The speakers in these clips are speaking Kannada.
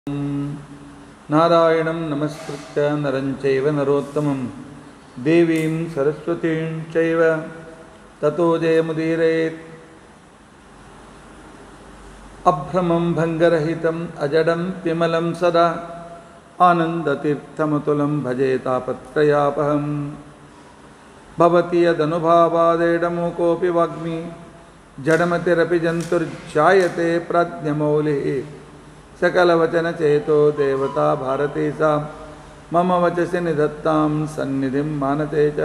ನಾರಾಯಣಂ ನಮಸ್ಕೃತ್ಯ ನರಂಚೈವ ನರೋತ್ತಮಂ ದೇವೀಂ ಸರಸ್ವತೀಂ ಚೈವ ತಥೋ ಜಯಮುದೀರಯೇತ್ ಅಭ್ರಮಂ ಭಂಗರಹಿತಂ ಅಜಡಂ ವಿಮಲಂ ಸದಾ ಆನಂದತೀರ್ಥಮತುಲಂ ಭಜೆ ತಾಪತ್ರಯಾಪಹಂ ಭವತಿ ಯದನುಭಾವಾದೇಡಮೂಕೋऽपि ವಾಗ್ಮಿ ಜಡಮತಿರಪಿ ಜಂತುರ್ಜಾಯತೆ ಪ್ರಾಜ್ಞಮೌಲಿः सकलवचनचेतो देवता भारती सा मम वचसि निधत्तां सन्निधिं मानते च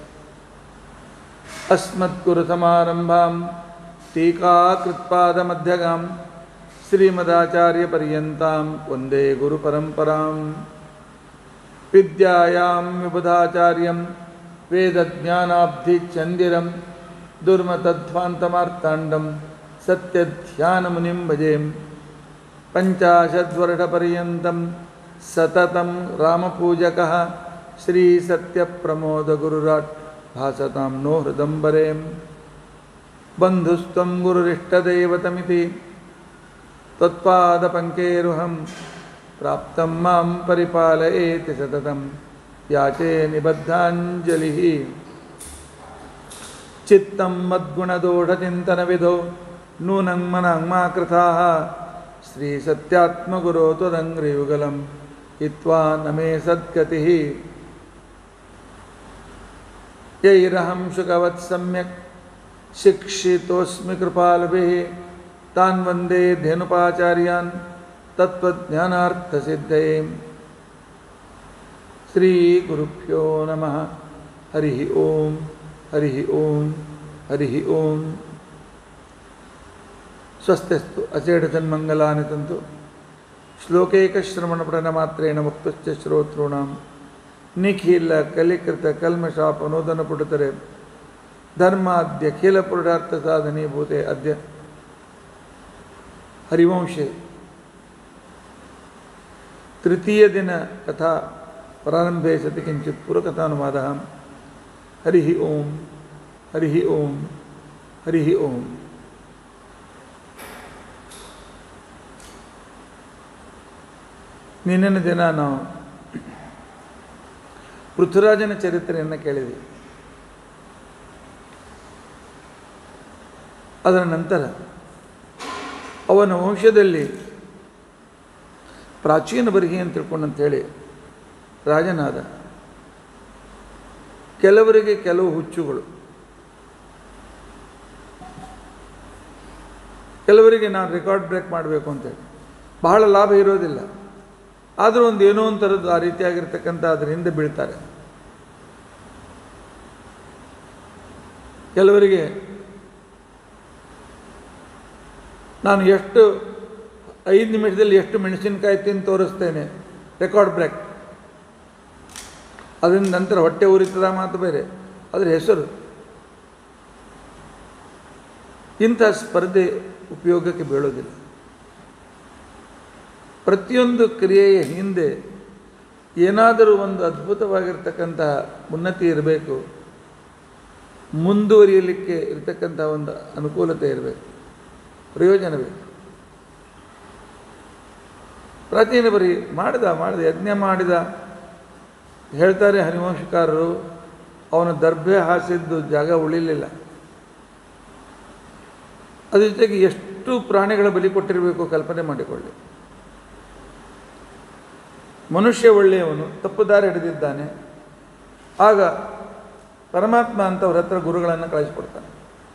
अस्मत्कुरुसमारम्भां टीकाकृत्पादमध्यगां श्रीमदाचार्यपर्यन्तां वन्दे गुरुपरम्परां विद्यायां विबुधाचार्यं वेदज्ञानाब्धिचन्दिरं दुर्मतध्वान्तमार्ताण्डं सत्यध्यानमुनिं भजेम् पञ्चाशद्वर्षपर्यन्तं सततं रामपूजकः श्रीसत्यप्रमोदगुरुराट् भासतां नो हृदम्बरे बन्धुस्त्वं गुरुरिष्टदैवतमिति त्वत्पादपङ्केरुहं प्राप्तं मां परिपालयेति सततं याचे निबद्धाञ्जलिः चित्तं मद्गुणदोषचिन्तनविधो नूनं मनाङ्मा कृताः श्रीसत्यात्मगुरो त्वदङ्घ्रियुगलं हित्वा न मे सद्गतिः यैरहं शुकवत् सम्यक् शिक्षितोऽस्मि कृपालभिः तान् वन्दे धेनुपाचार्यान् तत्त्वज्ञानार्थसिद्धये श्रीगुरुभ्यो नमः हरिः ॐ हरिः ॐ हरिः ॐ ಸ್ವಸ್ಥಸ್ತು ಅಚೇಡತನ್ಮಂಗಲಾನಿ ತಂತು ಶ್ಲೋಕೈಕಶ್ರವಣಪಠನಮಾತ್ರೇಣ ಮುಕ್ತಶ್ಚ ಶ್ರೋತॄಣಾಂ ನಿಖಿಲ ಕಲಿಕೃತ ಕಲ್ಮಷಾಪನೋದನ ಪುಟತರೆ ಧರ್ಮಾದ್ಯ ಖಿಲ ಪುರುಷಾರ್ಥ ಸಾಧನೀಭೂತೆ ಅದ್ಯ ಹರಿವಂಶೆ ತೃತೀಯ ದಿನ ಕಥಾ ಪ್ರಾರಂಭೆ ಸತಿ ಕಿಂಚಿತ್ ಪುರಕಥಾನುವಾದ ಹರಿ ಓಂ ಹರಿ ಓಂ ಹರಿ ಓಂ ನಿನ್ನಿನ ದಿನ ನಾವು ಪೃಥ್ವಿರಾಜನ ಚರಿತ್ರೆಯನ್ನು ಕೇಳಿದ್ವಿ ಅದರ ನಂತರ ಅವನ ವಂಶದಲ್ಲಿ ಪ್ರಾಚೀನ ಬರಿಹಿ ಅಂತ ತಿಳ್ಕೊಂಡಂತೇಳಿ ರಾಜನಾದ ಕೆಲವರಿಗೆ ಕೆಲವು ಹುಚ್ಚುಗಳು ಕೆಲವರಿಗೆ ನಾನು ರೆಕಾರ್ಡ್ ಬ್ರೇಕ್ ಮಾಡಬೇಕು ಅಂತೇಳಿ ಬಹಳ ಲಾಭ ಇರೋದಿಲ್ಲ ಆದರೂ ಒಂದು ಏನೋ ಒಂಥರದ್ದು ಆ ರೀತಿಯಾಗಿರ್ತಕ್ಕಂಥ ಅದ್ರ ಹಿಂದೆ ಬೀಳ್ತಾರೆ ಕೆಲವರಿಗೆ ನಾನು ಎಷ್ಟು ಐದು ನಿಮಿಷದಲ್ಲಿ ಎಷ್ಟು ಮೆಣಸಿನಕಾಯಿ ತಿಂದು ತೋರಿಸ್ತೇನೆ ರೆಕಾರ್ಡ್ ಬ್ರೇಕ್ ಅದರಿಂದ ನಂತರ ಹೊಟ್ಟೆ ಉರಿತದ ಮಾತು ಬೇರೆ ಅದರ ಹೆಸರು ಇಂಥ ಸ್ಪರ್ಧೆ ಉಪಯೋಗಕ್ಕೆ ಬೀಳೋದಿಲ್ಲ ಪ್ರತಿಯೊಂದು ಕ್ರಿಯೆಯ ಹಿಂದೆ ಏನಾದರೂ ಒಂದು ಅದ್ಭುತವಾಗಿರ್ತಕ್ಕಂಥ ಉನ್ನತಿ ಇರಬೇಕು ಮುಂದುವರಿಯಲಿಕ್ಕೆ ಇರತಕ್ಕಂಥ ಒಂದು ಅನುಕೂಲತೆ ಇರಬೇಕು ಪ್ರಯೋಜನ ಬೇಕು ಪ್ರಾಚೀನ ಬರೀ ಮಾಡಿದ ಮಾಡಿದ ಯಜ್ಞ ಮಾಡಿದ ಹೇಳ್ತಾರೆ ಹರಿವಂಶಕಾರರು ಅವನ ದರ್ಭೆ ಹಾಸಿದ್ದು ಜಾಗ ಉಳಿಲಿಲ್ಲ ಅದ್ರ ಜೊತೆಗೆ ಎಷ್ಟು ಪ್ರಾಣಿಗಳ ಬಲಿ ಕೊಟ್ಟಿರಬೇಕು ಕಲ್ಪನೆ ಮಾಡಿಕೊಳ್ಳಿ ಮನುಷ್ಯ ಒಳ್ಳೆಯವನು ತಪ್ಪು ದಾರಿ ಹಿಡಿದಿದ್ದಾನೆ ಆಗ ಪರಮಾತ್ಮ ಅಂತವ್ರ ಹತ್ರ ಗುರುಗಳನ್ನು ಕಳಿಸ್ಕೊಡ್ತಾನೆ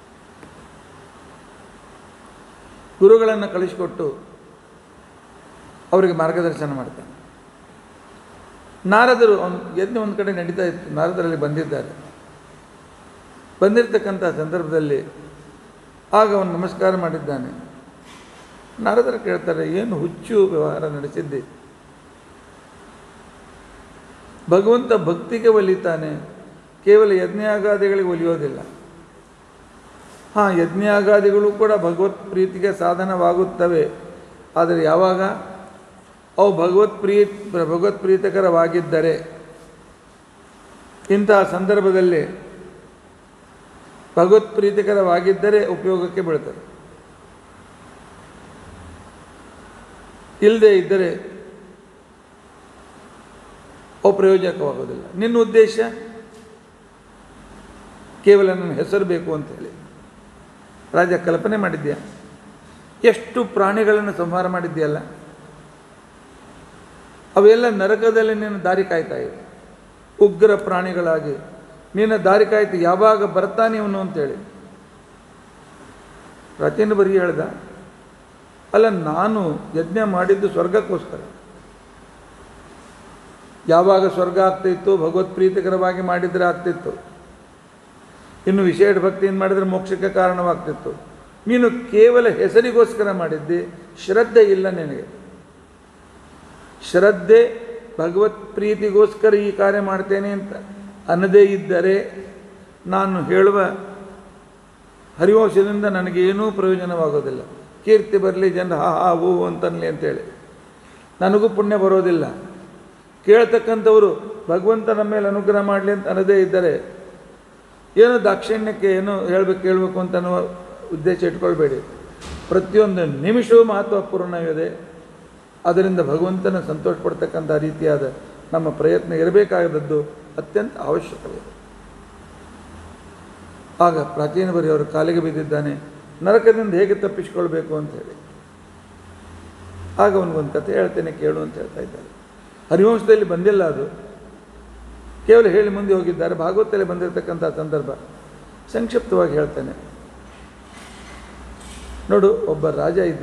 ಗುರುಗಳನ್ನು ಕಳಿಸಿಕೊಟ್ಟು ಅವರಿಗೆ ಮಾರ್ಗದರ್ಶನ ಮಾಡ್ತಾನೆ ನಾರದರು ಒಂದು ಯಜ್ಞ ಒಂದು ಕಡೆ ನಡೀತಾ ಇತ್ತು ನಾರದರಲ್ಲಿ ಬಂದಿದ್ದಾರೆ ಬಂದಿರತಕ್ಕಂಥ ಸಂದರ್ಭದಲ್ಲಿ ಆಗ ಅವನು ನಮಸ್ಕಾರ ಮಾಡಿದ್ದಾನೆ ನಾರದರು ಕೇಳ್ತಾರೆ ಏನು ಹುಚ್ಚು ವ್ಯವಹಾರ ನಡೆಸಿದ್ದೆ ಭಗವಂತ ಭಕ್ತಿಗೆ ಒಲಿತಾನೆ ಕೇವಲ ಯಜ್ಞಾಗಾದಿಗಳಿಗೆ ಒಲಿಯೋದಿಲ್ಲ ಹಾಂ ಯಜ್ಞಾಗಾದಿಗಳು ಕೂಡ ಭಗವತ್ ಪ್ರೀತಿಗೆ ಸಾಧನವಾಗುತ್ತವೆ ಆದರೆ ಯಾವಾಗ ಅವು ಭಗವತ್ ಪ್ರೀ ಭಗವತ್ ಪ್ರೀತಕರವಾಗಿದ್ದರೆ ಇಂತಹ ಸಂದರ್ಭದಲ್ಲಿ ಭಗವತ್ ಪ್ರೀತಿಕರವಾಗಿದ್ದರೆ ಉಪಯೋಗಕ್ಕೆ ಬೀಳ್ತದೆ ಇಲ್ಲದೆ ಇದ್ದರೆ ಅಪ್ರಯೋಜಕವಾಗೋದಿಲ್ಲ ನಿನ್ನ ಉದ್ದೇಶ ಕೇವಲ ನನ್ನ ಹೆಸರು ಬೇಕು ಅಂತ ಹೇಳಿ ರಾಜ ಕಲ್ಪನೆ ಮಾಡಿದ್ಯಾ ಎಷ್ಟು ಪ್ರಾಣಿಗಳನ್ನು ಸಂಹಾರ ಮಾಡಿದ್ಯಲ್ಲ ಅವೆಲ್ಲ ನರಕದಲ್ಲಿ ನಿನ್ನ ದಾರಿ ಕಾಯ್ತಾ ಇವೆ ಉಗ್ರ ಪ್ರಾಣಿಗಳಾಗಿ ನಿನ್ನ ದಾರಿ ಕಾಯ್ತು ಯಾವಾಗ ಬರ್ತಾನೆ ಇವನು ಅಂತೇಳಿ ಪ್ರತಿನ ಬರೀ ಹೇಳ್ದ ಅಲ್ಲ ನಾನು ಯಜ್ಞ ಮಾಡಿದ್ದು ಸ್ವರ್ಗಕ್ಕೋಸ್ಕರ ಯಾವಾಗ ಸ್ವರ್ಗ ಆಗ್ತಿತ್ತು ಭಗವತ್ ಪ್ರೀತಿಕರವಾಗಿ ಮಾಡಿದರೆ ಆಗ್ತಿತ್ತು ಇನ್ನು ವಿಶೇಷ ಭಕ್ತಿಯಿಂದ ಮಾಡಿದರೆ ಮೋಕ್ಷಕ್ಕೆ ಕಾರಣವಾಗ್ತಿತ್ತು ನೀನು ಕೇವಲ ಹೆಸರಿಗೋಸ್ಕರ ಮಾಡಿದ್ದಿ ಶ್ರದ್ಧೆ ಇಲ್ಲ ನಿನಗೆ ಶ್ರದ್ಧೆ ಭಗವತ್ ಪ್ರೀತಿಗೋಸ್ಕರ ಈ ಕಾರ್ಯ ಮಾಡ್ತೇನೆ ಅಂತ ಅನ್ನದೇ ಇದ್ದರೆ ನಾನು ಹೇಳುವ ಹರಿವಂಶದಿಂದ ನನಗೇನೂ ಪ್ರಯೋಜನವಾಗೋದಿಲ್ಲ ಕೀರ್ತಿ ಬರಲಿ ಜನರು ಹಾ ಹಾ ಹೂ ಅಂತನ್ಲಿ ಅಂತೇಳಿ ನನಗೂ ಪುಣ್ಯ ಬರೋದಿಲ್ಲ ಕೇಳ್ತಕ್ಕಂಥವರು ಭಗವಂತ ನಮ್ಮ ಮೇಲೆ ಅನುಗ್ರಹ ಮಾಡಲಿ ಅಂತ ಅನ್ನದೇ ಇದ್ದರೆ ಏನೋ ದಾಕ್ಷಿಣ್ಯಕ್ಕೆ ಏನೋ ಹೇಳ್ಬೇಕು ಕೇಳಬೇಕು ಅಂತ ಅನ್ನುವ ಉದ್ದೇಶ ಇಟ್ಕೊಳ್ಬೇಡಿ ಪ್ರತಿಯೊಂದು ನಿಮಿಷವೂ ಮಹತ್ವಪೂರ್ಣವಿದೆ ಅದರಿಂದ ಭಗವಂತನ ಸಂತೋಷ ಪಡ್ತಕ್ಕಂಥ ರೀತಿಯಾದ ನಮ್ಮ ಪ್ರಯತ್ನ ಇರಬೇಕಾದದ್ದು ಅತ್ಯಂತ ಅವಶ್ಯಕವಿದೆ ಆಗ ಪ್ರಾಚೀನ ಬರೆಯವರು ಕಾಲಿಗೆ ಬಿದ್ದಿದ್ದಾನೆ ನರಕದಿಂದ ಹೇಗೆ ತಪ್ಪಿಸಿಕೊಳ್ಬೇಕು ಅಂತ ಹೇಳಿ ಆಗ ಅವನಿಗೊಂದು ಕಥೆ ಹೇಳ್ತೇನೆ ಕೇಳು ಅಂತ ಹೇಳ್ತಾ ಇದ್ದಾರೆ ಹರಿವಂಶದಲ್ಲಿ ಬಂದಿಲ್ಲ ಅದು ಕೇವಲ ಹೇಳಿ ಮುಂದೆ ಹೋಗಿದ್ದಾರೆ ಭಾಗವತದಲ್ಲಿ ಬಂದಿರತಕ್ಕಂಥ ಸಂದರ್ಭ ಸಂಕ್ಷಿಪ್ತವಾಗಿ ಹೇಳ್ತೇನೆ ನೋಡು ಒಬ್ಬ ರಾಜ ಇದ್ದ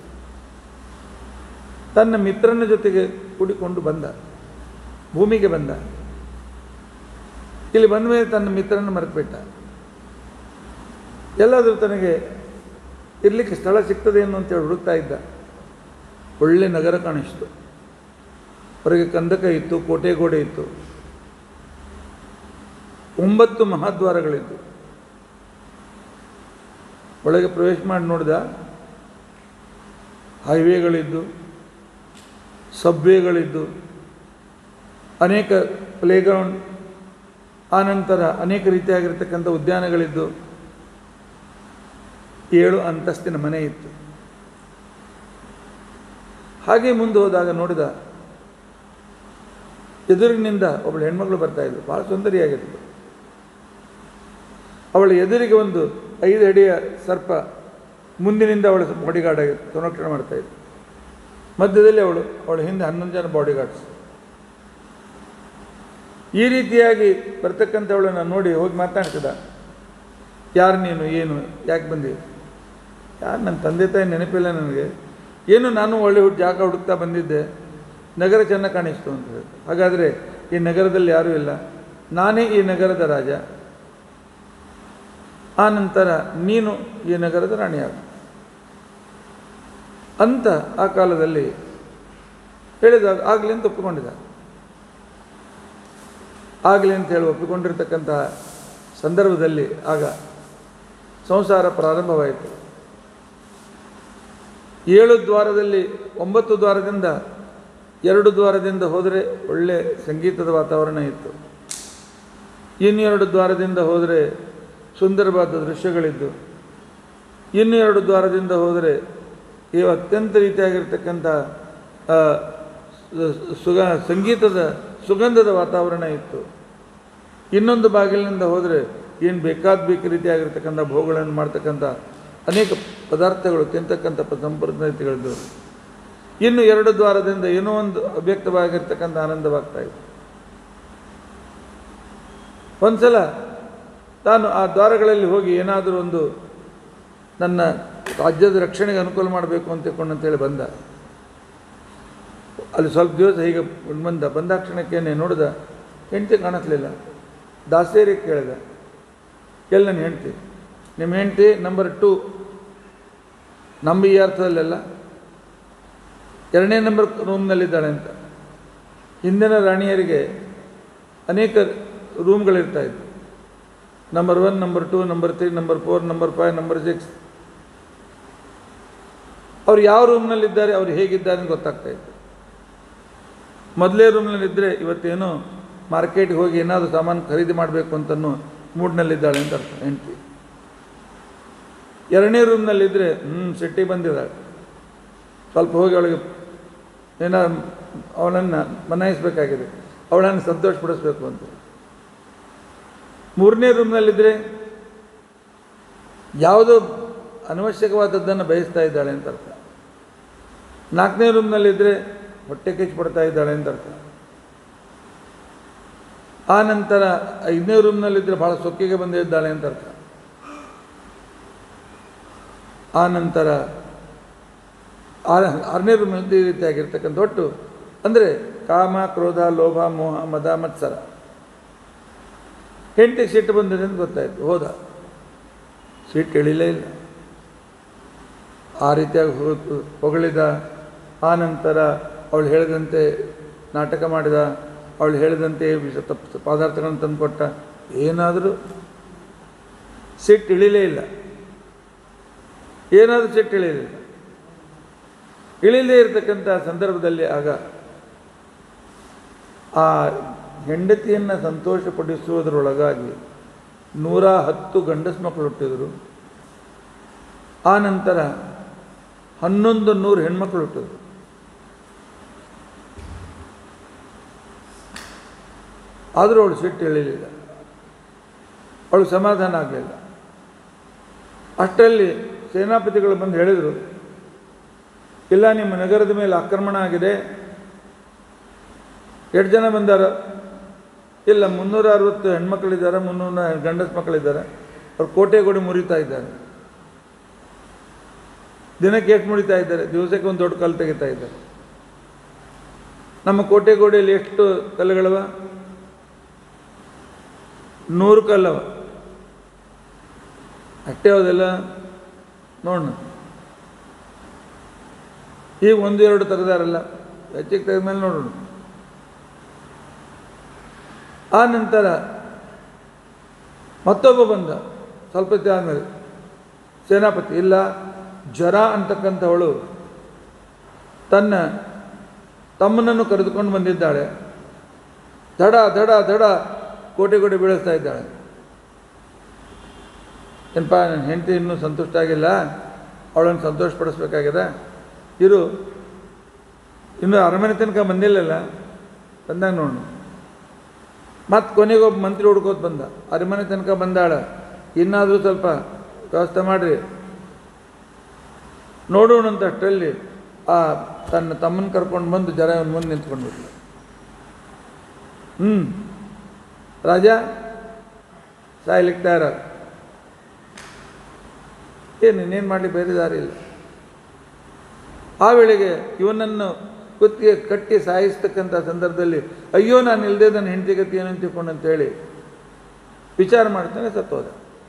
ತನ್ನ ಮಿತ್ರನ ಜೊತೆಗೆ ಕೂಡಿಕೊಂಡು ಬಂದ ಭೂಮಿಗೆ ಬಂದ ಇಲ್ಲಿ ಬಂದ ಮೇಲೆ ತನ್ನ ಮಿತ್ರನ ಮರೆತುಬಿಟ್ಟ ಎಲ್ಲಾದರೂ ತನಗೆ ಇರಲಿಕ್ಕೆ ಸ್ಥಳ ಸಿಗ್ತದೆ ಏನು ಅಂತೇಳಿ ಹುಡುಕ್ತಾ ಇದ್ದ ಒಳ್ಳೆ ನಗರ ಕಾಣಿಸ್ತು ಹೊರಗೆ ಕಂದಕ ಇತ್ತು ಕೋಟೆ ಗೋಡೆ ಇತ್ತು ಒಂಬತ್ತು ಮಹಾದ್ವಾರಗಳಿದ್ದು ಒಳಗೆ ಪ್ರವೇಶ ಮಾಡಿ ನೋಡಿದ ಹೈವೇಗಳಿದ್ದು ಸಬ್ವೇಗಳಿದ್ದು ಅನೇಕ ಪ್ಲೇಗ್ರೌಂಡ್ ಆನಂತರ ಅನೇಕ ರೀತಿಯಾಗಿರ್ತಕ್ಕಂಥ ಉದ್ಯಾನಗಳಿದ್ದು ಏಳು ಅಂತಸ್ತಿನ ಮನೆ ಇತ್ತು ಹಾಗೆ ಮುಂದೆ ಹೋದಾಗ ನೋಡಿದ ಎದುರಿನಿಂದ ಒಬ್ಬಳು ಹೆಣ್ಮಗಳು ಬರ್ತಾ ಇದ್ಳು ಭಾಳ ಸುಂದರಿಯಾಗಿತ್ತು ಅವಳ ಎದುರಿಗೆ ಒಂದು ಐದು ಅಡಿಯ ಸರ್ಪ ಮುಂದಿನಿಂದ ಅವಳ ಬಾಡಿಗಾರ್ಡ್ ಆಗಿ ಸಂರಕ್ಷಣೆ ಮಾಡ್ತಾ ಇದ್ಳು ಮಧ್ಯದಲ್ಲಿ ಅವಳು ಅವಳ ಹಿಂದೆ ಹನ್ನೊಂದು ಜನ ಬಾಡಿಗಾರ್ಡ್ಸ್ ಈ ರೀತಿಯಾಗಿ ಬರ್ತಕ್ಕಂಥವಳನ್ನು ನೋಡಿ ಹೋಗಿ ಮಾತಾಡ್ತಿದ್ದ ಯಾರು ನೀನು ಏನು ಯಾಕೆ ಬಂದಿ ಯಾರು ನನ್ನ ತಂದೆ ತಾಯಿ ನೆನಪಿಲ್ಲ ನನಗೆ ಏನು ನಾನು ಒಳ್ಳೆ ಹುಡ್- ಜಾಗ ಹುಡುಕ್ತಾ ಬಂದಿದ್ದೆ ನಗರ ಚೆನ್ನಾಗಿ ಕಾಣಿಸ್ತು ಅಂತ ಹೇಳಿ ಹಾಗಾದರೆ ಈ ನಗರದಲ್ಲಿ ಯಾರೂ ಇಲ್ಲ ನಾನೇ ಈ ನಗರದ ರಾಜ ಆ ನಂತರ ನೀನು ಈ ನಗರದ ರಾಣಿಯಾಗ ಅಂತ ಆ ಕಾಲದಲ್ಲಿ ಹೇಳಿದಾಗ ಆಗಲಿ ಅಂತ ಒಪ್ಪಿಕೊಂಡಿದ್ದ ಆಗಲಿ ಅಂತ ಹೇಳಿ ಒಪ್ಪಿಕೊಂಡಿರ್ತಕ್ಕಂಥ ಸಂದರ್ಭದಲ್ಲಿ ಆಗ ಸಂಸಾರ ಪ್ರಾರಂಭವಾಯಿತು ಏಳು ದ್ವಾರದಲ್ಲಿ ಒಂಬತ್ತು ದ್ವಾರದಿಂದ ಎರಡು ದ್ವಾರದಿಂದ ಹೋದರೆ ಒಳ್ಳೆ ಸಂಗೀತದ ವಾತಾವರಣ ಇತ್ತು ಇನ್ನು ಎರಡು ದ್ವಾರದಿಂದ ಹೋದರೆ ಸುಂದರವಾದ ದೃಶ್ಯಗಳಿದ್ದು ಇನ್ನು ಎರಡು ದ್ವಾರದಿಂದ ಹೋದರೆ ಈ ಅತ್ಯಂತ ರೀತಿಯಾಗಿರ್ತಕ್ಕಂಥ ಆ, ಸು- ಸುಗ ಸಂಗೀತದ ಸುಗಂಧದ ವಾತಾವರಣ ಇತ್ತು ಇನ್ನೊಂದು ಬಾಗಿಲಿನಿಂದ ಹೋದರೆ ಏನು ಬೇಕಾದ ಬೇಕು ರೀತಿಯಾಗಿರ್ತಕ್ಕಂಥ ಭೋಗಗಳನ್ನು ಮಾಡ್ತಕ್ಕಂಥ ಅನೇಕ ಪದಾರ್ಥಗಳು ತಿಂತಕ್ಕಂಥ ಪ- ಸಂಪ್ರದಾಯಗಳಿದ್ದು ಇನ್ನು ಎರಡು ದ್ವಾರದಿಂದ ಏನೋ ಒಂದು ಅವ್ಯಕ್ತವಾಗಿರ್ತಕ್ಕಂಥ ಆನಂದವಾಗ್ತಾ ಇತ್ತು ಒಂದ್ಸಲ ತಾನು ಆ ದ್ವಾರಗಳಲ್ಲಿ ಹೋಗಿ ಏನಾದರೂ ಒಂದು ನನ್ನ ರಾಜ್ಯದ ರಕ್ಷಣೆಗೆ ಅನುಕೂಲ ಮಾಡಬೇಕು ಅಂತ ತಿಳ್ಕೊಂಡು ಅಂತೇಳಿ ಬಂದ ಅಲ್ಲಿ ಸ್ವಲ್ಪ ದಿವಸ ಹೀಗೆ ಬಂದ ಬಂದಾಕ್ಷಣಕ್ಕೇನೆ ನೋಡಿದ ಹೆಂಡತಿ ಕಾಣಿಸ್ಲಿಲ್ಲ ದಾಸೇರಿ ಕೇಳಿದ ಎಲ್ಲಿ ನನ್ನ ಹೆಂಡತಿ ನಿಮ್ಮ ಹೆಂಡತಿ ನಂಬರ್ ಟು ನಮ್ಮ ಈ ಅರ್ಥದಲ್ಲೆಲ್ಲ ಎರಡನೇ ನಂಬರ್ ರೂಮ್ನಲ್ಲಿದ್ದಾಳೆ ಅಂತ ಹಿಂದಿನ ರಾಣಿಯರಿಗೆ ಅನೇಕ ರೂಮ್ಗಳಿರ್ತಾ ಇತ್ತು number one number two number three number four number five number six ಅವ್ರು ಯಾವ ರೂಮ್ನಲ್ಲಿದ್ದಾರೆ ಅವ್ರು ಹೇಗಿದ್ದಾರೆ ಅಂತ ಗೊತ್ತಾಗ್ತಾ ಇತ್ತು ಮೊದಲೇ ರೂಮ್ನಲ್ಲಿದ್ದರೆ ಇವತ್ತೇನೋ ಮಾರ್ಕೆಟ್ಗೆ ಹೋಗಿ ಏನಾದರೂ ಸಾಮಾನು ಖರೀದಿ ಮಾಡಬೇಕು ಅಂತನೂ ಮೂಡ್ನಲ್ಲಿದ್ದಾಳೆ ಅಂತ ಅರ್ಥ ಹೆಂಡತಿ ಎರಡನೇ ರೂಮ್ನಲ್ಲಿದ್ದರೆ ಹ್ಞೂ ಸಿಟ್ಟಿಗೆ ಬಂದಿದ್ದಾಳೆ ಸ್ವಲ್ಪ ಹೋಗಿ ಅವಳಿಗೆ ಏನೋ ಅವಳನ್ನು ಮನಾಯಿಸಬೇಕಾಗಿದೆ ಅವಳನ್ನು ಸಂತೋಷಪಡಿಸ್ಬೇಕು ಅಂತ ಮೂರನೇ ರೂಮ್ನಲ್ಲಿದ್ದರೆ ಯಾವುದೋ ಅನವಶ್ಯಕವಾದದ್ದನ್ನು ಬಯಸ್ತಾ ಇದ್ದಾಳೆ ಅಂತ ಅರ್ಥ ನಾಲ್ಕನೇ ರೂಮ್ನಲ್ಲಿದ್ದರೆ ಹೊಟ್ಟೆ ಕಿಚ್ಚು ಪಡ್ತಾ ಇದ್ದಾಳೆ ಅಂತ ಅರ್ಥ ಆ ನಂತರ ಐದನೇ ರೂಮ್ನಲ್ಲಿದ್ದರೆ ಭಾಳ ಸೊಕ್ಕಿಗೆ ಬಂದಿದ್ದಾಳೆ ಅಂತ ಅರ್ಥ ಆ ನಂತರ ಆರ- ಆರನೇ ರೂಮ್ನಲ್ಲಿ ಈ ರೀತಿಯಾಗಿರ್ತಕ್ಕಂಥ ಒಟ್ಟು ಅಂದರೆ ಕಾಮ ಕ್ರೋಧ ಲೋಭ ಮೋಹ ಮದ ಮತ್ಸರ ಹೆಂಡತಿಗೆ ಸಿಟ್ಟು ಬಂದಿದೆ ಅಂತ ಗೊತ್ತಾಯ್ತು ಹೋದ ಸಿಟ್ಟು ಇಳಿಲೇ ಇಲ್ಲ ಆ ರೀತಿಯಾಗಿ ಹೋತು ಹೊಗಳಿದ ಆ ನಂತರ ಅವಳು ಹೇಳಿದಂತೆ ನಾಟಕ ಮಾಡಿದ ಅವಳು ಹೇಳಿದಂತೆ ವಿಷ ತಪ್ಪ ಪದಾರ್ಥಗಳನ್ನು ತಂದುಕೊಟ್ಟ ಏನಾದರೂ ಸಿಟ್ಟು ಇಳಿಲೇ ಇಲ್ಲ ಏನಾದರೂ ಸಿಟ್ಟು ಇಳಿಲಿಲ್ಲ ಇಳಿಲೇ ಇರತಕ್ಕಂಥ ಸಂದರ್ಭದಲ್ಲಿ ಆಗ ಆ ಹೆಂಡತಿಯನ್ನು ಸಂತೋಷಪಡಿಸುವುದರೊಳಗಾಗಿ ನೂರ ಹತ್ತು ಗಂಡಸು ಮಕ್ಕಳು ಹುಟ್ಟಿದರು ಆ ನಂತರ ಹನ್ನೊಂದು ನೂರು ಹೆಣ್ಮಕ್ಳು ಹುಟ್ಟಿದ್ರು ಆದರೂ ಅವಳು ಸಿಟ್ಟು ಇಳಿಲಿಲ್ಲ ಅವಳು ಸಮಾಧಾನ ಆಗಲಿಲ್ಲ ಅಷ್ಟರಲ್ಲಿ ಸೇನಾಪತಿಗಳು ಬಂದು ಹೇಳಿದರು ಇಲ್ಲ ನಿಮ್ಮ ನಗರದ ಮೇಲೆ ಆಕ್ರಮಣ ಆಗಿದೆ ಎಷ್ಟು ಜನ ಬಂದಾರ ಇಲ್ಲ ಮುನ್ನೂರ ಅರವತ್ತು ಹೆಣ್ಮಕ್ಳಿದ್ದಾರೆ ಮುನ್ನೂರ ಗಂಡಸ ಮಕ್ಕಳಿದ್ದಾರೆ ಅವ್ರು ಕೋಟೆ ಗೋಡೆ ಮುರಿತಾ ಇದ್ದಾರೆ ದಿನಕ್ಕೆ ಎಷ್ಟು ಮುರಿತಾ ಇದ್ದಾರೆ ದಿವಸಕ್ಕೆ ಒಂದು ದೊಡ್ಡ ಕಲ್ಲು ತೆಗಿತಾ ಇದ್ದಾರೆ ನಮ್ಮ ಕೋಟೆ ಗೋಡೆಯಲ್ಲಿ ಎಷ್ಟು ಕಲ್ಲುಗಳವ ನೂರು ಕಲ್ಲವ ಅಷ್ಟೇ ಹೌದಲ್ಲ ನೋಡೋಣ ಈಗ ಒಂದು ಎರಡು ತೆಗೆದಾರಲ್ಲ ಹೆಚ್ಚಿಗೆ ತೆಗೆದ್ಮೇಲೆ ನೋಡೋಣ ಆ ನಂತರ ಮತ್ತೊಬ್ಬ ಬಂದ ಸ್ವಲ್ಪ ಹೊತ್ತು ಆದಮೇಲೆ ಸೇನಾಪತಿ ಇಲ್ಲ ಜರ ಅಂತಕ್ಕಂಥವಳು ತನ್ನ ತಮ್ಮನನ್ನು ಕರೆದುಕೊಂಡು ಬಂದಿದ್ದಾಳೆ ದಡ ದಡ ದಡ ಕೋಟೆ ಕೋಟೆ ಬೀಳಿಸ್ತಾ ಇದ್ದಾಳೆ ಏನಪ್ಪ ನನ್ನ ಹೆಂಡತಿ ಇನ್ನೂ ಸಂತುಷ್ಟ ಆಗಿಲ್ಲ ಅವಳನ್ನು ಸಂತೋಷಪಡಿಸ್ಬೇಕಾಗಿದೆ ಇರು ಇನ್ನೂ ಅರಮನೆ ತನಕ ಬಂದಿಲ್ಲಲ್ಲ ಬಂದಾಗ ನೋಡು ಮತ್ತು ಕೊನೆಗೊಬ್ಬ ಮಂತ್ರಿ ಹುಡ್ಕೋತ ಬಂದ ಅರಮನೆ ತನಕ ಬಂದಾಳ ಇನ್ನಾದರೂ ಸ್ವಲ್ಪ ವ್ಯವಸ್ಥೆ ಮಾಡಿರಿ ನೋಡೋಣ ಅಂತ ಅಷ್ಟರಲ್ಲಿ ಆ ತನ್ನ ತಮ್ಮನ ಕರ್ಕೊಂಡು ಬಂದು ಜರ ಅವನ ಮುಂದೆ ನಿಂತ್ಕೊಂಡು ಬಿಟ್ಲು ಹ್ಞೂ ರಾಜ ಸಾಯ್ಲಿಕ್ಕೆ ತಯಾರ ಏನು ಇನ್ನೇನು ಮಾಡಲಿ ಬೇರೆ ದಾರಿ ಇಲ್ಲ ಆ ವೇಳೆಗೆ ಇವನನ್ನು ಕುತ್ತಿಗೆ ಕಟ್ಟಿ ಸಾಯಿಸ್ತಕ್ಕಂಥ ಸಂದರ್ಭದಲ್ಲಿ ಅಯ್ಯೋ ನಾನು ಇಲ್ಲದೆ ನನ್ನ ಹೆಂಡತಿ ಗತಿ ಏನು ತಿಳ್ಕೊಂಡು ಅಂತೇಳಿ ವಿಚಾರ ಮಾಡ್ತಾನೆ ಸತ್ತೋದ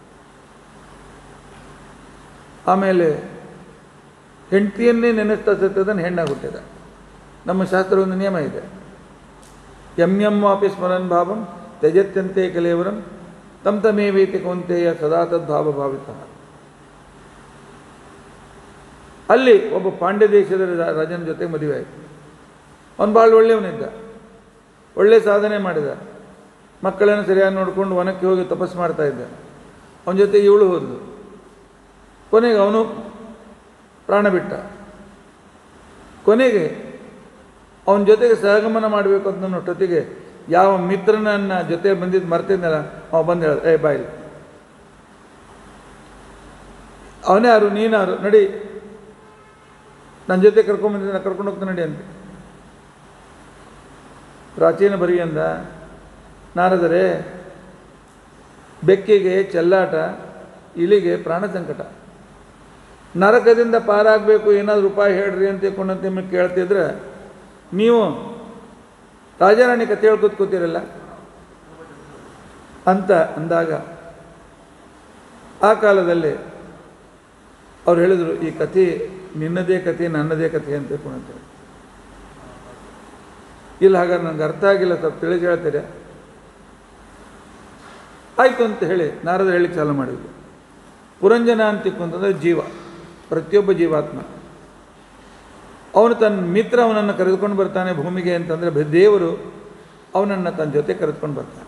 ಆಮೇಲೆ ಹೆಂಡತಿಯನ್ನೇ ನೆನೆಸ್ತಾ ಸತ್ತದನ್ನು ಹೆಣ್ಣಾಗಿ ಹುಟ್ಟಿದ ನಮ್ಮ ಶಾಸ್ತ್ರ ಒಂದು ನಿಯಮ ಇದೆ ಎಂ ಎಂ ವಾಪಿ ಸ್ಮರನ್ ಭಾವಂ ತ್ಯಜತ್ಯಂತೆ ಕಲೇವರಂ ತಮ್ ತಮೇವೇತಿ ಕೌಂತೆಯ ಸದಾ ತದ್ಭಾವ ಭಾವಿತ ಅಲ್ಲಿ ಒಬ್ಬ ಪಾಂಡ್ಯ ದೇಶದ ರಾ- ರಾಜನ ಜೊತೆ ಮದುವೆ ಆಯಿತು ಅವನು ಭಾಳ ಒಳ್ಳೆಯವನಿದ್ದ ಒಳ್ಳೆ ಸಾಧನೆ ಮಾಡಿದ ಮಕ್ಕಳನ್ನು ಸರಿಯಾಗಿ ನೋಡಿಕೊಂಡು ವನಕ್ಕೆ ಹೋಗಿ ತಪಸ್ಸು ಮಾಡ್ತಾ ಇದ್ದ ಅವನ ಜೊತೆ ಇವಳು ಹೋದ್ಲು ಕೊನೆಗೆ ಅವನು ಪ್ರಾಣ ಬಿಟ್ಟ ಕೊನೆಗೆ ಅವನ ಜೊತೆಗೆ ಸಹಗಮನ ಮಾಡಬೇಕು ಅಂತ ಅನ್ನೋಷ್ಟೊತ್ತಿಗೆ ಯಾವ ಮಿತ್ರನನ್ನ ಜೊತೆ ಬಂದಿದ್ದು ಮರ್ತಿದ್ನಲ್ಲ ಅವ ಬಂದು ಹೇಳ್ದ ಏ ಬಾಯ್ ಅವನೇ ಯಾರು ನೀನಾರು ನಡಿ ನನ್ನ ಜೊತೆ ಕರ್ಕೊಂಬಂದಿದ್ದ ಕರ್ಕೊಂಡು ಹೋಗ್ತಾನೆ ನಡಿ ಅಂತ ಪ್ರಾಚೀನ ಬರಿಯಂದ ನಾರದರೆ ಬೆಕ್ಕಿಗೆ ಚೆಲ್ಲಾಟ ಇಲಿಗೆ ಪ್ರಾಣ ಸಂಕಟ ನರಕದಿಂದ ಪಾರಾಗಬೇಕು ಏನಾದರೂ ಉಪಾಯ ಹೇಳ್ರಿ ಅಂತ ತಿಳ್ಕೊಂಡಂತ ನಿಮಗೆ ಕೇಳ್ತಿದ್ರೆ ನೀವು ರಾಜಾರಾಣಿ ಕಥೆ ಹೇಳ್ಕೊತ ಕೂತಿರಲ್ಲ ಅಂತ ಅಂದಾಗ ಆ ಕಾಲದಲ್ಲಿ ಅವ್ರು ಹೇಳಿದರು ಈ ಕಥೆ ನಿನ್ನದೇ ಕಥೆ ನನ್ನದೇ ಕಥೆ ಅಂತ ತಿಳ್ಕೊಂಡಂತೇಳಿ ಇಲ್ಲ ಹಾಗಾದ್ರೆ ನನಗೆ ಅರ್ಥ ಆಗಿಲ್ಲ ಸ್ವಲ್ಪ ತಿಳಿಸಿ ಹೇಳ್ತೀರಾ ಆಯಿತು ಅಂತ ಹೇಳಿ ನಾರದ ಹೇಳಿಕ್ಕೆ ಚಾಲು ಮಾಡಿದ್ರು ಪುರಂಜನ ಅಂತ ತಿಳ್ಕೊಂತಂದ್ರೆ ಜೀವ ಪ್ರತಿಯೊಬ್ಬ ಜೀವಾತ್ಮ ಅವನು ತನ್ನ ಮಿತ್ರ ಅವನನ್ನು ಕರೆದುಕೊಂಡು ಬರ್ತಾನೆ ಭೂಮಿಗೆ ಅಂತಂದರೆ ಬ- ದೇವರು ಅವನನ್ನು ತನ್ನ ಜೊತೆ ಕರೆದುಕೊಂಡು ಬರ್ತಾನೆ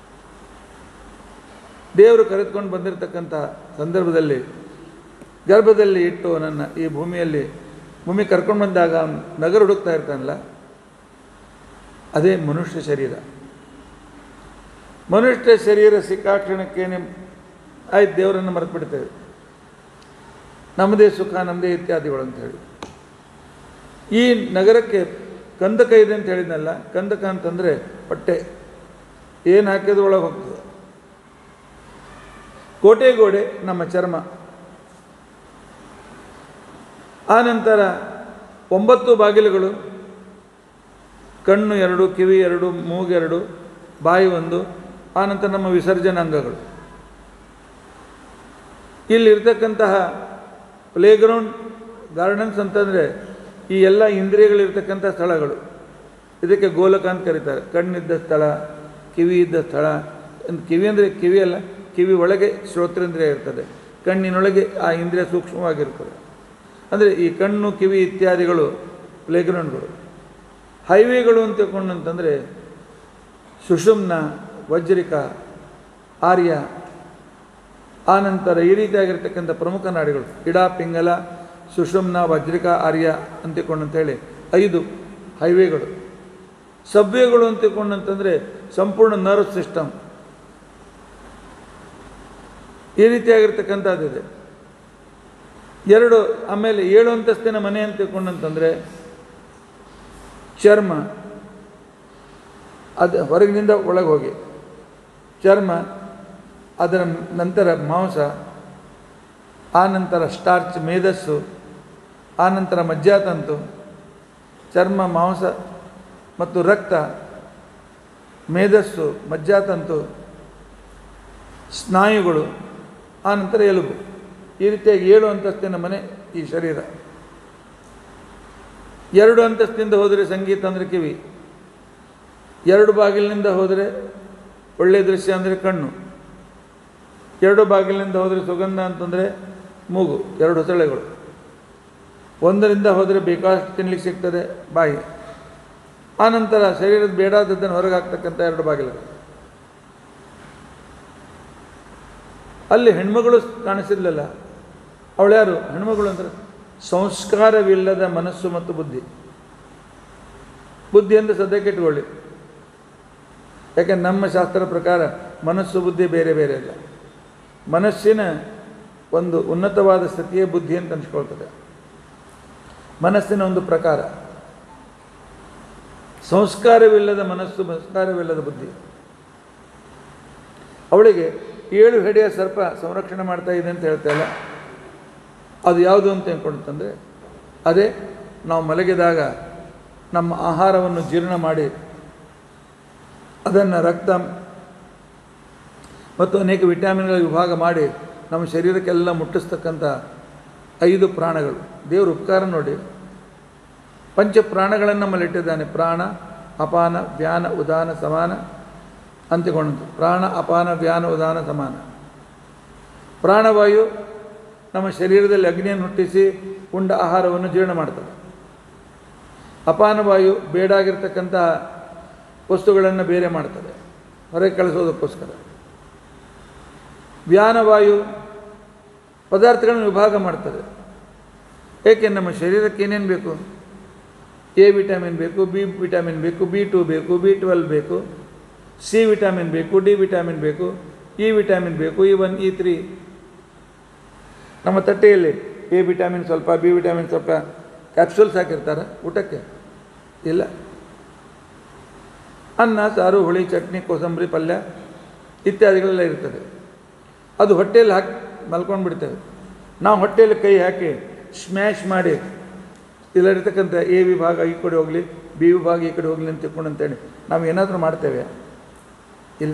ದೇವರು ಕರೆದುಕೊಂಡು ಬಂದಿರತಕ್ಕಂಥ ಸಂದರ್ಭದಲ್ಲಿ ಗರ್ಭದಲ್ಲಿ ಇಟ್ಟು ಅವನನ್ನು ಈ ಭೂಮಿಯಲ್ಲಿ ಭೂಮಿ ಕರ್ಕೊಂಡು ಬಂದಾಗ ಅವ್ನು ನಗರ ಹುಡುಕ್ತಾ ಇರ್ತಾನಲ್ಲ ಅದೇ ಮನುಷ್ಯ ಶರೀರ ಮನುಷ್ಯ ಶರೀರ ಸಿಕ್ಕಾಕ್ಷಣಕ್ಕೇನೆ ಆಯ್ತು ದೇವರನ್ನು ಮರೆತು ಬಿಡ್ತೇವೆ ನಮ್ಮದೇ ಸುಖ ನಮ್ಮದೇ ಇತ್ಯಾದಿಗಳು ಅಂತ ಹೇಳಿ ಈ ನಗರಕ್ಕೆ ಕಂದಕ ಇದೆ ಅಂತ ಹೇಳಿದ್ನಲ್ಲ ಕಂದಕ ಅಂತಂದರೆ ಹೊಟ್ಟೆ ಏನು ಹಾಕಿದ್ರು ಒಳಗೆ ಹೋಗ್ತದೆ ಕೋಟೆ ಗೋಡೆ ನಮ್ಮ ಚರ್ಮ ಆ ನಂತರ ಒಂಬತ್ತು ಬಾಗಿಲುಗಳು ಕಣ್ಣು ಎರಡು ಕಿವಿ ಎರಡು ಮೂಗೆರಡು ಬಾಯಿ ಒಂದು ಆನಂತರ ನಮ್ಮ ವಿಸರ್ಜನಾಂಗಗಳು ಇಲ್ಲಿರ್ತಕ್ಕಂತಹ ಪ್ಲೇಗ್ರೌಂಡ್ ಗಾರ್ಡನ್ಸ್ ಅಂತಂದರೆ ಈ ಎಲ್ಲ ಇಂದ್ರಿಯಗಳಿರ್ತಕ್ಕಂಥ ಸ್ಥಳಗಳು ಇದಕ್ಕೆ ಗೋಲಕ ಅಂತ ಕರೀತಾರೆ ಕಣ್ಣಿದ್ದ ಸ್ಥಳ ಕಿವಿ ಇದ್ದ ಸ್ಥಳ ಒಂದು ಕಿವಿ ಅಂದರೆ ಕಿವಿ ಅಲ್ಲ ಕಿವಿ ಒಳಗೆ ಶ್ರೋತ್ರೇಂದ್ರಿಯ ಇರ್ತದೆ ಕಣ್ಣಿನೊಳಗೆ ಆ ಇಂದ್ರಿಯ ಸೂಕ್ಷ್ಮವಾಗಿರ್ತದೆ ಅಂದರೆ ಈ ಕಣ್ಣು ಕಿವಿ ಇತ್ಯಾದಿಗಳು ಪ್ಲೇಗ್ರೌಂಡ್ಗಳು ಹೈವೇಗಳು ಅಂತ ತಿಳ್ಕೊಂಡಂತಂದರೆ ಸುಷುಮ್ನ ವಜ್ರಿಕ ಆರ್ಯ ಆನಂತರ ಈ ರೀತಿಯಾಗಿರ್ತಕ್ಕಂಥ ಪ್ರಮುಖ ನಾಡಿಗಳು ಇಡಾ ಪಿಂಗಲ ಸುಷುಮ್ನ ವಜ್ರಿಕ ಆರ್ಯ ಅಂತಿಕೊಂಡಂತೇಳಿ ಐದು ಹೈವೇಗಳು ಸಬ್ವೇಗಳು ಅಂತ ತಿಳ್ಕೊಂಡಂತಂದರೆ ಸಂಪೂರ್ಣ ನರ್ವ್ ಸಿಸ್ಟಮ್ ಈ ರೀತಿಯಾಗಿರ್ತಕ್ಕಂಥದ್ದಿದೆ ಎರಡು ಆಮೇಲೆ ಏಳು ಅಂತಸ್ತಿನ ಮನೆ ಅಂತ ತಿಳ್ಕೊಂಡಂತಂದರೆ ಚರ್ಮ ಅದು ಹೊರಗಿನಿಂದ ಒಳಗೆ ಹೋಗಿ ಚರ್ಮ ಅದರ ನಂತರ ಮಾಂಸ ಆನಂತರ ಸ್ಟಾರ್ಚ್ ಮೇಧಸ್ಸು ಆನಂತರ ಮಜ್ಜಾತಂತು ಚರ್ಮ ಮಾಂಸ ಮತ್ತು ರಕ್ತ ಮೇಧಸ್ಸು ಮಜ್ಜಾತಂತು ಸ್ನಾಯುಗಳು ಆನಂತರ ಎಲುಬು ಈ ರೀತಿಯಾಗಿ ಏಳು ಅಂತಸ್ತಿನ ಮನೆ ಈ ಶರೀರ ಎರಡು ಅಂತಸ್ತಿಂದ ಹೋದರೆ ಸಂಗೀತ ಅಂದರೆ ಕಿವಿ ಎರಡು ಬಾಗಿಲಿನಿಂದ ಹೋದರೆ ಒಳ್ಳೆಯ ದೃಶ್ಯ ಅಂದರೆ ಕಣ್ಣು ಎರಡು ಬಾಗಿಲಿನಿಂದ ಹೋದರೆ ಸುಗಂಧ ಅಂತಂದರೆ ಮೂಗು ಎರಡು ಹೊಸಳೆಗಳು ಒಂದರಿಂದ ಹೋದರೆ ಬೇಕಾಷ್ಟು ತಿನ್ಲಿಕ್ಕೆ ಸಿಗ್ತದೆ ಬಾಯಿ ಆನಂತರ ಶರೀರದ ಬೇಡಾದದ್ದನ್ನು ಹೊರಗೆ ಹಾಕ್ತಕ್ಕಂಥ ಎರಡು ಬಾಗಿಲುಗಳು ಅಲ್ಲಿ ಹೆಣ್ಮಗಳು ಕಾಣಿಸಿರ್ಲಿಲ್ಲ ಅವಳು ಯಾರು ಹೆಣ್ಮಗಳು ಅಂದರೆ ಸಂಸ್ಕಾರವಿಲ್ಲದ ಮನಸ್ಸು ಮತ್ತು ಬುದ್ಧಿ ಬುದ್ಧಿ ಅಂದರೆ ಸದ್ಯಕ್ಕೆ ಇಟ್ಕೊಳ್ಳಿ ಯಾಕೆಂದ್ರೆ ನಮ್ಮ ಶಾಸ್ತ್ರ ಪ್ರಕಾರ ಮನಸ್ಸು ಬುದ್ಧಿ ಬೇರೆ ಬೇರೆ ಇಲ್ಲ ಮನಸ್ಸಿನ ಒಂದು ಉನ್ನತವಾದ ಸ್ಥಿತಿಯೇ ಬುದ್ಧಿ ಅಂತ ಅನ್ಸ್ಕೊಳ್ತದೆ ಮನಸ್ಸಿನ ಒಂದು ಪ್ರಕಾರ ಸಂಸ್ಕಾರವಿಲ್ಲದ ಮನಸ್ಸು ಸಂಸ್ಕಾರವಿಲ್ಲದ ಬುದ್ಧಿ ಅವಳಿಗೆ ಏಳು ಹೆಡೆಯ ಸರ್ಪ ಸಂರಕ್ಷಣೆ ಮಾಡ್ತಾ ಇದೆ ಅಂತ ಹೇಳ್ತಾಯಿಲ್ಲ ಅದು ಯಾವುದು ಅಂತ ಹೇಳ್ಕೊಂಡಂತಂದರೆ ಅದೇ ನಾವು ಮಲಗಿದಾಗ ನಮ್ಮ ಆಹಾರವನ್ನು ಜೀರ್ಣ ಮಾಡಿ ಅದನ್ನು ರಕ್ತ ಮತ್ತು ಅನೇಕ ವಿಟಮಿನ್ಗಳ ವಿಭಾಗ ಮಾಡಿ ನಮ್ಮ ಶರೀರಕ್ಕೆಲ್ಲ ಮುಟ್ಟಿಸ್ತಕ್ಕಂಥ ಐದು ಪ್ರಾಣಗಳು ದೇವರು ಉಪಕಾರ ನೋಡಿ ಪಂಚ ಪ್ರಾಣಗಳನ್ನು ನಮ್ಮಲ್ಲಿಟ್ಟಿದ್ದಾನೆ ಪ್ರಾಣ ಅಪಾನ ವ್ಯಾನ ಉದಾನ ಸಮಾನ ಅಂತಿಕೊಂಡಂತು ಪ್ರಾಣ ಅಪಾನ ವ್ಯಾನ ಉದಾನ ಸಮಾನ ಪ್ರಾಣವಾಯು ನಮ್ಮ ಶರೀರದಲ್ಲಿ ಅಗ್ನಿಯನ್ನು ಹುಟ್ಟಿಸಿ ಉಂಡ ಆಹಾರವನ್ನು ಜೀರ್ಣ ಮಾಡ್ತದೆ ಅಪಾನವಾಯು ಬೇಡಾಗಿರ್ತಕ್ಕಂಥ ವಸ್ತುಗಳನ್ನು ಬೇರೆ ಮಾಡ್ತದೆ ಹೊರಗೆ ಕಳಿಸೋದಕ್ಕೋಸ್ಕರ ವ್ಯಾನವಾಯು ಪದಾರ್ಥಗಳನ್ನು ವಿಭಾಗ ಮಾಡ್ತದೆ ಏಕೆ ನಮ್ಮ ಶರೀರಕ್ಕೆ ಏನೇನು ಬೇಕು ಎ ವಿಟಮಿನ್ ಬೇಕು ಬಿ ವಿಟಮಿನ್ ಬೇಕು ಬಿ ಟು ಬೇಕು ಬಿ ಟ್ವೆಲ್ ಬೇಕು ಸಿ ವಿಟಮಿನ್ ಬೇಕು ಡಿ ವಿಟಮಿನ್ ಬೇಕು ಇ ವಿಟಮಿನ್ ಬೇಕು ಇ ಒನ್ ಇ ತ್ರೀ ನಮ್ಮ ತಟ್ಟೆಯಲ್ಲಿ ಎ ವಿಟಮಿನ್ ಸ್ವಲ್ಪ ಬಿ ವಿಟಮಿನ್ ಸ್ವಲ್ಪ ಕ್ಯಾಪ್ಸೂಲ್ಸ್ ಹಾಕಿರ್ತಾರೆ ಊಟಕ್ಕೆ ಇಲ್ಲ ಅನ್ನ ಸಾರು ಹುಳಿ ಚಟ್ನಿ ಕೋಸಂಬರಿ ಪಲ್ಯ ಇತ್ಯಾದಿಗಳೆಲ್ಲ ಇರ್ತದೆ ಅದು ಹೊಟ್ಟೆಯಲ್ಲಿ ಹಾಕಿ ಮಲ್ಕೊಂಡು ಬಿಡ್ತೇವೆ ನಾವು ಹೊಟ್ಟೆಯಲ್ಲಿ ಕೈ ಹಾಕಿ ಸ್ಮ್ಯಾಶ್ ಮಾಡಿ ಇಲ್ಲಿರ್ತಕ್ಕಂಥ ಎ ವಿಭಾಗ ಈ ಕಡೆ ಹೋಗಲಿ ಬಿ ವಿಭಾಗ ಈ ಕಡೆ ಹೋಗಲಿ ಅಂತ ತಿಳ್ಕೊಂಡು ಅಂತೇಳಿ ನಾವು ಏನಾದರೂ ಮಾಡ್ತೇವೆ ಇಲ್ಲ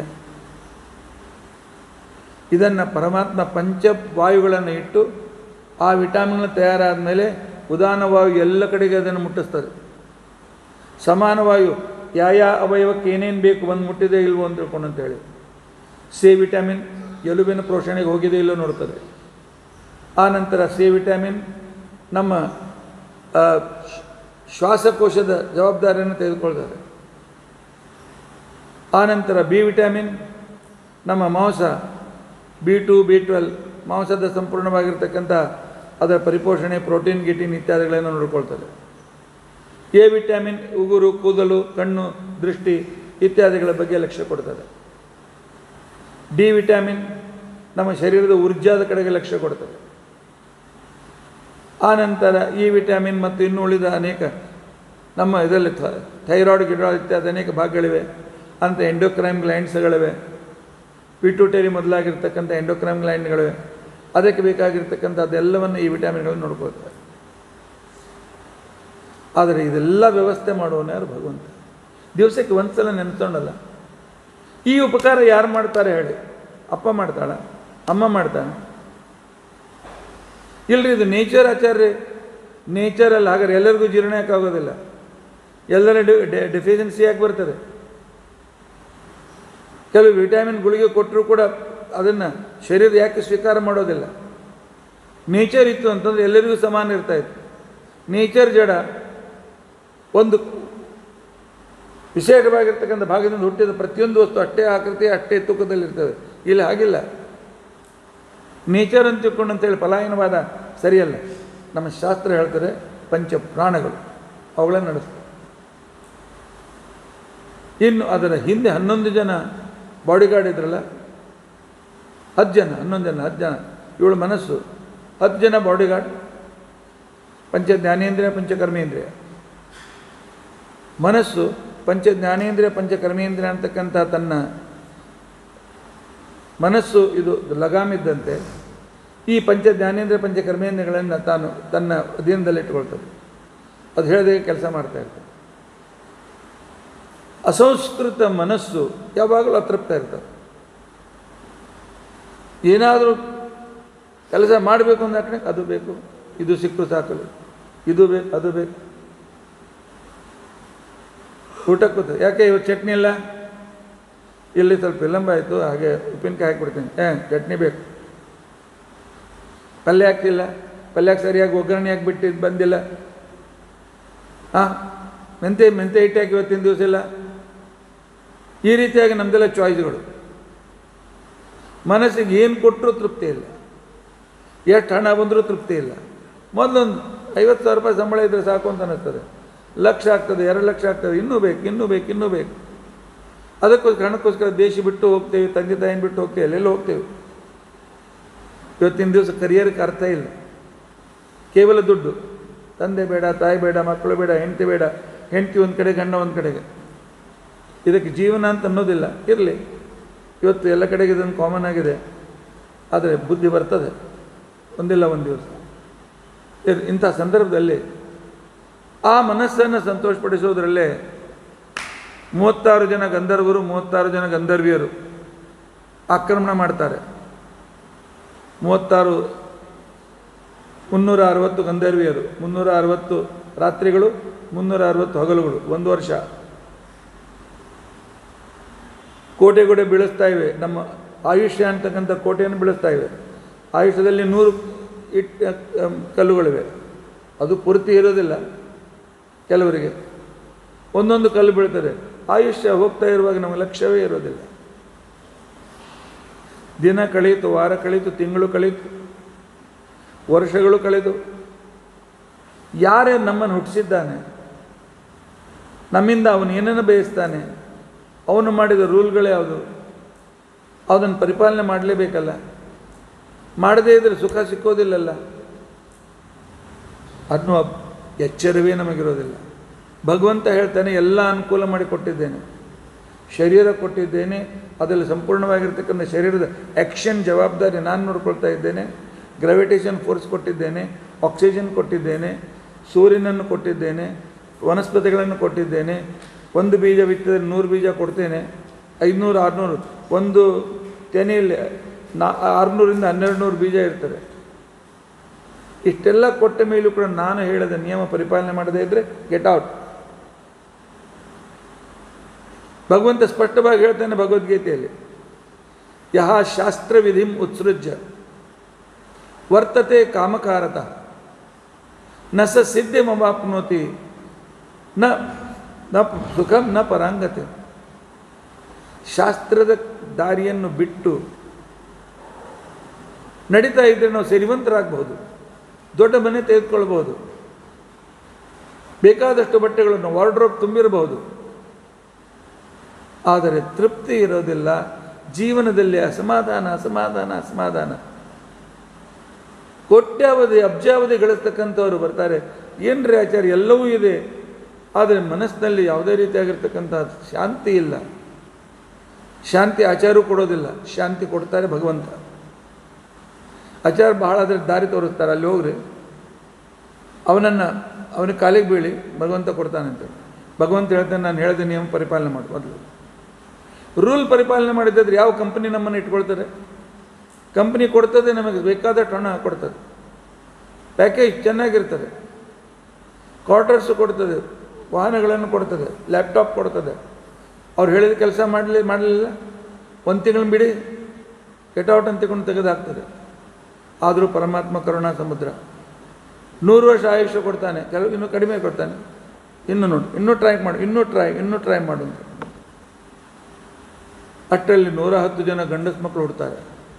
ಇದನ್ನು ಪರಮಾತ್ಮ ಪಂಚವಾಯುಗಳನ್ನು ಇಟ್ಟು ಆ ವಿಟಾಮಿನ್ಗಳು ತಯಾರಾದ ಮೇಲೆ ಉದಾನ ವಾಯು ಎಲ್ಲ ಕಡೆಗೆ ಅದನ್ನು ಮುಟ್ಟಿಸ್ತದೆ ಸಮಾನ ವಾಯು ಯಾವ ಯಾವ ಅವಯವಕ್ಕೆ ಏನೇನು ಬೇಕು ಬಂದು ಮುಟ್ಟಿದೆ ಇಲ್ವೋ ಅಂತ ತಿಳ್ಕೊಂಡು ಅಂತೇಳಿ ಸಿ ವಿಟಮಿನ್ ಎಲುಬಿನ ಪೋಷಣೆಗೆ ಹೋಗಿದೆ ಇಲ್ಲೋ ನೋಡ್ತದೆ ಆ ನಂತರ ಸಿ ವಿಟಮಿನ್ ನಮ್ಮ ಆ, ಶ್ವ- ಶ್ವಾಸಕೋಶದ ಜವಾಬ್ದಾರಿಯನ್ನು ತೆಗೆದುಕೊಳ್ತಾರೆ ಆನಂತರ ಬಿ ವಿಟಮಿನ್ ನಮ್ಮ ಮಾಂಸ ಬಿ ಟು ಬಿ ಟ್ವೆಲ್ ಮಾಂಸದ ಸಂಪೂರ್ಣವಾಗಿರ್ತಕ್ಕಂಥ ಅದರ ಪರಿಪೋಷಣೆ ಪ್ರೋಟೀನ್ ಗಿಟೀನ್ ಇತ್ಯಾದಿಗಳನ್ನು ನೋಡ್ಕೊಳ್ತದೆ ಎ ವಿಟಮಿನ್ ಉಗುರು ಕೂದಲು ಕಣ್ಣು ದೃಷ್ಟಿ ಇತ್ಯಾದಿಗಳ ಬಗ್ಗೆ ಲಕ್ಷ್ಯ ಕೊಡ್ತದೆ ಡಿ ವಿಟಮಿನ್ ನಮ್ಮ ಶರೀರದ ಊರ್ಜಾದ ಕಡೆಗೆ ಲಕ್ಷ್ಯ ಕೊಡ್ತದೆ ಆನಂತರ ಇ ವಿಟಮಿನ್ ಮತ್ತು ಇನ್ನು ಉಳಿದ ಅನೇಕ ನಮ್ಮ ಇದರಲ್ಲಿ ಥ- ಥೈರಾಯ್ಡ್ ಗಿಡಾಯ್ಡ್ ಇತ್ಯಾದಿ ಅನೇಕ ಭಾಗಗಳಿವೆ ಅಂತ ಎಂಡೋಕ್ರೈಮ್ ಗ್ಲ್ಯಾಂಡ್ಸ್ಗಳಿವೆ ಪಿಟ್ಯೂಟರಿ ಮೊದಲಾಗಿರ್ತಕ್ಕಂಥ ಎಂಡೋಕ್ರೈಮ್ ಗ್ಲ್ಯಾಂಡ್ಗಳಿವೆ ಅದಕ್ಕೆ ಬೇಕಾಗಿರ್ತಕ್ಕಂಥ ಅದೆಲ್ಲವನ್ನು ಈ ವಿಟಮಿನ್ಗಳನ್ನು ನೋಡ್ಕೊಳ್ತಾರೆ ಆದರೆ ಇದೆಲ್ಲ ವ್ಯವಸ್ಥೆ ಮಾಡುವನು ಯಾರು ಭಗವಂತ ದಿವಸಕ್ಕೆ ಒಂದು ಸಲ ನೆನೆಸ್ಕೊಂಡಲ್ಲ ಈ ಉಪಕಾರ ಯಾರು ಮಾಡ್ತಾರೆ ಹೇಳಿ ಅಪ್ಪ ಮಾಡ್ತಾಳ ಅಮ್ಮ ಮಾಡ್ತಾಳೆ ಇಲ್ರಿ ಇದು ನೇಚರ್ ಆಚಾರ್ಯ ನೇಚರಲ್ಲಿ ಹಾಗಾದ್ರೆ ಎಲ್ಲರಿಗೂ ಜೀರ್ಣ ಯಾಕೆ ಆಗೋದಿಲ್ಲ ಎಲ್ಲರ ಡೆಫಿಷಿಯನ್ಸಿ ಯಾಕೆ ಬರ್ತದೆ ಕೆಲವು ವಿಟಮಿನ್ ಗುಳಿಗೆ ಕೊಟ್ಟರೂ ಕೂಡ ಅದನ್ನು ಶರೀರ ಯಾಕೆ ಸ್ವೀಕಾರ ಮಾಡೋದಿಲ್ಲ ನೇಚರ್ ಇತ್ತು ಅಂತಂದ್ರೆ ಎಲ್ಲರಿಗೂ ಸಮಾನ ಇರ್ತಾ ಇತ್ತು ನೇಚರ್ ಜಡ ಒಂದು ವಿಶೇಷವಾಗಿರ್ತಕ್ಕಂಥ ಭಾಗದಿಂದ ಹುಟ್ಟಿದ ಪ್ರತಿಯೊಂದು ವಸ್ತು ಅಷ್ಟೇ ಆಕೃತಿ ಅಷ್ಟೇ ತೂಕದಲ್ಲಿರ್ತದೆ ಇಲ್ಲಿ ಹಾಗಿಲ್ಲ ನೇಚರ್ ಅಂತ ತಿಳ್ಕೊಂಡು ಅಂತೇಳಿ ಪಲಾಯನವಾದ ಸರಿಯಲ್ಲ ನಮ್ಮ ಶಾಸ್ತ್ರ ಹೇಳ್ತಾರೆ ಪಂಚ ಪ್ರಾಣಗಳು ಅವುಗಳನ್ನು ನಡೆಸ್ತವೆ ಇನ್ನು ಅದರ ಹಿಂದೆ ಹನ್ನೊಂದು ಜನ ಬಾಡಿಗಾರ್ಡ್ ಇದ್ರಲ್ಲ ಹತ್ತು ಜನ ಹನ್ನೊಂದು ಜನ ಹತ್ತು ಜನ ಇವಳು ಮನಸ್ಸು ಹತ್ತು ಜನ ಬಾಡಿಗಾರ್ಡ್ ಪಂಚ ಜ್ಞಾನೇಂದ್ರಿಯ ಪಂಚಕರ್ಮೇಂದ್ರಿಯ ಮನಸ್ಸು ಪಂಚ ಜ್ಞಾನೇಂದ್ರಿಯ ಪಂಚಕರ್ಮೇಂದ್ರಿಯ ಅಂತಕ್ಕಂಥ ತನ್ನ ಮನಸ್ಸು ಇದು ಲಗಾಮಿದ್ದಂತೆ ಈ ಪಂಚ ಜ್ಞಾನೇಂದ್ರ ಪಂಚ ಕರ್ಮೇಂದ್ರಗಳನ್ನು ತಾನು ತನ್ನ ಅಧೀನದಲ್ಲಿಟ್ಟುಕೊಳ್ತದೆ ಅದು ಹೇಳದೆ ಕೆಲಸ ಮಾಡ್ತಾ ಇರ್ತದೆ ಅಸಂಸ್ಕೃತ ಮನಸ್ಸು ಯಾವಾಗಲೂ ಅತೃಪ್ತ ಇರ್ತದೆ ಏನಾದರೂ ಕೆಲಸ ಮಾಡಬೇಕು ಅಂದ ಅದು ಬೇಕು ಇದು ಸಿಕ್ಕರು ಸಾಕಲು ಇದು ಬೇಕು ಅದು ಬೇಕು ಊಟಕ್ಕೆ ಕೂತು ಯಾಕೆ ಇವತ್ತು ಚಟ್ನಿ ಇಲ್ಲ ಇಲ್ಲಿ ಸ್ವಲ್ಪ ವಿಳಂಬ ಆಯಿತು ಹಾಗೆ ಉಪ್ಪಿನಕಾಯಿ ಹಾಕಿಬಿಡ್ತೀನಿ ಏ ಚಟ್ನಿ ಬೇಕು ಪಲ್ಯ ಹಾಕ್ತಿಲ್ಲ ಪಲ್ಯಕ್ಕೆ ಸರಿಯಾಗಿ ಒಗ್ಗರಣೆ ಹಾಕ್ಬಿಟ್ಟು ಬಂದಿಲ್ಲ ಹಾಂ ಮೆಂತೆ ಮೆಂತೆ ಹಿಟ್ಟು ಹಾಕಿ ಇವತ್ತಿನ ದಿವಸ ಇಲ್ಲ ಈ ರೀತಿಯಾಗಿ ನಮ್ಮದೆಲ್ಲ ಚಾಯ್ಸ್ಗಳು ಮನಸ್ಸಿಗೆ ಏನು ಕೊಟ್ಟರೂ ತೃಪ್ತಿ ಇಲ್ಲ ಎಷ್ಟು ಹಣ ಬಂದರೂ ತೃಪ್ತಿ ಇಲ್ಲ ಮೊದಲೊಂದು ಐವತ್ತು ಸಾವಿರ ರೂಪಾಯಿ ಸಂಬಳ ಇದ್ದರೆ ಸಾಕು ಅಂತ ಅನ್ನಿಸ್ತದೆ ಲಕ್ಷ ಆಗ್ತದೆ ಎರಡು ಲಕ್ಷ ಆಗ್ತದೆ ಇನ್ನೂ ಬೇಕು ಇನ್ನೂ ಬೇಕು ಇನ್ನೂ ಬೇಕು ಅದಕ್ಕೋಸ್ಕರ ಹಣಕ್ಕೋಸ್ಕರ ದೇಶ ಬಿಟ್ಟು ಹೋಗ್ತೇವೆ ತಂದೆ ತಾಯಿನ ಬಿಟ್ಟು ಹೋಗ್ತೇವೆ ಎಲ್ಲೆಲ್ಲ ಹೋಗ್ತೇವೆ ಇವತ್ತಿನ ದಿವಸ ಕರಿಯರ್ಗೆ ಅರ್ಥ ಇಲ್ಲ ಕೇವಲ ದುಡ್ಡು ತಂದೆ ಬೇಡ ತಾಯಿ ಬೇಡ ಮಕ್ಕಳು ಬೇಡ ಹೆಂಡತಿ ಬೇಡ ಹೆಂಡತಿ ಒಂದು ಕಡೆ ಗಂಡ ಒಂದು ಕಡೆಗೆ ಇದಕ್ಕೆ ಜೀವನ ಅಂತ ಅನ್ನೋದಿಲ್ಲ ಇರಲಿ ಇವತ್ತು ಎಲ್ಲ ಕಡೆಗೆ ಇದೊಂದು ಕಾಮನ್ ಆಗಿದೆ ಆದರೆ ಬುದ್ಧಿ ಬರ್ತದೆ ಒಂದಿಲ್ಲ ಒಂದು ದಿವಸ ಇರ್- ಇಂಥ ಸಂದರ್ಭದಲ್ಲಿ ಆ ಮನಸ್ಸನ್ನು ಸಂತೋಷಪಡಿಸೋದ್ರಲ್ಲೇ ಮೂವತ್ತಾರು ಜನ ಗಂಧರ್ವರು ಮೂವತ್ತಾರು ಜನ ಗಂಧರ್ವಿಯರು ಆಕ್ರಮಣ ಮಾಡ್ತಾರೆ ಮೂವತ್ತಾರು ಮುನ್ನೂರ ಅರವತ್ತು ಗಂಧರ್ವಿಯರು ಮುನ್ನೂರ ಅರವತ್ತು ರಾತ್ರಿಗಳು ಮುನ್ನೂರ ಅರವತ್ತು ಹಗಲುಗಳು ಒಂದು ವರ್ಷ ಕೋಟೆ ಗೋಡೆ ಬೀಳಿಸ್ತಾ ಇವೆ ನಮ್ಮ ಆಯುಷ್ಯ ಅಂತಕ್ಕಂಥ ಕೋಟೆಯನ್ನು ಬೀಳಿಸ್ತಾ ಇವೆ ಆಯುಷ್ಯದಲ್ಲಿ ನೂರು ಇಟ್ ಅಮ್, ಕಲ್ಲುಗಳಿವೆ ಅದು ಪೂರ್ತಿ ಇರೋದಿಲ್ಲ ಕೆಲವರಿಗೆ ಒಂದೊಂದು ಕಲ್ಲು ಬೀಳ್ತದೆ ಆಯುಷ್ಯ ಹೋಗ್ತಾ ಇರುವಾಗ ನಮಗೆ ಲಕ್ಷ್ಯವೇ ಇರೋದಿಲ್ಲ ದಿನ ಕಳೀತು ವಾರ ಕಳೀತು ತಿಂಗಳು ಕಳೀತು ವರ್ಷಗಳು ಕಳೆದು ಯಾರೇ ನಮ್ಮನ್ನು ಹುಟ್ಟಿಸಿದ್ದಾನೆ ನಮ್ಮಿಂದ ಅವನು ಏನನ್ನು ಬಯಸ್ತಾನೆ ಅವನು ಮಾಡಿದ ರೂಲ್ಗಳು ಯಾವುದು ಅದನ್ನು ಪರಿಪಾಲನೆ ಮಾಡಲೇಬೇಕಲ್ಲ ಮಾಡದೇ ಇದ್ದರೆ ಸುಖ ಸಿಕ್ಕೋದಿಲ್ಲಲ್ಲ ಅನ್ನುವ ಎಚ್ಚರವೇ ನಮಗಿರೋದಿಲ್ಲ ಭಗವಂತ ಹೇಳ್ತಾನೆ ಎಲ್ಲ ಅನುಕೂಲ ಮಾಡಿ ಕೊಟ್ಟಿದ್ದೇನೆ ಶರೀರ ಕೊಟ್ಟಿದ್ದೇನೆ ಅದರಲ್ಲಿ ಸಂಪೂರ್ಣವಾಗಿರ್ತಕ್ಕಂಥ ಶರೀರದ ಆ್ಯಕ್ಷನ್ ಜವಾಬ್ದಾರಿ ನಾನು ನೋಡ್ಕೊಳ್ತಾ ಇದ್ದೇನೆ ಗ್ರಾವಿಟೇಷನ್ ಫೋರ್ಸ್ ಕೊಟ್ಟಿದ್ದೇನೆ ಆಕ್ಸಿಜನ್ ಕೊಟ್ಟಿದ್ದೇನೆ ಸೂರ್ಯನನ್ನು ಕೊಟ್ಟಿದ್ದೇನೆ ವನಸ್ಪತಿಗಳನ್ನು ಕೊಟ್ಟಿದ್ದೇನೆ ಒಂದು ಬೀಜ ಬಿತ್ತಿದರೆ ನೂರು ಬೀಜ ಕೊಡ್ತೇನೆ ಐದುನೂರು ಆರುನೂರು ಒಂದು ತೆನೆಯಲ್ಲಿ ನಾ ಆರುನೂರಿಂದ ಹನ್ನೆರಡು ನೂರು ಬೀಜ ಇರ್ತದೆ ಇಷ್ಟೆಲ್ಲ ಕೊಟ್ಟ ಮೇಲೂ ಕೂಡ ನಾನು ಹೇಳಿದ ನಿಯಮ ಪರಿಪಾಲನೆ ಮಾಡದೇ ಇದ್ದರೆ ಗೆಟ್ ಔಟ್ ಭಗವಂತ ಸ್ಪಷ್ಟವಾಗಿ ಹೇಳ್ತಾನೆ ಭಗವದ್ಗೀತೆಯಲ್ಲಿ ಯಹ ಶಾಸ್ತ್ರವಿಧಿಂ ಉತ್ಸೃಜ್ಯ ವರ್ತತೆ ಕಾಮಕಾರತ ನ ಸ ಸಿದ್ಧಿಮವಾಪ್ನೋತಿ ನ ನ ಸುಖಂ ನ ಪರಾಂಗತೆ ಶಾಸ್ತ್ರದ ದಾರಿಯನ್ನು ಬಿಟ್ಟು ನಡೀತಾ ಇದ್ದರೆ ನಾವು ಸಿರಿವಂತರಾಗಬಹುದು ದೊಡ್ಡ ಮನೆ ತೆಗೆದುಕೊಳ್ಬೋದು ಬೇಕಾದಷ್ಟು ಬಟ್ಟೆಗಳನ್ನು ವಾರ್ಡ್ರೋಬ್ ತುಂಬಿರಬಹುದು ಆದರೆ ತೃಪ್ತಿ ಇರೋದಿಲ್ಲ ಜೀವನದಲ್ಲಿ ಅಸಮಾಧಾನ ಅಸಮಾಧಾನ ಅಸಮಾಧಾನ ಕೋಟ್ಯಾವಧಿ ಅಬ್ಜಾವಧಿ ಗಳಿಸ್ತಕ್ಕಂಥವ್ರು ಬರ್ತಾರೆ ಏನ್ರಿ ಆಚಾರ್ಯ ಎಲ್ಲವೂ ಇದೆ ಆದರೆ ಮನಸ್ಸಿನಲ್ಲಿ ಯಾವುದೇ ರೀತಿಯಾಗಿರ್ತಕ್ಕಂಥ ಶಾಂತಿ ಇಲ್ಲ ಶಾಂತಿ ಆಚಾರ್ಯರು ಕೊಡೋದಿಲ್ಲ ಶಾಂತಿ ಕೊಡ್ತಾರೆ ಭಗವಂತ ಆಚಾರ ಬಹಳ ಅದ್ರ ದಾರಿ ತೋರಿಸ್ತಾರೆ ಅಲ್ಲಿ ಹೋಗ್ರಿ ಅವನನ್ನು ಅವನಿಗೆ ಕಾಲಿಗೆ ಬೀಳಿ ಭಗವಂತ ಕೊಡ್ತಾನಂತೆ ಭಗವಂತ ಹೇಳ್ತಾನೆ ನಾನು ಹೇಳಿದ ನಿಯಮ ಪರಿಪಾಲನೆ ಮಾಡು ಮೊದಲು ರೂಲ್ ಪರಿಪಾಲನೆ ಮಾಡಿದ್ರೆ ಯಾವ ಕಂಪನಿ ನಮ್ಮನ್ನು ಇಟ್ಕೊಳ್ತಾರೆ ಕಂಪ್ನಿ ಕೊಡ್ತದೆ ನಮಗೆ ಬೇಕಾದಷ್ಟು ಹಣ ಕೊಡ್ತದೆ ಪ್ಯಾಕೇಜ್ ಚೆನ್ನಾಗಿರ್ತದೆ ಕ್ವಾರ್ಟರ್ಸ್ ಕೊಡ್ತದೆ ವಾಹನಗಳನ್ನು ಕೊಡ್ತದೆ ಲ್ಯಾಪ್ಟಾಪ್ ಕೊಡ್ತದೆ ಅವ್ರು ಹೇಳಿದ ಕೆಲಸ ಮಾಡಲಿ ಮಾಡಲಿಲ್ಲ ಒಂದು ತಿಂಗಳು ಬಿಡಿ ಕೆಟೌಟ್ ಅಂತ ತಗೊಂಡು ತೆಗೆದುಹಾಕ್ತದೆ ಆದರೂ ಪರಮಾತ್ಮ ಕರುಣಾ ಸಮುದ್ರ ನೂರು ವರ್ಷ ಆಯುಷ್ಯ ಕೊಡ್ತಾನೆ ಕೆಲವು ಇನ್ನೂ ಕಡಿಮೆ ಕೊಡ್ತಾನೆ ಇನ್ನು ನೋಡಿ ಇನ್ನೂ ಟ್ರೈ ಮಾಡು ಇನ್ನೂ ಟ್ರೈ ಇನ್ನೂ ಟ್ರೈ ಮಾಡು ಅಂತ ಅಷ್ಟರಲ್ಲಿ ನೂರ ಹತ್ತು ಜನ ಗಂಡಸ ಮಕ್ಕಳು ಹುಡ್ತಾರೆ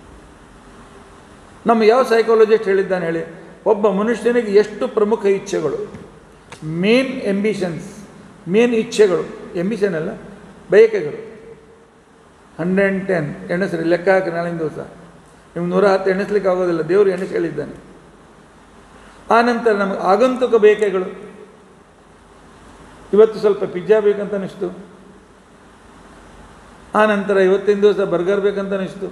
ನಮ್ಮ ಯಾವ ಸೈಕಾಲಜಿಸ್ಟ್ ಹೇಳಿದ್ದಾನೆ ಹೇಳಿ ಒಬ್ಬ ಮನುಷ್ಯನಿಗೆ ಎಷ್ಟು ಪ್ರಮುಖ ಇಚ್ಛೆಗಳು ಮೇನ್ ಎಂಬಿಷನ್ಸ್ ಮೇನ್ ಇಚ್ಛೆಗಳು ಎಂಬಿಷನ್ ಅಲ್ಲ ಬಯಕೆಗಳು ಹಂಡ್ರೆಡ್ ಆ್ಯಂಡ್ ಟೆನ್ ಎಣಿಸ್ರಿ ಲೆಕ್ಕ ಹಾಕಿ ನಾಳಿನ ದಿವಸ ನಿಮ್ಗೆ ನೂರ ಹತ್ತು ಎಣಿಸ್ಲಿಕ್ಕೆ ಆಗೋದಿಲ್ಲ ದೇವರು ಎಣಿಸಿ ಹೇಳಿದ್ದಾನೆ ಆ ನಂತರ ನಮಗೆ ಆಗಂತುಕ ಬೇಕೆಗಳು ಇವತ್ತು ಸ್ವಲ್ಪ ಪಿಜ್ಜಾ ಬೇಕಂತ ಅನಿಸ್ತು ಆ ನಂತರ ಇವತ್ತಿನ ದಿವಸ ಬರ್ಗರ್ ಬೇಕಂತ ಅನಿಸ್ತು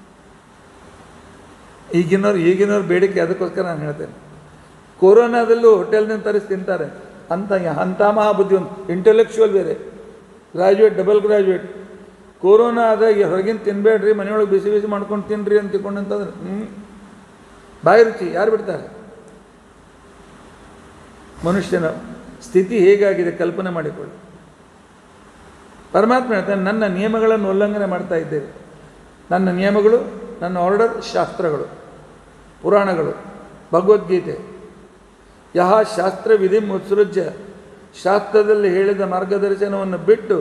ಈಗಿನವ್ರು ಈಗಿನವ್ರು ಬೇಡಿಕೆ ಅದಕ್ಕೋಸ್ಕರ ನಾನು ಹೇಳ್ತೇನೆ ಕೊರೋನಾದಲ್ಲೂ ಹೋಟೆಲ್ನಿಂದ ತರಿಸಿ ತಿಂತಾರೆ ಅಂತ ಅಂಥ ಮಹಾಬುದ್ಧಿ ಒಂದು ಇಂಟೆಲೆಕ್ಚುವಲ್ ಬೇರೆ ಗ್ರಾಜ್ಯುಯೇಟ್ ಡಬಲ್ ಗ್ರಾಜ್ಯುಯೇಟ್ ಕೊರೋನಾ ಆದಾಗ ಹೊರಗಿನ ತಿನ್ಬೇಡ್ರಿ ಮನೆಯೊಳಗೆ ಬಿಸಿ ಬಿಸಿ ಮಾಡ್ಕೊಂಡು ತಿನ್ರಿ ಅಂತ ತಿಳ್ಕೊಂಡಂತಂದ್ರೆ ಹ್ಞೂ ಬಾಯಿ ರುಚಿ ಯಾರು ಬಿಡ್ತಾರೆ ಮನುಷ್ಯನ ಸ್ಥಿತಿ ಹೇಗಾಗಿದೆ ಕಲ್ಪನೆ ಮಾಡಿಕೊಳ್ಳಿ ಪರಮಾತ್ಮ ಹೇಳ್ತಾನೆ ನನ್ನ ನಿಯಮಗಳನ್ನು ಉಲ್ಲಂಘನೆ ಮಾಡ್ತಾ ಇದ್ದೇವೆ ನನ್ನ ನಿಯಮಗಳು ನನ್ನ ಆರ್ಡರ್ ಶಾಸ್ತ್ರಗಳು ಪುರಾಣಗಳು ಭಗವದ್ಗೀತೆ ಯಹ ಶಾಸ್ತ್ರ ವಿಧಿ ಉತ್ಸೃಜ್ಯ ಶಾಸ್ತ್ರದಲ್ಲಿ ಹೇಳಿದ ಮಾರ್ಗದರ್ಶನವನ್ನು ಬಿಟ್ಟು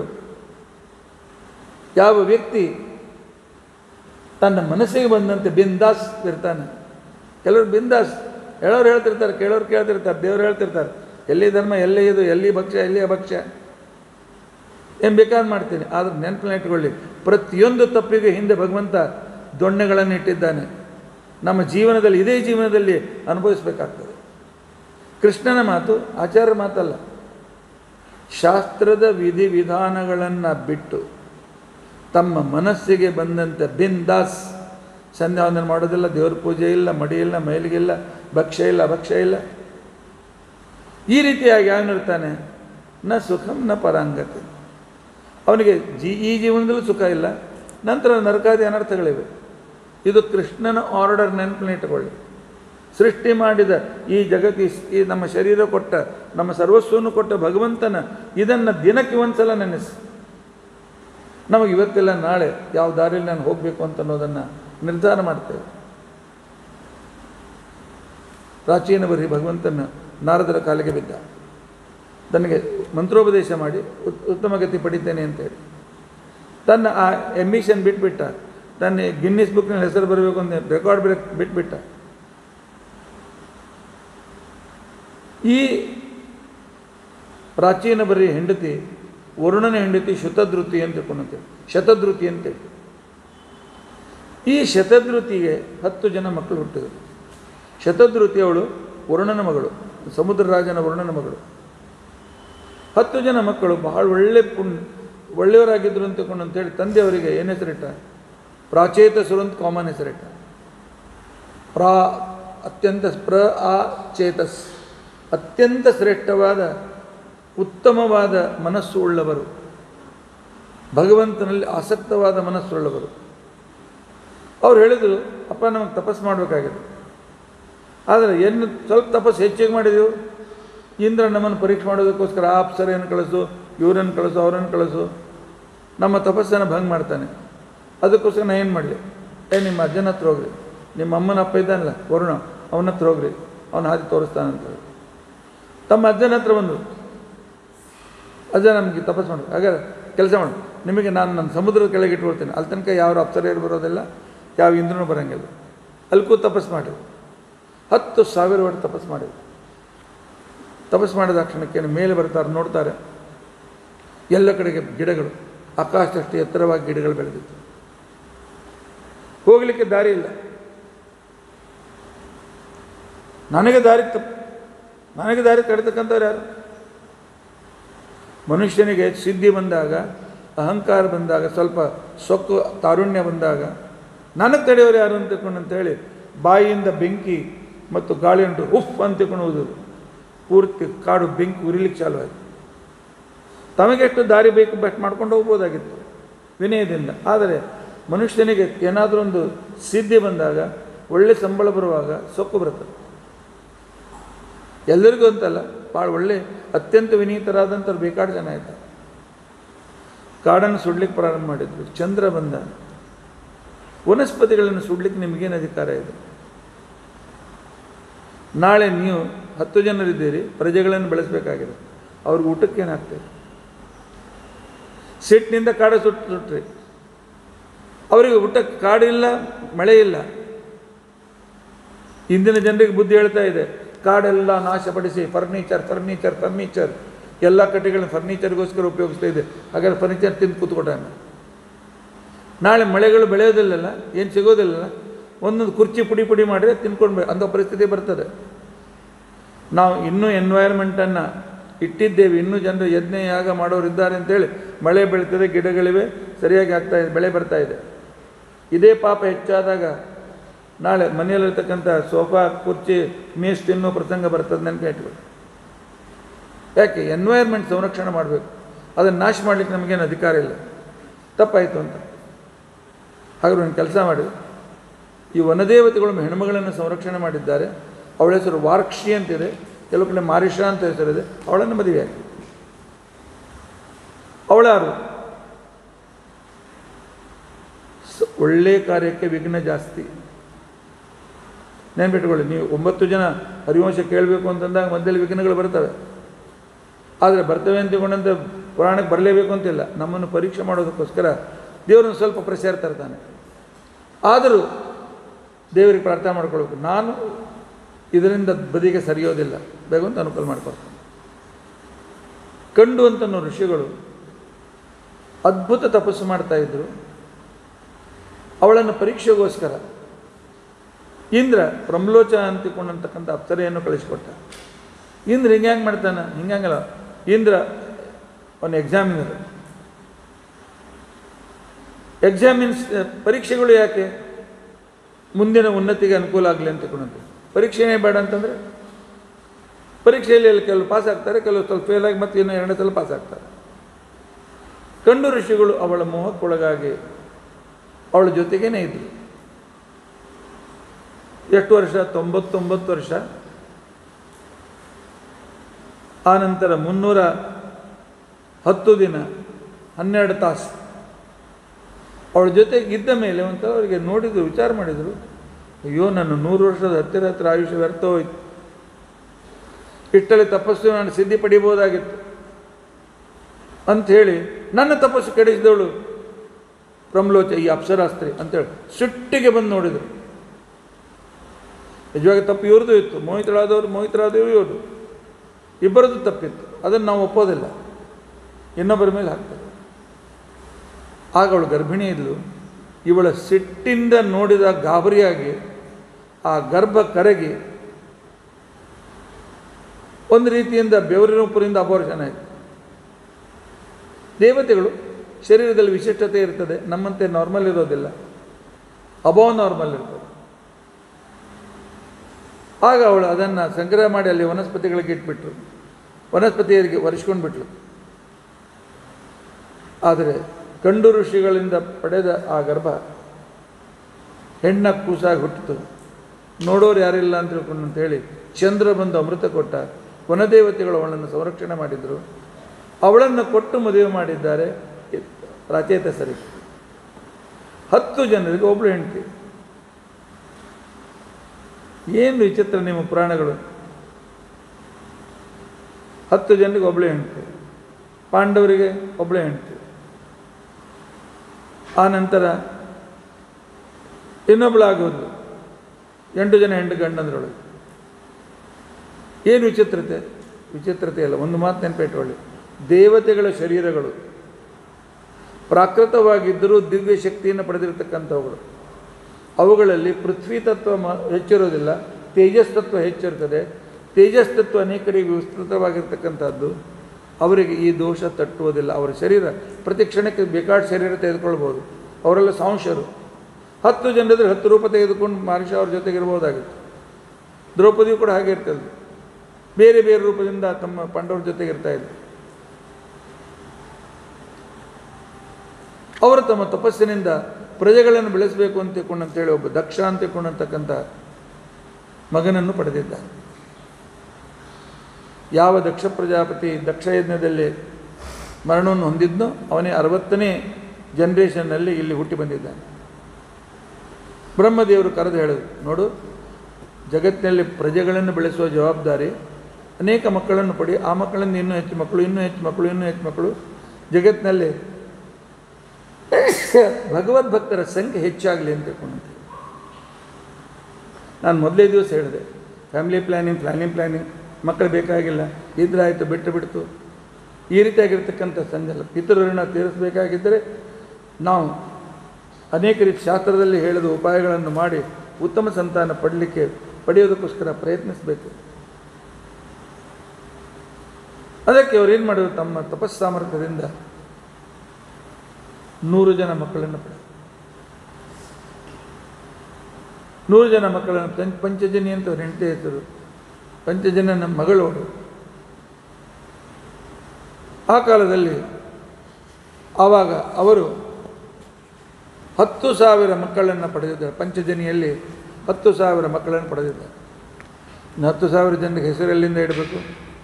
ಯಾವ ವ್ಯಕ್ತಿ ತನ್ನ ಮನಸ್ಸಿಗೆ ಬಂದಂತೆ ಬಿಂದಾಸ್ ಇರ್ತಾನೆ ಕೆಲವರು ಬಿಂದಾಸ್ ಹೇಳೋರು ಹೇಳ್ತಿರ್ತಾರೆ ಕೇಳೋರು ಕೇಳ್ತಿರ್ತಾರೆ ದೇವ್ರು ಹೇಳ್ತಿರ್ತಾರೆ ಎಲ್ಲಿ ಧರ್ಮ ಎಲ್ಲಿ ಇದು ಎಲ್ಲಿ ಭಕ್ಷ್ಯ ಎಲ್ಲಿ ಅಭಕ್ಷ್ಯ ಏನು ಬೇಕಾದ್ರೆ ಮಾಡ್ತೀನಿ ಆದ್ರೆ ನೆನಪಿನ ಇಟ್ಕೊಳ್ಳಿ ಪ್ರತಿಯೊಂದು ತಪ್ಪಿಗೆ ಹಿಂದೆ ಭಗವಂತ ದೊಣ್ಣೆಗಳನ್ನು ಇಟ್ಟಿದ್ದಾನೆ ನಮ್ಮ ಜೀವನದಲ್ಲಿ ಇದೇ ಜೀವನದಲ್ಲಿ ಅನುಭವಿಸಬೇಕಾಗ್ತದೆ ಕೃಷ್ಣನ ಮಾತು ಆಚಾರ್ಯ ಮಾತಲ್ಲ ಶಾಸ್ತ್ರದ ವಿಧಿ ವಿಧಾನಗಳನ್ನು ಬಿಟ್ಟು ತಮ್ಮ ಮನಸ್ಸಿಗೆ ಬಂದಂತೆ ಬಿಂದಾಸ್ ಸಂಧ್ಯಾ ವಂದನೆ ಮಾಡೋದಿಲ್ಲ ದೇವ್ರ ಪೂಜೆ ಇಲ್ಲ ಮಡಿ ಇಲ್ಲ ಮೈಲಿಗಿಲ್ಲ ಭಕ್ಷ್ಯ ಇಲ್ಲ ಭಕ್ಷ್ಯ ಇಲ್ಲ ಈ ರೀತಿಯಾಗಿ ಅವನಿರ್ತಾನೆ ನ ಸುಖಂ ನ ಪರಾಂಗತೆ ಅವನಿಗೆ ಜೀ ಈ ಜೀವನದಲ್ಲೂ ಸುಖ ಇಲ್ಲ ನಂತರ ನರಕಾದಿ ಅನರ್ಥಗಳಿವೆ ಇದು ಕೃಷ್ಣನ ಆರ್ಡರ್ ನೆನಪಿನ ಇಟ್ಟುಕೊಳ್ಳಿ ಸೃಷ್ಟಿ ಮಾಡಿದ ಈ ಜಗತ್ತಿ ಈ ನಮ್ಮ ಶರೀರ ಕೊಟ್ಟ ನಮ್ಮ ಸರ್ವಸ್ವವನ್ನು ಕೊಟ್ಟ ಭಗವಂತನ ಇದನ್ನು ದಿನಕ್ಕೆ ಒಂದ್ಸಲ ನೆನೆಸಿ ನಮಗೆ ಇವತ್ತೆಲ್ಲ ನಾಳೆ ಯಾವ ದಾರಿಯಲ್ಲಿ ನಾನು ಹೋಗಬೇಕು ಅಂತ ಅನ್ನೋದನ್ನು ನಿರ್ಧಾರ ಮಾಡ್ತೇವೆ ಪ್ರಾಚೀನ ಬರೀ ಭಗವಂತನ ನಾರದರ ಕಾಲಿಗೆ ಬಿದ್ದ ತನಗೆ ಮಂತ್ರೋಪದೇಶ ಮಾಡಿ ಉತ್ ಉತ್ತಮ ಗತಿ ಪಡಿತೇನೆ ಅಂತೇಳಿ ತನ್ನ ಆ ಎಮಿಷನ್ ಬಿಟ್ಬಿಟ್ಟ ತನ್ನ ಗಿನ್ನಿಸ್ ಬುಕ್ನಲ್ಲಿ ಹೆಸರು ಬರಬೇಕು ಅಂತ ರೆಕಾರ್ಡ್ ಬ್ರೇಕ್ ಬಿಟ್ಬಿಟ್ಟ ಈ ಪ್ರಾಚೀನ ಬರೀ ಹೆಂಡತಿ ವರುಣನ ಹೆಂಡತಿ ಶತಧೃತಿ ಅಂತ ತಿಳ್ಕೊಂಡಂತೇಳಿ ಶತಧೃತಿ ಅಂತೇಳಿ ಈ ಶತಧೃತಿಗೆ ಹತ್ತು ಜನ ಮಕ್ಕಳು ಹುಟ್ಟಿದರು ಶತಧೃತಿ ಅವಳು ವರುಣನ ಮಗಳು ಸಮುದ್ರ ರಾಜನ ವರುಣನ ಮಗಳು ಹತ್ತು ಜನ ಮಕ್ಕಳು ಬಹಳ ಒಳ್ಳೆ ಪುಣ್ ಒಳ್ಳೆಯವರಾಗಿದ್ದರು ಅಂತ ತಿಳ್ಕೊಂಡು ಅಂತೇಳಿ ತಂದೆಯವರಿಗೆ ಏನು ಹೆಸರಿಟ್ಟ ಪ್ರಾಚೇತಸುರು ಅಂತ ಕಾಮನ್ ಹೆಸರಿಟ್ಟ ಪ್ರಾ ಅತ್ಯಂತ ಪ್ರ ಆ ಚೇತಸ್ ಅತ್ಯಂತ ಶ್ರೇಷ್ಠವಾದ ಉತ್ತಮವಾದ ಮನಸ್ಸು ಉಳ್ಳವರು ಭಗವಂತನಲ್ಲಿ ಆಸಕ್ತವಾದ ಮನಸ್ಸುಳ್ಳವರು ಅವ್ರು ಹೇಳಿದರು ಅಪ್ಪ ನಮಗೆ ತಪಸ್ಸು ಮಾಡಬೇಕಾಗಿದೆ ಆದರೆ ಏನು ಸ್ವಲ್ಪ ತಪಸ್ಸು ಹೆಚ್ಚಿಗೆ ಮಾಡಿದೆವು ಇಂದ್ರ ನಮ್ಮನ್ನು ಪರೀಕ್ಷೆ ಮಾಡೋದಕ್ಕೋಸ್ಕರ ಆ ಅಪ್ಸರೆಯನ್ನು ಕಳಿಸು ಇವರನ್ನು ಕಳಿಸು ಅವರನ್ನು ಕಳಿಸು ನಮ್ಮ ತಪಸ್ಸನ್ನು ಭಂಗ ಮಾಡ್ತಾನೆ ಅದಕ್ಕೋಸ್ಕರ ನಾನು ಏನು ಮಾಡಲಿ ಏ ನಿಮ್ಮ ಅಜ್ಜನ ಹತ್ರ ಹೋಗ್ರಿ ನಿಮ್ಮ ಅಮ್ಮನ ಅಪ್ಪ ಇದ್ದಾನಲ್ಲ ವರುಣ ಅವನ ಹತ್ರ ಹೋಗ್ರಿ ಅವನ ಹಾದಿ ತೋರಿಸ್ತಾನಂತ ಹೇಳಿ ತಮ್ಮ ಅಜ್ಜನ ಹತ್ರ ಬಂದರು ಅಜ್ಜ ನಮಗೆ ತಪಸ್ಸು ಮಾಡಿ ಹಾಗಾದ್ರೆ ಕೆಲಸ ಮಾಡು ನಿಮಗೆ ನಾನು ನನ್ನ ಸಮುದ್ರದ ಕೆಳಗೆ ಇಟ್ಕೊಳ್ತೇನೆ ಅಲ್ಲಿ ತನಕ ಯಾವ ಅಪ್ಸರೆಯರು ಬರೋದಿಲ್ಲ ಯಾವ ಇಂದ್ರನೂ ಬರೋಂಗಿಲ್ಲ ಅಲ್ಕೂ ತಪಸ್ಸು ಮಾಡಿ ಹತ್ತು ಸಾವಿರ ವರ್ಷ ತಪಸ್ ಮಾಡಿದ್ರು ತಪಸ್ ಮಾಡಿದ ಕ್ಷಣಕ್ಕೆ ಮೇಲೆ ಬರ್ತಾರೆ ನೋಡ್ತಾರೆ ಎಲ್ಲ ಕಡೆಗೆ ಗಿಡಗಳು ಆಕಾಶದಷ್ಟು ಎತ್ತರವಾಗಿ ಗಿಡಗಳು ಬೆಳೆದಿತ್ತು ಹೋಗಲಿಕ್ಕೆ ದಾರಿ ಇಲ್ಲ ನನಗೆ ದಾರಿ ತಪ್ಪು ನನಗೆ ದಾರಿ ತಡೆತಕ್ಕಂಥವ್ರು ಯಾರು ಮನುಷ್ಯನಿಗೆ ಸಿದ್ಧಿ ಬಂದಾಗ ಅಹಂಕಾರ ಬಂದಾಗ ಸ್ವಲ್ಪ ಸೊಕ್ಕು ತಾರುಣ್ಯ ಬಂದಾಗ ನನಗೆ ತಡೆಯೋರು ಯಾರು ಅಂತ ತಿಳ್ಕೊಂಡು ಅಂತೇಳಿ ಬಾಯಿಯಿಂದ ಬೆಂಕಿ ಮತ್ತು ಗಾಳಿ ಉಂಟು ಉಫ್ ಅಂತ ತಿಳ್ಕೊಂಡು ಪೂರ್ತಿ ಕಾಡು ಬೆಂಕಿ ಉರಿಲಿಕ್ಕೆ ಚಾಲು ಆಯಿತು ತಮಗೆಷ್ಟು ದಾರಿ ಬೇಕು ಬೆಸ್ಟ್ ಮಾಡ್ಕೊಂಡು ಹೋಗ್ಬೋದಾಗಿತ್ತು ವಿನಯದಿಂದ ಆದರೆ ಮನುಷ್ಯನಿಗೆ ಏನಾದರೂ ಒಂದು ಸಿದ್ಧಿ ಬಂದಾಗ ಒಳ್ಳೆ ಸಂಬಳ ಬರುವಾಗ ಸೊಕ್ಕು ಬರುತ್ತದೆ ಎಲ್ಲರಿಗೂ ಅಂತಲ್ಲ ಭಾಳ ಒಳ್ಳೆ ಅತ್ಯಂತ ವಿನೀತರಾದಂಥವ್ರು ಬೇಕಾಡು ಜನ ಇದ್ದಾರೆ ಕಾಡನ್ನು ಸುಡ್ಲಿಕ್ಕೆ ಪ್ರಾರಂಭ ಮಾಡಿದ್ರು ಚಂದ್ರ ಬಂದ ವನಸ್ಪತಿಗಳನ್ನು ಸುಡ್ಲಿಕ್ಕೆ ನಿಮಗೇನು ಅಧಿಕಾರ ಇದೆ ನಾಳೆ ನೀವು ಹತ್ತು ಜನರಿದ್ದೀರಿ ಪ್ರಜೆಗಳನ್ನು ಬೆಳೆಸಬೇಕಾಗಿದೆ ಅವ್ರಿಗೆ ಊಟಕ್ಕೆ ಏನಾಗ್ತದೆ ಸಿಟ್ಟಿನಿಂದ ಕಾಡ ಸುಟ್ಟು ಸುಟ್ರಿ ಅವರಿಗೆ ಊಟಕ್ಕೆ ಕಾಡಿಲ್ಲ ಮಳೆ ಇಲ್ಲ ಇಂದಿನ ಜನರಿಗೆ ಬುದ್ಧಿ ಹೇಳ್ತಾ ಇದೆ ಕಾಡೆಲ್ಲ ನಾಶಪಡಿಸಿ ಫರ್ನಿಚರ್ ಫರ್ನಿಚರ್ ಫರ್ನಿಚರ್ ಎಲ್ಲ ಕಟ್ಟೆಗಳನ್ನ ಫರ್ನಿಚರ್ಗೋಸ್ಕರ ಉಪಯೋಗಿಸ್ತಾ ಇದೆ ಹಾಗಾದ್ರೆ ಫರ್ನಿಚರ್ ತಿಂದು ಕೂತ್ಕೊಟ್ಟಾನೆ ನಾಳೆ ಮಳೆಗಳು ಬೆಳೆಯೋದಿಲ್ಲಲ್ಲ ಏನು ಸಿಗೋದಿಲ್ಲಲ್ಲ ಒಂದೊಂದು ಕುರ್ಚಿ ಪುಡಿ ಪುಡಿ ಮಾಡಿದ್ರೆ ತಿನ್ಕೊಂಡು ಅಂಥ ಪರಿಸ್ಥಿತಿ ಬರ್ತದೆ ನಾವು ಇನ್ನೂ ಎನ್ವೈರ್ಮೆಂಟನ್ನು ಇಟ್ಟಿದ್ದೇವೆ ಇನ್ನೂ ಜನರು ಯಜ್ಞ ಯಾಗ ಮಾಡೋರು ಇದ್ದಾರೆ ಅಂತೇಳಿ ಮಳೆ ಬೆಳೀತದೆ ಗಿಡಗಳಿವೆ ಸರಿಯಾಗಿ ಆಗ್ತಾ ಇದೆ ಬೆಳೆ ಬರ್ತಾ ಇದೆ ಇದೇ ಪಾಪ ಹೆಚ್ಚಾದಾಗ ನಾಳೆ ಮನೆಯಲ್ಲಿರ್ತಕ್ಕಂಥ ಸೋಫಾ ಕುರ್ಚಿ ಮೇಸ್ ತಿನ್ನೋ ಪ್ರಸಂಗ ಬರ್ತದೆ ನೆನಪು ಇಟ್ಕೊಳ್ಳಿ ಯಾಕೆ ಎನ್ವೈರ್ಮೆಂಟ್ ಸಂರಕ್ಷಣೆ ಮಾಡಬೇಕು ಅದನ್ನು ನಾಶ ಮಾಡಲಿಕ್ಕೆ ನಮಗೇನು ಅಧಿಕಾರ ಇಲ್ಲ ತಪ್ಪಾಯಿತು ಅಂತ ಹಾಗಾದ್ರೆ ಒಂದು ಕೆಲಸ ಮಾಡಿ ಈ ವನದೇವತೆಗಳು ಹೆಣ್ಮಗಳನ್ನು ಸಂರಕ್ಷಣೆ ಮಾಡಿದ್ದಾರೆ ಅವಳ ಹೆಸರು ವಾರ್ಕ್ಷಿ ಅಂತಿದೆ ಕೆಲವು ಕಡೆ ಮಾರಿಷ ಅಂತ ಹೆಸರಿದೆ ಅವಳನ್ನು ಮದುವೆ ಆಗಿ ಅವಳಾರು ಸ- ಒಳ್ಳೆ ಕಾರ್ಯಕ್ಕೆ ವಿಘ್ನ ಜಾಸ್ತಿ ನೆನ್ಪಿಟ್ಕೊಳ್ಳಿ ನೀವು ಒಂಬತ್ತು ಜನ ಹರಿವಂಶ ಕೇಳಬೇಕು ಅಂತಂದಾಗ ಮಧ್ಯದಲ್ಲಿ ವಿಘ್ನಗಳು ಬರ್ತವೆ ಆದರೆ ಬರ್ತವೆ ಅಂತ ತಿಳ್ಕೊಂಡಂತೆ ಪುರಾಣಕ್ಕೆ ಬರಲೇಬೇಕು ಅಂತಿಲ್ಲ ನಮ್ಮನ್ನು ಪರೀಕ್ಷೆ ಮಾಡೋದಕ್ಕೋಸ್ಕರ ದೇವರನ್ನು ಸ್ವಲ್ಪ ಪ್ರೆಷರ್ ತರ್ತಾನೆ ಆದರೂ ದೇವರಿಗೆ ಪ್ರಾರ್ಥನೆ ಮಾಡ್ಕೊಳ್ಬೇಕು ನಾನು ಇದರಿಂದ ಬದಿಗೆ ಸರಿಯೋದಿಲ್ಲ ಬೇಗಂತ ಅನುಕೂಲ ಮಾಡ್ಕೊಳ್ತಾನೆ ಕಂಡು ಅಂತ ಋಷಿಗಳು ಅದ್ಭುತ ತಪಸ್ಸು ಮಾಡ್ತಾ ಇದ್ರು ಅವಳನ್ನು ಪರೀಕ್ಷೆಗೋಸ್ಕರ ಇಂದ್ರ ಪ್ರಮ್ಲೋಚ ಅಂತಿಕೊಂಡಂತಕ್ಕಂಥ ಅಪ್ಸರೆಯನ್ನು ಕಳಿಸಿಕೊಟ್ಟ ಇಂದ್ರ ಹಿಂಗೆ ಹೆಂಗೆ ಮಾಡ್ತಾನೆ ಹಿಂಗಂಗಲ್ಲ ಇಂದ್ರ ಅವನು ಎಕ್ಸಾಮಿನರ್ ಎಕ್ಸಾಮಿನ್ಸ್ ಪರೀಕ್ಷೆಗಳು ಯಾಕೆ ಮುಂದಿನ ಉನ್ನತಿಗೆ ಅನುಕೂಲ ಆಗಲಿ ಅಂತ ತಿಳ್ಕೊಂಡಂತೆ ಪರೀಕ್ಷೆನೇ ಬೇಡ ಅಂತಂದರೆ ಪರೀಕ್ಷೆಯಲ್ಲಿ ಅಲ್ಲಿ ಕೆಲವು ಪಾಸ್ ಆಗ್ತಾರೆ ಕೆಲವು ಸ್ವಲ್ಪ ಫೇಲ್ ಆಗಿ ಮತ್ತೆ ಇನ್ನು ಎರಡನೇ ಸಲ ಪಾಸ್ ಆಗ್ತಾರೆ ಕಂಡು ಋಷಿಗಳು ಅವಳ ಮೋಹಕ್ಕೊಳಗಾಗಿ ಅವಳ ಜೊತೆಗೇನೆ ಇದ್ರು ಎಷ್ಟು ವರ್ಷ ತೊಂಬತ್ತೊಂಬತ್ತು ವರ್ಷ ಆನಂತರ ಮುನ್ನೂರ ಹತ್ತು ದಿನ ಹನ್ನೆರಡು ತಾಸು ಅವಳ ಜೊತೆಗೆ ಇದ್ದ ಮೇಲೆ ಒಂಥರ ಅವರಿಗೆ ನೋಡಿದ್ರು ವಿಚಾರ ಮಾಡಿದರು ಅಯ್ಯೋ ನನ್ನ ನೂರು ವರ್ಷದ ಹತ್ತಿರ ಹತ್ತಿರ ಆಯುಷ್ಯ ವ್ಯರ್ಥ ಹೋಯ್ತು ಇಷ್ಟಲ್ಲಿ ತಪಸ್ಸು ನಾನು ಸಿದ್ಧಿ ಪಡಿಬೋದಾಗಿತ್ತು ಅಂಥೇಳಿ ನನ್ನ ತಪಸ್ಸು ಕೆಡಿಸಿದವಳು ಪ್ರಮ್ಲೋಚ ಈ ಅಪ್ಸರಾಸ್ತ್ರಿ ಅಂತೇಳಿ ಸಿಟ್ಟಿಗೆ ಬಂದು ನೋಡಿದರು ನಿಜವಾಗಿ ತಪ್ಪು ಇವ್ರದ್ದು ಇತ್ತು ಮೋಹಿತರಾದವರು ಮೋಹಿತರಾದವರು ಇವರು ಇಬ್ಬರದ್ದು ತಪ್ಪಿತ್ತು ಅದನ್ನು ನಾವು ಒಪ್ಪೋದಿಲ್ಲ ಇನ್ನೊಬ್ಬರ ಮೇಲೆ ಹಾಕ್ತಾರೆ ಆಗ ಅವಳು ಗರ್ಭಿಣಿ ಇದ್ಲು ಇವಳ ಸಿಟ್ಟಿಂದ ನೋಡಿದ ಗಾಬರಿಯಾಗಿ ಆ ಗರ್ಭ ಕರಗಿ ಒಂದು ರೀತಿಯಿಂದ ಬೆವರಿನ ಉಪ್ಪರಿಂದ ಅಪೋರ್ಷನ್ ಆಯಿತು ದೇವತೆಗಳು ಶರೀರದಲ್ಲಿ ವಿಶಿಷ್ಟತೆ ಇರ್ತದೆ ನಮ್ಮಂತೆ ನಾರ್ಮಲ್ ಇರೋದಿಲ್ಲ ಅಬೋ ನಾರ್ಮಲ್ ಇರ್ತದೆ ಆಗ ಅವಳು ಅದನ್ನು ಸಂಗ್ರಹ ಮಾಡಿ ಅಲ್ಲಿ ವನಸ್ಪತಿಗಳಿಗೆ ಇಟ್ಬಿಟ್ರು ವನಸ್ಪತಿಯರಿಗೆ ಒರೆಸ್ಕೊಂಡು ಬಿಟ್ಲು ಆದರೆ ಕಂಡು ಋಷಿಗಳಿಂದ ಪಡೆದ ಆ ಗರ್ಭ ಹೆಣ್ಣ ಕೂಸಾಗಿ ಹುಟ್ಟಿತು ನೋಡೋರು ಯಾರಿಲ್ಲ ಅಂತ ತಿಳ್ಕೊಂಡು ಅಂತೇಳಿ ಚಂದ್ರ ಬಂದು ಅಮೃತ ಕೊಟ್ಟ ವನದೇವತೆಗಳು ಅವಳನ್ನು ಸಂರಕ್ಷಣೆ ಮಾಡಿದರು ಅವಳನ್ನು ಕೊಟ್ಟು ಮದುವೆ ಮಾಡಿದ್ದಾರೆ ರಾಚೇತ ಸರಿ ಹತ್ತು ಜನರಿಗೆ ಒಬ್ಬಳು ಹೆಂಡತಿ ಏನು ವಿಚಿತ್ರ ನಿಮ್ಮ ಪುರಾಣಗಳು ಹತ್ತು ಜನರಿಗೆ ಒಬ್ಬಳೆ ಹೆಂಡತಿ ಪಾಂಡವರಿಗೆ ಒಬ್ಬಳೆ ಹೆಂಡತಿ ಆ ನಂತರ ಇನ್ನೊಬ್ಬಳಾಗೋದು ಎಂಟು ಜನ ಹೆಂಡು ಗಂಡಂದ್ರೊಳಗೆ ಏನು ವಿಚಿತ್ರತೆ ವಿಚಿತ್ರತೆ ಅಲ್ಲ ಒಂದು ಮಾತು ನೆನಪಿಟ್ಟುಕೊಳ್ಳಿ ದೇವತೆಗಳ ಶರೀರಗಳು ಪ್ರಾಕೃತವಾಗಿದ್ದರೂ ದಿವ್ಯ ಶಕ್ತಿಯನ್ನು ಪಡೆದಿರತಕ್ಕಂಥವುಗಳು ಅವುಗಳಲ್ಲಿ ಪೃಥ್ವಿ ತತ್ವ ಮ ಹೆಚ್ಚಿರೋದಿಲ್ಲ ತೇಜಸ್ ತತ್ವ ಹೆಚ್ಚಿರ್ತದೆ ತೇಜಸ್ ತತ್ವ ಅನೇಕರಿಗೆ ವಿಸ್ತೃತವಾಗಿರ್ತಕ್ಕಂಥದ್ದು ಅವರಿಗೆ ಈ ದೋಷ ತಟ್ಟುವುದಿಲ್ಲ ಅವರ ಶರೀರ ಪ್ರತಿ ಕ್ಷಣಕ್ಕೆ ಬೇಕಾದ ಶರೀರ ತೆಗೆದುಕೊಳ್ಬೋದು ಅವರೆಲ್ಲ ಸಾಂಶರು ಹತ್ತು ಜನರಿದ್ರೆ ಹತ್ತು ರೂಪ ತೆಗೆದುಕೊಂಡು ಮನುಷ್ಯ ಅವ್ರ ಜೊತೆಗೆ ಇರ್ಬೋದಾಗಿತ್ತು ದ್ರೌಪದಿಯು ಕೂಡ ಹಾಗೆ ಇರ್ತದೆ ಬೇರೆ ಬೇರೆ ರೂಪದಿಂದ ತಮ್ಮ ಪಾಂಡವರ ಜೊತೆಗೆ ಇರ್ತಾ ಇದ್ರು ಅವರು ತಮ್ಮ ತಪಸ್ಸಿನಿಂದ ಪ್ರಜೆಗಳನ್ನು ಬೆಳೆಸಬೇಕು ಅಂತ ತಿಳ್ಕೊಂಡಂತೇಳಿ ಒಬ್ಬ ದಕ್ಷ ಅಂತ ತಿಳ್ಕೊಂಡಂತಕ್ಕಂಥ ಮಗನನ್ನು ಪಡೆದಿದ್ದಾರೆ ಯಾವ ದಕ್ಷ ಪ್ರಜಾಪತಿ ದಕ್ಷ ಯಜ್ಞದಲ್ಲಿ ಮರಣವನ್ನು ಹೊಂದಿದ್ನೋ ಅವನೇ ಅರವತ್ತನೇ ಜನ್ರೇಷನ್ನಲ್ಲಿ ಇಲ್ಲಿ ಹುಟ್ಟಿ ಬಂದಿದ್ದಾನೆ ಬ್ರಹ್ಮದೇವರು ಕರೆದು ಹೇಳಿದ್ರು ನೋಡು ಜಗತ್ತಿನಲ್ಲಿ ಪ್ರಜೆಗಳನ್ನು ಬೆಳೆಸುವ ಜವಾಬ್ದಾರಿ ಅನೇಕ ಮಕ್ಕಳನ್ನು ಪಡಿ ಆ ಮಕ್ಕಳಿಂದ ಇನ್ನೂ ಹೆಚ್ಚು ಮಕ್ಕಳು ಇನ್ನೂ ಹೆಚ್ಚು ಮಕ್ಕಳು ಇನ್ನೂ ಹೆಚ್ಚು ಮಕ್ಕಳು ಜಗತ್ತಿನಲ್ಲಿ ಭಗವದ್ಭಕ್ತರ ಸಂಖ್ಯೆ ಹೆಚ್ಚಾಗಲಿ ಅಂತ ತಿಳ್ಕೊಂಡಂತೆ ನಾನು ಮೊದಲೇ ದಿವಸ ಹೇಳಿದೆ ಫ್ಯಾಮಿಲಿ ಪ್ಲ್ಯಾನಿಂಗ್ ಪ್ಲ್ಯಾನಿಂಗ್ ಪ್ಲ್ಯಾನಿಂಗ್ ಮಕ್ಕಳು ಬೇಕಾಗಿಲ್ಲ ಇದ್ರಾಯಿತು ಬಿಟ್ಟು ಬಿಡ್ತು ಈ ರೀತಿಯಾಗಿರ್ತಕ್ಕಂಥ ಸಂಜಲ ಪಿತೃಋಣ ತೀರಿಸಬೇಕಾಗಿದ್ದರೆ ನಾವು ಅನೇಕ ರೀತಿ ಶಾಸ್ತ್ರದಲ್ಲಿ ಹೇಳಿದ ಉಪಾಯಗಳನ್ನು ಮಾಡಿ ಉತ್ತಮ ಸಂತಾನ ಪಡಲಿಕ್ಕೆ ಪಡೆಯೋದಕ್ಕೋಸ್ಕರ ಪ್ರಯತ್ನಿಸಬೇಕು ಅದಕ್ಕೆ ಅವ್ರು ಏನು ಮಾಡಿದ್ರು ತಮ್ಮ ತಪಸ್ಸಾಮರ್ಥ್ಯದಿಂದ ನೂರು ಜನ ಮಕ್ಕಳನ್ನು ಪಡೆದರು ನೂರು ಜನ ಮಕ್ಕಳನ್ನು ಪಂಚ ಪಂಚಜನಿ ಅಂತ ಅವ್ರ ಹೆಂಡತಿ ಹೆಸರು ಪಂಚಜನ ನಮ್ಮ ಮಗಳವಳು ಆ ಕಾಲದಲ್ಲಿ ಆವಾಗ ಅವರು ಹತ್ತು ಸಾವಿರ ಮಕ್ಕಳನ್ನು ಪಡೆದಿದ್ದಾರೆ ಪಂಚಜನಿಯಲ್ಲಿ ಹತ್ತು ಸಾವಿರ ಮಕ್ಕಳನ್ನು ಪಡೆದಿದ್ದಾರೆ ಇನ್ನು ಹತ್ತು ಸಾವಿರ ಜನರಿಗೆ ಹೆಸರೆಲ್ಲಿಂದ ಇಡಬೇಕು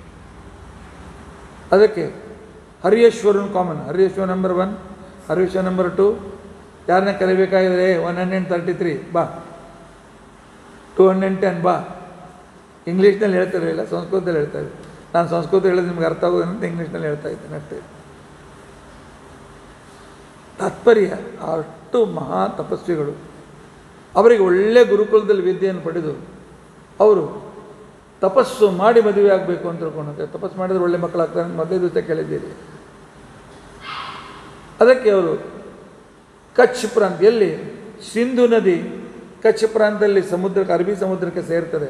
ಅದಕ್ಕೆ Hariyeshwaran common Hariyeshwara number one Harishwara number two ಯಾರನ್ನ ಕರಿಬೇಕಾಗಿದ್ರೆ ಒನ್ ಹಂಡ್ರೆಡ್ ತರ್ಟಿ ತ್ರೀ ಬಾ ಟೂ ಹಂಡ್ರೆಡ್ ಟೆನ್ ಬಾ ಇಂಗ್ಲೀಷ್ನಲ್ಲಿ ಹೇಳ್ತಾರೆ ಇಲ್ಲ ಸಂಸ್ಕೃತದಲ್ಲಿ ಹೇಳ್ತಾರೆ ನಾನು ಸಂಸ್ಕೃತ ಹೇಳಿದ್ರೆ ನಿಮ್ಗೆ ಅರ್ಥ ಆಗೋದು ಅಂತ ಇಂಗ್ಲೀಷ್ನಲ್ಲಿ ಹೇಳ್ತಾ ಇದ್ದೇನೆ ಅಷ್ಟೇ ತಾತ್ಪರ್ಯ ಅಷ್ಟು ಮಹಾ ತಪಸ್ವಿಗಳು ಅವರಿಗೆ ಒಳ್ಳೆಯ ಗುರುಕುಲದಲ್ಲಿ ವಿದ್ಯೆಯನ್ನು ಪಡೆದು ಅವರು ತಪಸ್ಸು ಮಾಡಿ ಮದುವೆ ಆಗಬೇಕು ಅಂತ ತಿಳ್ಕೊಂಡಂತೆ ತಪಸ್ಸು ಮಾಡಿದ್ರೆ ಒಳ್ಳೆ ಮಕ್ಕಳಾಗ್ತಾರೆ ಅಂತ ಮೊದಲೇ ದಿವಸ ಕೇಳಿದ್ದೀರಿ ಅದಕ್ಕೆ ಅವರು ಕಚ್ ಪ್ರಾಂತ ಎಲ್ಲಿ ಸಿಂಧು ನದಿ ಕಚ್ ಪ್ರಾಂತದಲ್ಲಿ ಸಮುದ್ರಕ್ಕೆ ಅರಬ್ಬಿ ಸಮುದ್ರಕ್ಕೆ ಸೇರ್ತದೆ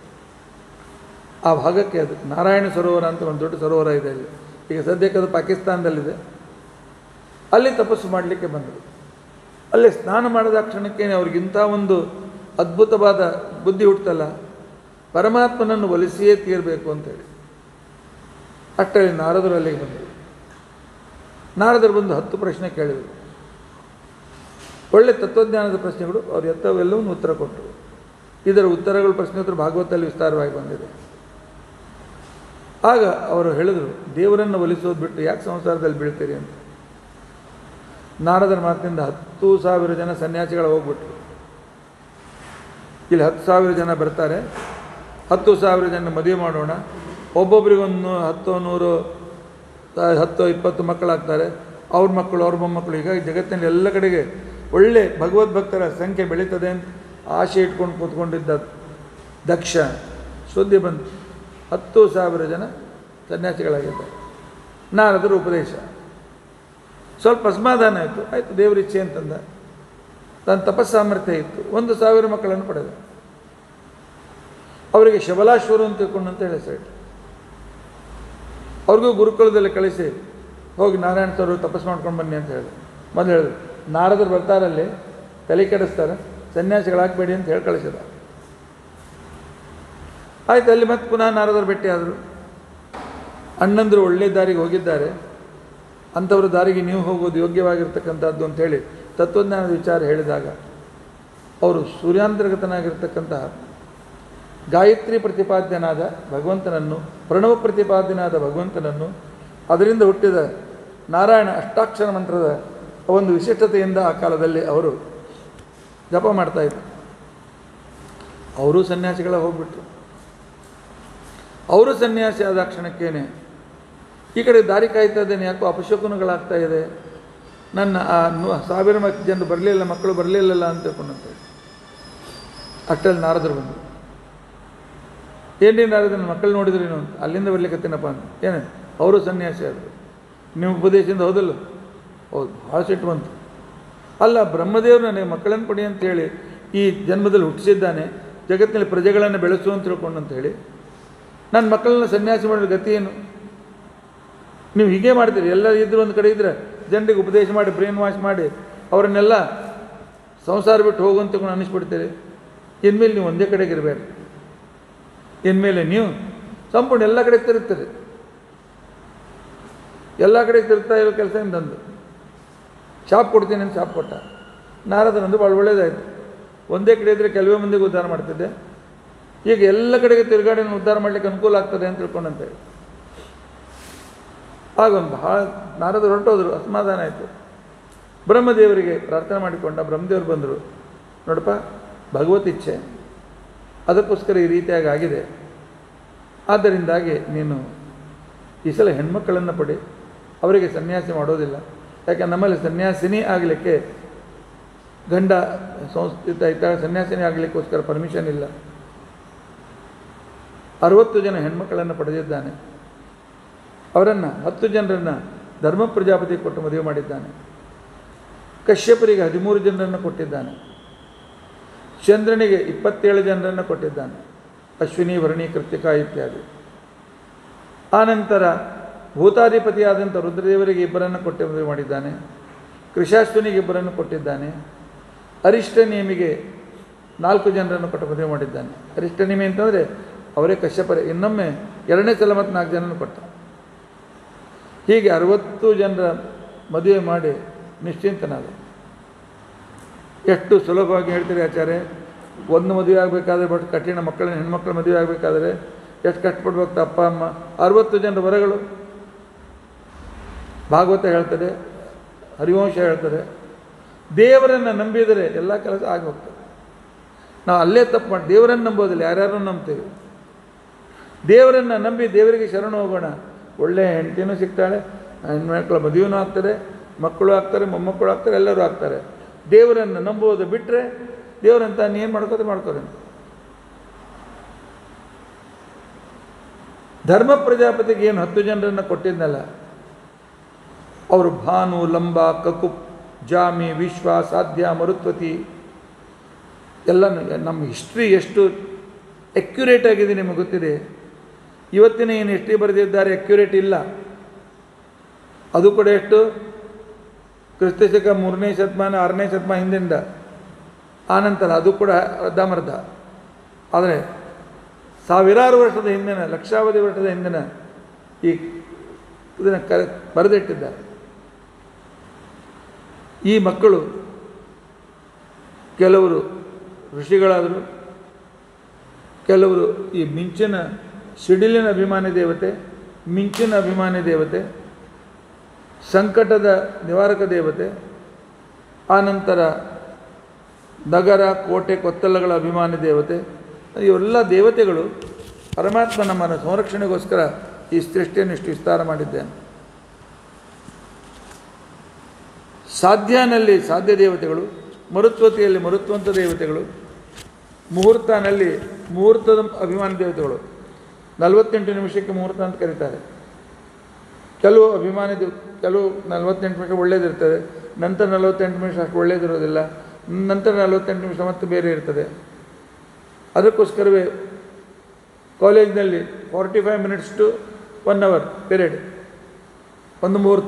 ಆ ಭಾಗಕ್ಕೆ ಅದು ನಾರಾಯಣ ಸರೋವರ ಅಂತ ಒಂದು ದೊಡ್ಡ ಸರೋವರ ಇದೆ ಅಲ್ಲಿ ಈಗ ಸದ್ಯಕ್ಕೆ ಅದು ಪಾಕಿಸ್ತಾನದಲ್ಲಿದೆ ಅಲ್ಲಿ ತಪಸ್ಸು ಮಾಡಲಿಕ್ಕೆ ಬಂದರು ಅಲ್ಲಿ ಸ್ನಾನ ಮಾಡಿದ ಕ್ಷಣಕ್ಕೆ ಅವ್ರಿಗಿಂತ ಒಂದು ಅದ್ಭುತವಾದ ಬುದ್ಧಿ ಹುಟ್ಟಲ್ಲ ಪರಮಾತ್ಮನನ್ನು ಒಲಿಸಿಯೇ ತೀರಬೇಕು ಅಂತೇಳಿ ಅಷ್ಟರಲ್ಲಿ ನಾರದರು ಅಲ್ಲಿಗೆ ಬಂದರು ನಾರದರು ಬಂದು ಹತ್ತು ಪ್ರಶ್ನೆ ಕೇಳಿದರು ಒಳ್ಳೆ ತತ್ವಜ್ಞಾನದ ಪ್ರಶ್ನೆಗಳು ಅವ್ರು ಎತ್ತವೆಲ್ಲವನ್ನು ಉತ್ತರ ಕೊಟ್ಟರು ಇದರ ಉತ್ತರಗಳು ಪ್ರಶ್ನೆ ಉತ್ತರ ಭಾಗವತದಲ್ಲಿ ವಿಸ್ತಾರವಾಗಿ ಬಂದಿದೆ ಆಗ ಅವರು ಹೇಳಿದರು ದೇವರನ್ನು ಒಲಿಸೋದು ಬಿಟ್ಟು ಯಾಕೆ ಸಂಸಾರದಲ್ಲಿ ಬೀಳ್ತೀರಿ ಅಂತ ನಾರದರ ಮಾತಿನಿಂದ ಹತ್ತು ಸಾವಿರ ಜನ ಸನ್ಯಾಸಿಗಳು ಹೋಗ್ಬಿಟ್ರು ಇಲ್ಲಿ ಹತ್ತು ಸಾವಿರ ಜನ ಬರ್ತಾರೆ ಹತ್ತು ಸಾವಿರ ಜನ ಮದುವೆ ಮಾಡೋಣ ಒಬ್ಬೊಬ್ರಿಗೊಂದು ಹತ್ತು ನೂರು ಆ, ಹತ್ತು ಇಪ್ಪತ್ತು ಮಕ್ಕಳಾಗ್ತಾರೆ ಅವ್ರ ಮಕ್ಕಳು ಅವ್ರ ಮೊಮ್ಮಕ್ಕಳು ಹೀಗಾಗಿ ಜಗತ್ತಿನ ಎಲ್ಲ ಕಡೆಗೆ ಒಳ್ಳೆ ಭಗವದ್ಭಕ್ತರ ಸಂಖ್ಯೆ ಬೆಳೀತದೆ ಅಂತ ಆಸೆ ಇಟ್ಕೊಂಡು ಕೂತ್ಕೊಂಡಿದ್ದ ದಕ್ಷ ಸುದ್ದಿ ಬಂತು ಹತ್ತು ಸಾವಿರ ಜನ ಸನ್ಯಾಸಿಗಳಾಗಿದ್ದಾರೆ ನಾರದರ ಉಪದೇಶ ಸ್ವಲ್ಪ ಅಸಮಾಧಾನ ಆಯಿತು ಆಯಿತು ದೇವರ ಇಚ್ಛೆ ಅಂತಂದ ತನ್ನ ತಪಸ್ಸಾಮರ್ಥ್ಯ ಇತ್ತು ಒಂದು ಸಾವಿರ ಮಕ್ಕಳನ್ನು ಪಡೆದ ಅವರಿಗೆ ಶಬಲಾಶ್ವರು ಅಂತ ತಿಳ್ಕೊಂಡು ಅಂತ ಹೇಳಿ ಹೆಸರಿಟ್ಟು ಅವ್ರಿಗೂ ಗುರುಕುಲದಲ್ಲಿ ಕಳಿಸಿ ಹೋಗಿ ನಾರಾಯಣ ಸರ್ ತಪಸ್ ಮಾಡ್ಕೊಂಡು ಬನ್ನಿ ಅಂತ ಹೇಳಿದ್ರು ಮೊದಲು ಹೇಳಿದ್ರು ನಾರದರು ಬರ್ತಾರಲ್ಲಿ ತಲೆ ಕೆಡಿಸ್ತಾರೆ ಸನ್ಯಾಸಿಗಳಾಗಬೇಡಿ ಅಂತ ಹೇಳಿ ಕಳಿಸಿದ ಆಯ್ತು ಅಲ್ಲಿ ಮತ್ತೆ ಪುನಃ ನಾರದರು ಭೇಟಿ ಆದರು ಅಣ್ಣಂದರು ಒಳ್ಳೆ ದಾರಿಗೆ ಹೋಗಿದ್ದಾರೆ ಅಂಥವ್ರ ದಾರಿಗೆ ನೀವು ಹೋಗೋದು ಯೋಗ್ಯವಾಗಿರ್ತಕ್ಕಂಥದ್ದು ಅಂತೇಳಿ ತತ್ವಜ್ಞಾನದ ವಿಚಾರ ಹೇಳಿದಾಗ ಅವರು ಸೂರ್ಯಾಂತರ್ಗತನಾಗಿರ್ತಕ್ಕಂತಹ ಗಾಯತ್ರಿ ಪ್ರತಿಪಾದ್ಯನಾದ ಭಗವಂತನನ್ನು ಪ್ರಣವ ಪ್ರತಿಪಾದ್ಯನಾದ ಭಗವಂತನನ್ನು ಅದರಿಂದ ಹುಟ್ಟಿದ ನಾರಾಯಣ ಅಷ್ಟಾಕ್ಷರ ಮಂತ್ರದ ಒಂದು ವಿಶಿಷ್ಟತೆಯಿಂದ ಆ ಕಾಲದಲ್ಲಿ ಅವರು ಜಪ ಮಾಡ್ತಾಯಿದ್ರು ಅವರು ಸನ್ಯಾಸಿಗಳ ಹೋಗ್ಬಿಟ್ರು ಅವರು ಸನ್ಯಾಸಿ ಆದ ಕ್ಷಣಕ್ಕೇನೆ ಈ ಕಡೆ ದಾರಿ ಕಾಯ್ತಾ ಇದ್ದೇನೆ ಯಾಕೋ ಅಪಶಕುನಗಳಾಗ್ತಾ ಇದೆ ನನ್ನ ಆ ನು- ಸಾವಿರ ಮಕ್ ಜನರು ಬರಲಿಲ್ಲ ಮಕ್ಕಳು ಬರಲಿಲ್ಲಲ್ಲ ಅಂತ ತಿಳ್ಕೊಂಡಂತೆ ಅಷ್ಟರಲ್ಲಿ ನಾರದರು ಬಂದರು ಏನ್ರಿ ನಾರದನ ಮಕ್ಕಳು ನೋಡಿದ್ರೇನು ಅಂತ ಅಲ್ಲಿಂದ ಬರ್ಲಿಕ್ಕತ್ತೇನಪ್ಪ ಅಂತ ಏನು ಅವರು ಸನ್ಯಾಸಿ ಆದರು ನಿಮ್ಮ ಉಪದೇಶದಿಂದ ಹೌದಲ್ಲ ಹೌದು ಭಾಳ ಸಿಟ್ಟು ಬಂತು ಅಲ್ಲ ಬ್ರಹ್ಮದೇವರು ನನಗೆ ಮಕ್ಕಳನ್ನು ಪಡಿ ಅಂತ ಹೇಳಿ ಈ ಜನ್ಮದಲ್ಲಿ ಹುಟ್ಟಿಸಿದ್ದಾನೆ ಜಗತ್ತಿನಲ್ಲಿ ಪ್ರಜೆಗಳನ್ನು ಬೆಳೆಸು ಅಂತ ತಿಳ್ಕೊಂಡು ಅಂತ ಹೇಳಿ ನನ್ನ ಮಕ್ಕಳನ್ನ ಸನ್ಯಾಸಿ ಮಾಡಿದ ಗತಿ ಏನು ನೀವು ಹೀಗೆ ಮಾಡ್ತೀರಿ ಎಲ್ಲ ಇದ್ರು ಒಂದು ಕಡೆ ಇದ್ರೆ ಜನರಿಗೆ ಉಪದೇಶ ಮಾಡಿ ಬ್ರೈನ್ ವಾಶ್ ಮಾಡಿ ಅವರನ್ನೆಲ್ಲ ಸಂಸಾರ ಬಿಟ್ಟು ಹೋಗುವಂತ ತಿಳ್ಕೊಂಡು ಅನ್ನಿಸ್ಬಿಡ್ತೀರಿ ಇನ್ಮೇಲೆ ನೀವು ಒಂದೇ ಕಡೆಗೆ ಇರಬೇಡಿ ಇನ್ಮೇಲೆ ನೀವು ಸಂಪೂರ್ಣ ಎಲ್ಲ ಕಡೆ ತಿರುಗ್ತೀರಿ ಎಲ್ಲ ಕಡೆ ತಿರುಗ್ತಾ ಇರೋ ಕೆಲಸ ತಂದು ಶಾಪ್ ಕೊಡ್ತೀನಿ ಅಂತ ಶಾಪ್ ಕೊಟ್ಟ ನಾರದನಂದು ಭಾಳ ಒಳ್ಳೇದಾಯಿತು ಒಂದೇ ಕಡೆ ಇದ್ದರೆ ಕೆಲವೇ ಮಂದಿಗೆ ಉದ್ಧಾರ ಮಾಡ್ತಿದ್ದೆ ಈಗ ಎಲ್ಲ ಕಡೆಗೆ ತಿರುಗಾಡಿ ನಾನು ಉದ್ಧಾರ ಮಾಡಲಿಕ್ಕೆ ಅನುಕೂಲ ಆಗ್ತದೆ ಅಂತ ತಿಳ್ಕೊಂಡಂತೇಳಿ ಆಗ ಒಂದು ಬಹಳ ನಾರದರು ಹೊರಟೋದ್ರು ಅಸಮಾಧಾನ ಆಯಿತು ಬ್ರಹ್ಮದೇವರಿಗೆ ಪ್ರಾರ್ಥನೆ ಮಾಡಿಕೊಂಡ ಬ್ರಹ್ಮದೇವರು ಬಂದರು ನೋಡಪ್ಪ ಭಗವತ್ ಇಚ್ಛೆ ಅದಕ್ಕೋಸ್ಕರ ಈ ರೀತಿಯಾಗಿ ಆಗಿದೆ ಆದ್ದರಿಂದಾಗಿ ನೀನು ಈ ಸಲ ಹೆಣ್ಮಕ್ಕಳನ್ನು ಪಡಿ ಅವರಿಗೆ ಸನ್ಯಾಸಿ ಮಾಡೋದಿಲ್ಲ ಯಾಕೆ ನಮ್ಮಲ್ಲಿ ಸನ್ಯಾಸಿನಿ ಆಗಲಿಕ್ಕೆ ಗಂಡ ಸಂಸ್ಥಿತ ಇದ್ದಾಗ ಸನ್ಯಾಸಿನಿ ಆಗಲಿಕ್ಕೋಸ್ಕರ ಪರ್ಮಿಷನ್ ಇಲ್ಲ ಅರವತ್ತು ಜನ ಹೆಣ್ಮಕ್ಕಳನ್ನು ಪಡೆದಿದ್ದಾನೆ ಅವರನ್ನು ಹತ್ತು ಜನರನ್ನು ಧರ್ಮ ಪ್ರಜಾಪತಿ ಕೊಟ್ಟು ಮದುವೆ ಮಾಡಿದ್ದಾನೆ ಕಶ್ಯಪರಿಗೆ ಹದಿಮೂರು ಜನರನ್ನು ಕೊಟ್ಟಿದ್ದಾನೆ ಚಂದ್ರನಿಗೆ ಇಪ್ಪತ್ತೇಳು ಜನರನ್ನು ಕೊಟ್ಟಿದ್ದಾನೆ ಅಶ್ವಿನಿ ಭರಣಿ ಕೃತಿಕಾ ಇತ್ಯಾದಿ ಆನಂತರ ಭೂತಾಧಿಪತಿಯಾದಂಥ ರುದ್ರದೇವರಿಗೆ ಇಬ್ಬರನ್ನು ಕೊಟ್ಟು ಮದುವೆ ಮಾಡಿದ್ದಾನೆ ಕೃಷಾಶ್ವನಿಗೆ ಇಬ್ಬರನ್ನು ಕೊಟ್ಟಿದ್ದಾನೆ ಅರಿಷ್ಟನೇಮಿಗೆ ನಾಲ್ಕು ಜನರನ್ನು ಕೊಟ್ಟು ಮದುವೆ ಮಾಡಿದ್ದಾನೆ ಅರಿಷ್ಟನೇಮಿ ಅಂತಂದರೆ ಅವರೇ ಕಶ್ಯಪರೇ ಇನ್ನೊಮ್ಮೆ ಎರಡನೇ ಸಲ ಮತ್ತು ನಾಲ್ಕು ಜನರನ್ನು ಕೊಟ್ಟ ಹೀಗೆ ಅರವತ್ತು ಜನರ ಮದುವೆ ಮಾಡಿ ನಿಶ್ಚಿಂತನಾದ ಎಷ್ಟು ಸುಲಭವಾಗಿ ಹೇಳ್ತೀರಿ ಆಚಾರ್ಯ ಒಂದು ಮದುವೆ ಆಗಬೇಕಾದ್ರೆ ಬಟ್ ಕಠಿಣ ಮಕ್ಕಳ ಹೆಣ್ಮಕ್ಳ ಮದುವೆ ಆಗಬೇಕಾದ್ರೆ ಎಷ್ಟು ಕಷ್ಟಪಡ್ಬೇಕು ಅಪ್ಪ ಅಮ್ಮ ಅರವತ್ತು ಜನರ ವರಗಳು ಭಾಗವತ ಹೇಳ್ತದೆ ಹರಿವಂಶ ಹೇಳ್ತದೆ ದೇವರನ್ನು ನಂಬಿದರೆ ಎಲ್ಲ ಕೆಲಸ ಆಗಿ ಹೋಗ್ತದೆ ನಾವು ಅಲ್ಲೇ ತಪ್ಪು ಮಾಡಿ ದೇವರನ್ನು ನಂಬೋದಿಲ್ಲ ಯಾರ್ಯಾರು ನಂಬ್ತೀವಿ ದೇವರನ್ನು ನಂಬಿ ದೇವರಿಗೆ ಶರಣು ಹೋಗೋಣ ಒಳ್ಳೆಯ ಹೆಂಡತಿನೂ ಸಿಗ್ತಾಳೆ ಹೆಣ್ಮಕ್ಳ ಮದುವೆನೂ ಆಗ್ತದೆ ಮಕ್ಕಳು ಆಗ್ತಾರೆ ಮೊಮ್ಮಕ್ಕಳು ಆಗ್ತಾರೆ ಎಲ್ಲರೂ ಆಗ್ತಾರೆ ದೇವರನ್ನು ನಂಬುವುದು ಬಿಟ್ಟರೆ ದೇವರಂತ ನೀನು ಮಾಡ್ಕೋದ್ರೆ ಮಾಡ್ಕೋರಿ ಧರ್ಮ ಪ್ರಜಾಪತಿಗೆ ಏನು ಹತ್ತು ಜನರನ್ನು ಕೊಟ್ಟಿದ್ನಲ್ಲ ಅವರು ಭಾನು ಲಂಬ ಕಕುಪ್ ಜಾಮಿ ವಿಶ್ವ ಸಾಧ್ಯ ಮರುತ್ವತಿ ಎಲ್ಲ ನಮ್ಮ ಹಿಸ್ಟ್ರಿ ಎಷ್ಟು ಅಕ್ಯುರೇಟ್ ಆಗಿದೆ ನಿಮಗೆ ಗೊತ್ತಿದೆ ಇವತ್ತಿನ ಏನು ಹಿಸ್ಟ್ರಿ ಬರೆದಿದ್ದಾರೆ ಅಕ್ಯುರೇಟ್ ಇಲ್ಲ ಅದು ಕೂಡ ಎಷ್ಟು ಕ್ರಿಸ್ತಶಕ ಮೂರನೇ ಶತಮಾನ ಆರನೇ ಶತಮಾನ ಹಿಂದಿಂದ ಆನಂತರ ಅದು ಕೂಡ ಅರ್ಧಮರ್ಧ ಆದರೆ ಸಾವಿರಾರು ವರ್ಷದ ಹಿಂದಿನ ಲಕ್ಷಾವಧಿ ವರ್ಷದ ಹಿಂದಿನ ಈ ಇದನ್ನು ಕ ಬರೆದಿಟ್ಟಿದ್ದಾರೆ ಈ ಮಕ್ಕಳು ಕೆಲವರು ಋಷಿಗಳಾದರು ಕೆಲವರು ಈ ಮಿಂಚಿನ ಸಿಡಿಲಿನ ಅಭಿಮಾನಿ ದೇವತೆ ಮಿಂಚಿನ ಅಭಿಮಾನಿ ದೇವತೆ ಸಂಕಟದ ನಿವಾರಕ ದೇವತೆ ಆನಂತರ ನಗರ ಕೋಟೆ ಕೊತ್ತಲಗಳ ಅಭಿಮಾನಿ ದೇವತೆ ಇವೆಲ್ಲ ದೇವತೆಗಳು ಪರಮಾತ್ಮ ನಮ್ಮನ್ನು ಸಂರಕ್ಷಣೆಗೋಸ್ಕರ ಈ ಸೃಷ್ಟಿಯನ್ನು ಇಷ್ಟು ವಿಸ್ತಾರ ಮಾಡಿದ್ದೇನೆ ಸಾಧ್ಯನಲ್ಲಿ ಸಾಧ್ಯ ದೇವತೆಗಳು ಮರುತ್ವತಿಯಲ್ಲಿ ಮರುತ್ವಂತ ದೇವತೆಗಳು ಮುಹೂರ್ತನಲ್ಲಿ ಮುಹೂರ್ತದ ಅಭಿಮಾನಿ ದೇವತೆಗಳು ನಲವತ್ತೆಂಟು ನಿಮಿಷಕ್ಕೆ ಮುಹೂರ್ತ ಅಂತ ಕರೀತಾರೆ ಕೆಲವು ಅಭಿಮಾನಿ ದೇವ್ ಕೆಲವು ನಲವತ್ತೆಂಟು ನಿಮಿಷ ಒಳ್ಳೇದಿರ್ತದೆ ನಂತರ ನಲವತ್ತೆಂಟು ನಿಮಿಷ ಅಷ್ಟು ಒಳ್ಳೇದಿರೋದಿಲ್ಲ ನಂತರ ನಲವತ್ತೆಂಟು ನಿಮಿಷ ಮತ್ತೆ ಬೇರೆ ಇರ್ತದೆ ಅದಕ್ಕೋಸ್ಕರವೇ ಕಾಲೇಜಿನಲ್ಲಿ forty five minutes to one hour period ಒಂದು ಮುಹೂರ್ತ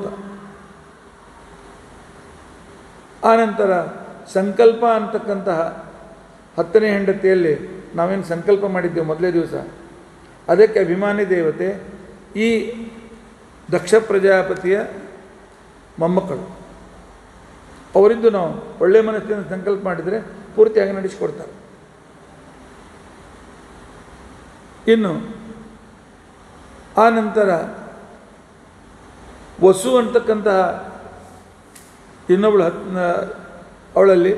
ಆನಂತರ ಸಂಕಲ್ಪ ಅಂತಕ್ಕಂತಹ ಹತ್ತನೇ ಹೆಂಡತಿಯಲ್ಲಿ ನಾವೇನು ಸಂಕಲ್ಪ ಮಾಡಿದ್ದೇವೆ ಮೊದಲೇ ದಿವಸ ಅದಕ್ಕೆ ಅಭಿಮಾನಿ ದೇವತೆ ಈ ದಕ್ಷ ಪ್ರಜಾಪತಿಯ ಮೊಮ್ಮಕ್ಕಳು ಅವರಿಂದ ನಾವು ಒಳ್ಳೆಯ ಮನಸ್ಸಿನ ಸಂಕಲ್ಪ ಮಾಡಿದರೆ ಪೂರ್ತಿಯಾಗಿ ನಡೆಸಿಕೊಡ್ತಾರೆ ಇನ್ನು ಆ ನಂತರ ವಸು ಅಂತಕ್ಕಂತಹ ಇನ್ನೊಬ್ಬಳು ಹತ್ ಅವಳಲ್ಲಿ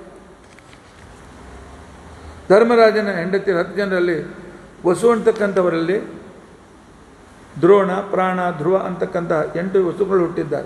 ಧರ್ಮರಾಜನ ಹೆಂಡತಿ ಹತ್ತು ಜನರಲ್ಲಿ ವಸು ಅಂತಕ್ಕಂಥವರಲ್ಲಿ ದ್ರೋಣ ಪ್ರಾಣ ಧ್ರುವ ಅಂತಕ್ಕಂಥ ಎಂಟು ವಸುಗಳು ಹುಟ್ಟಿದ್ದಾರೆ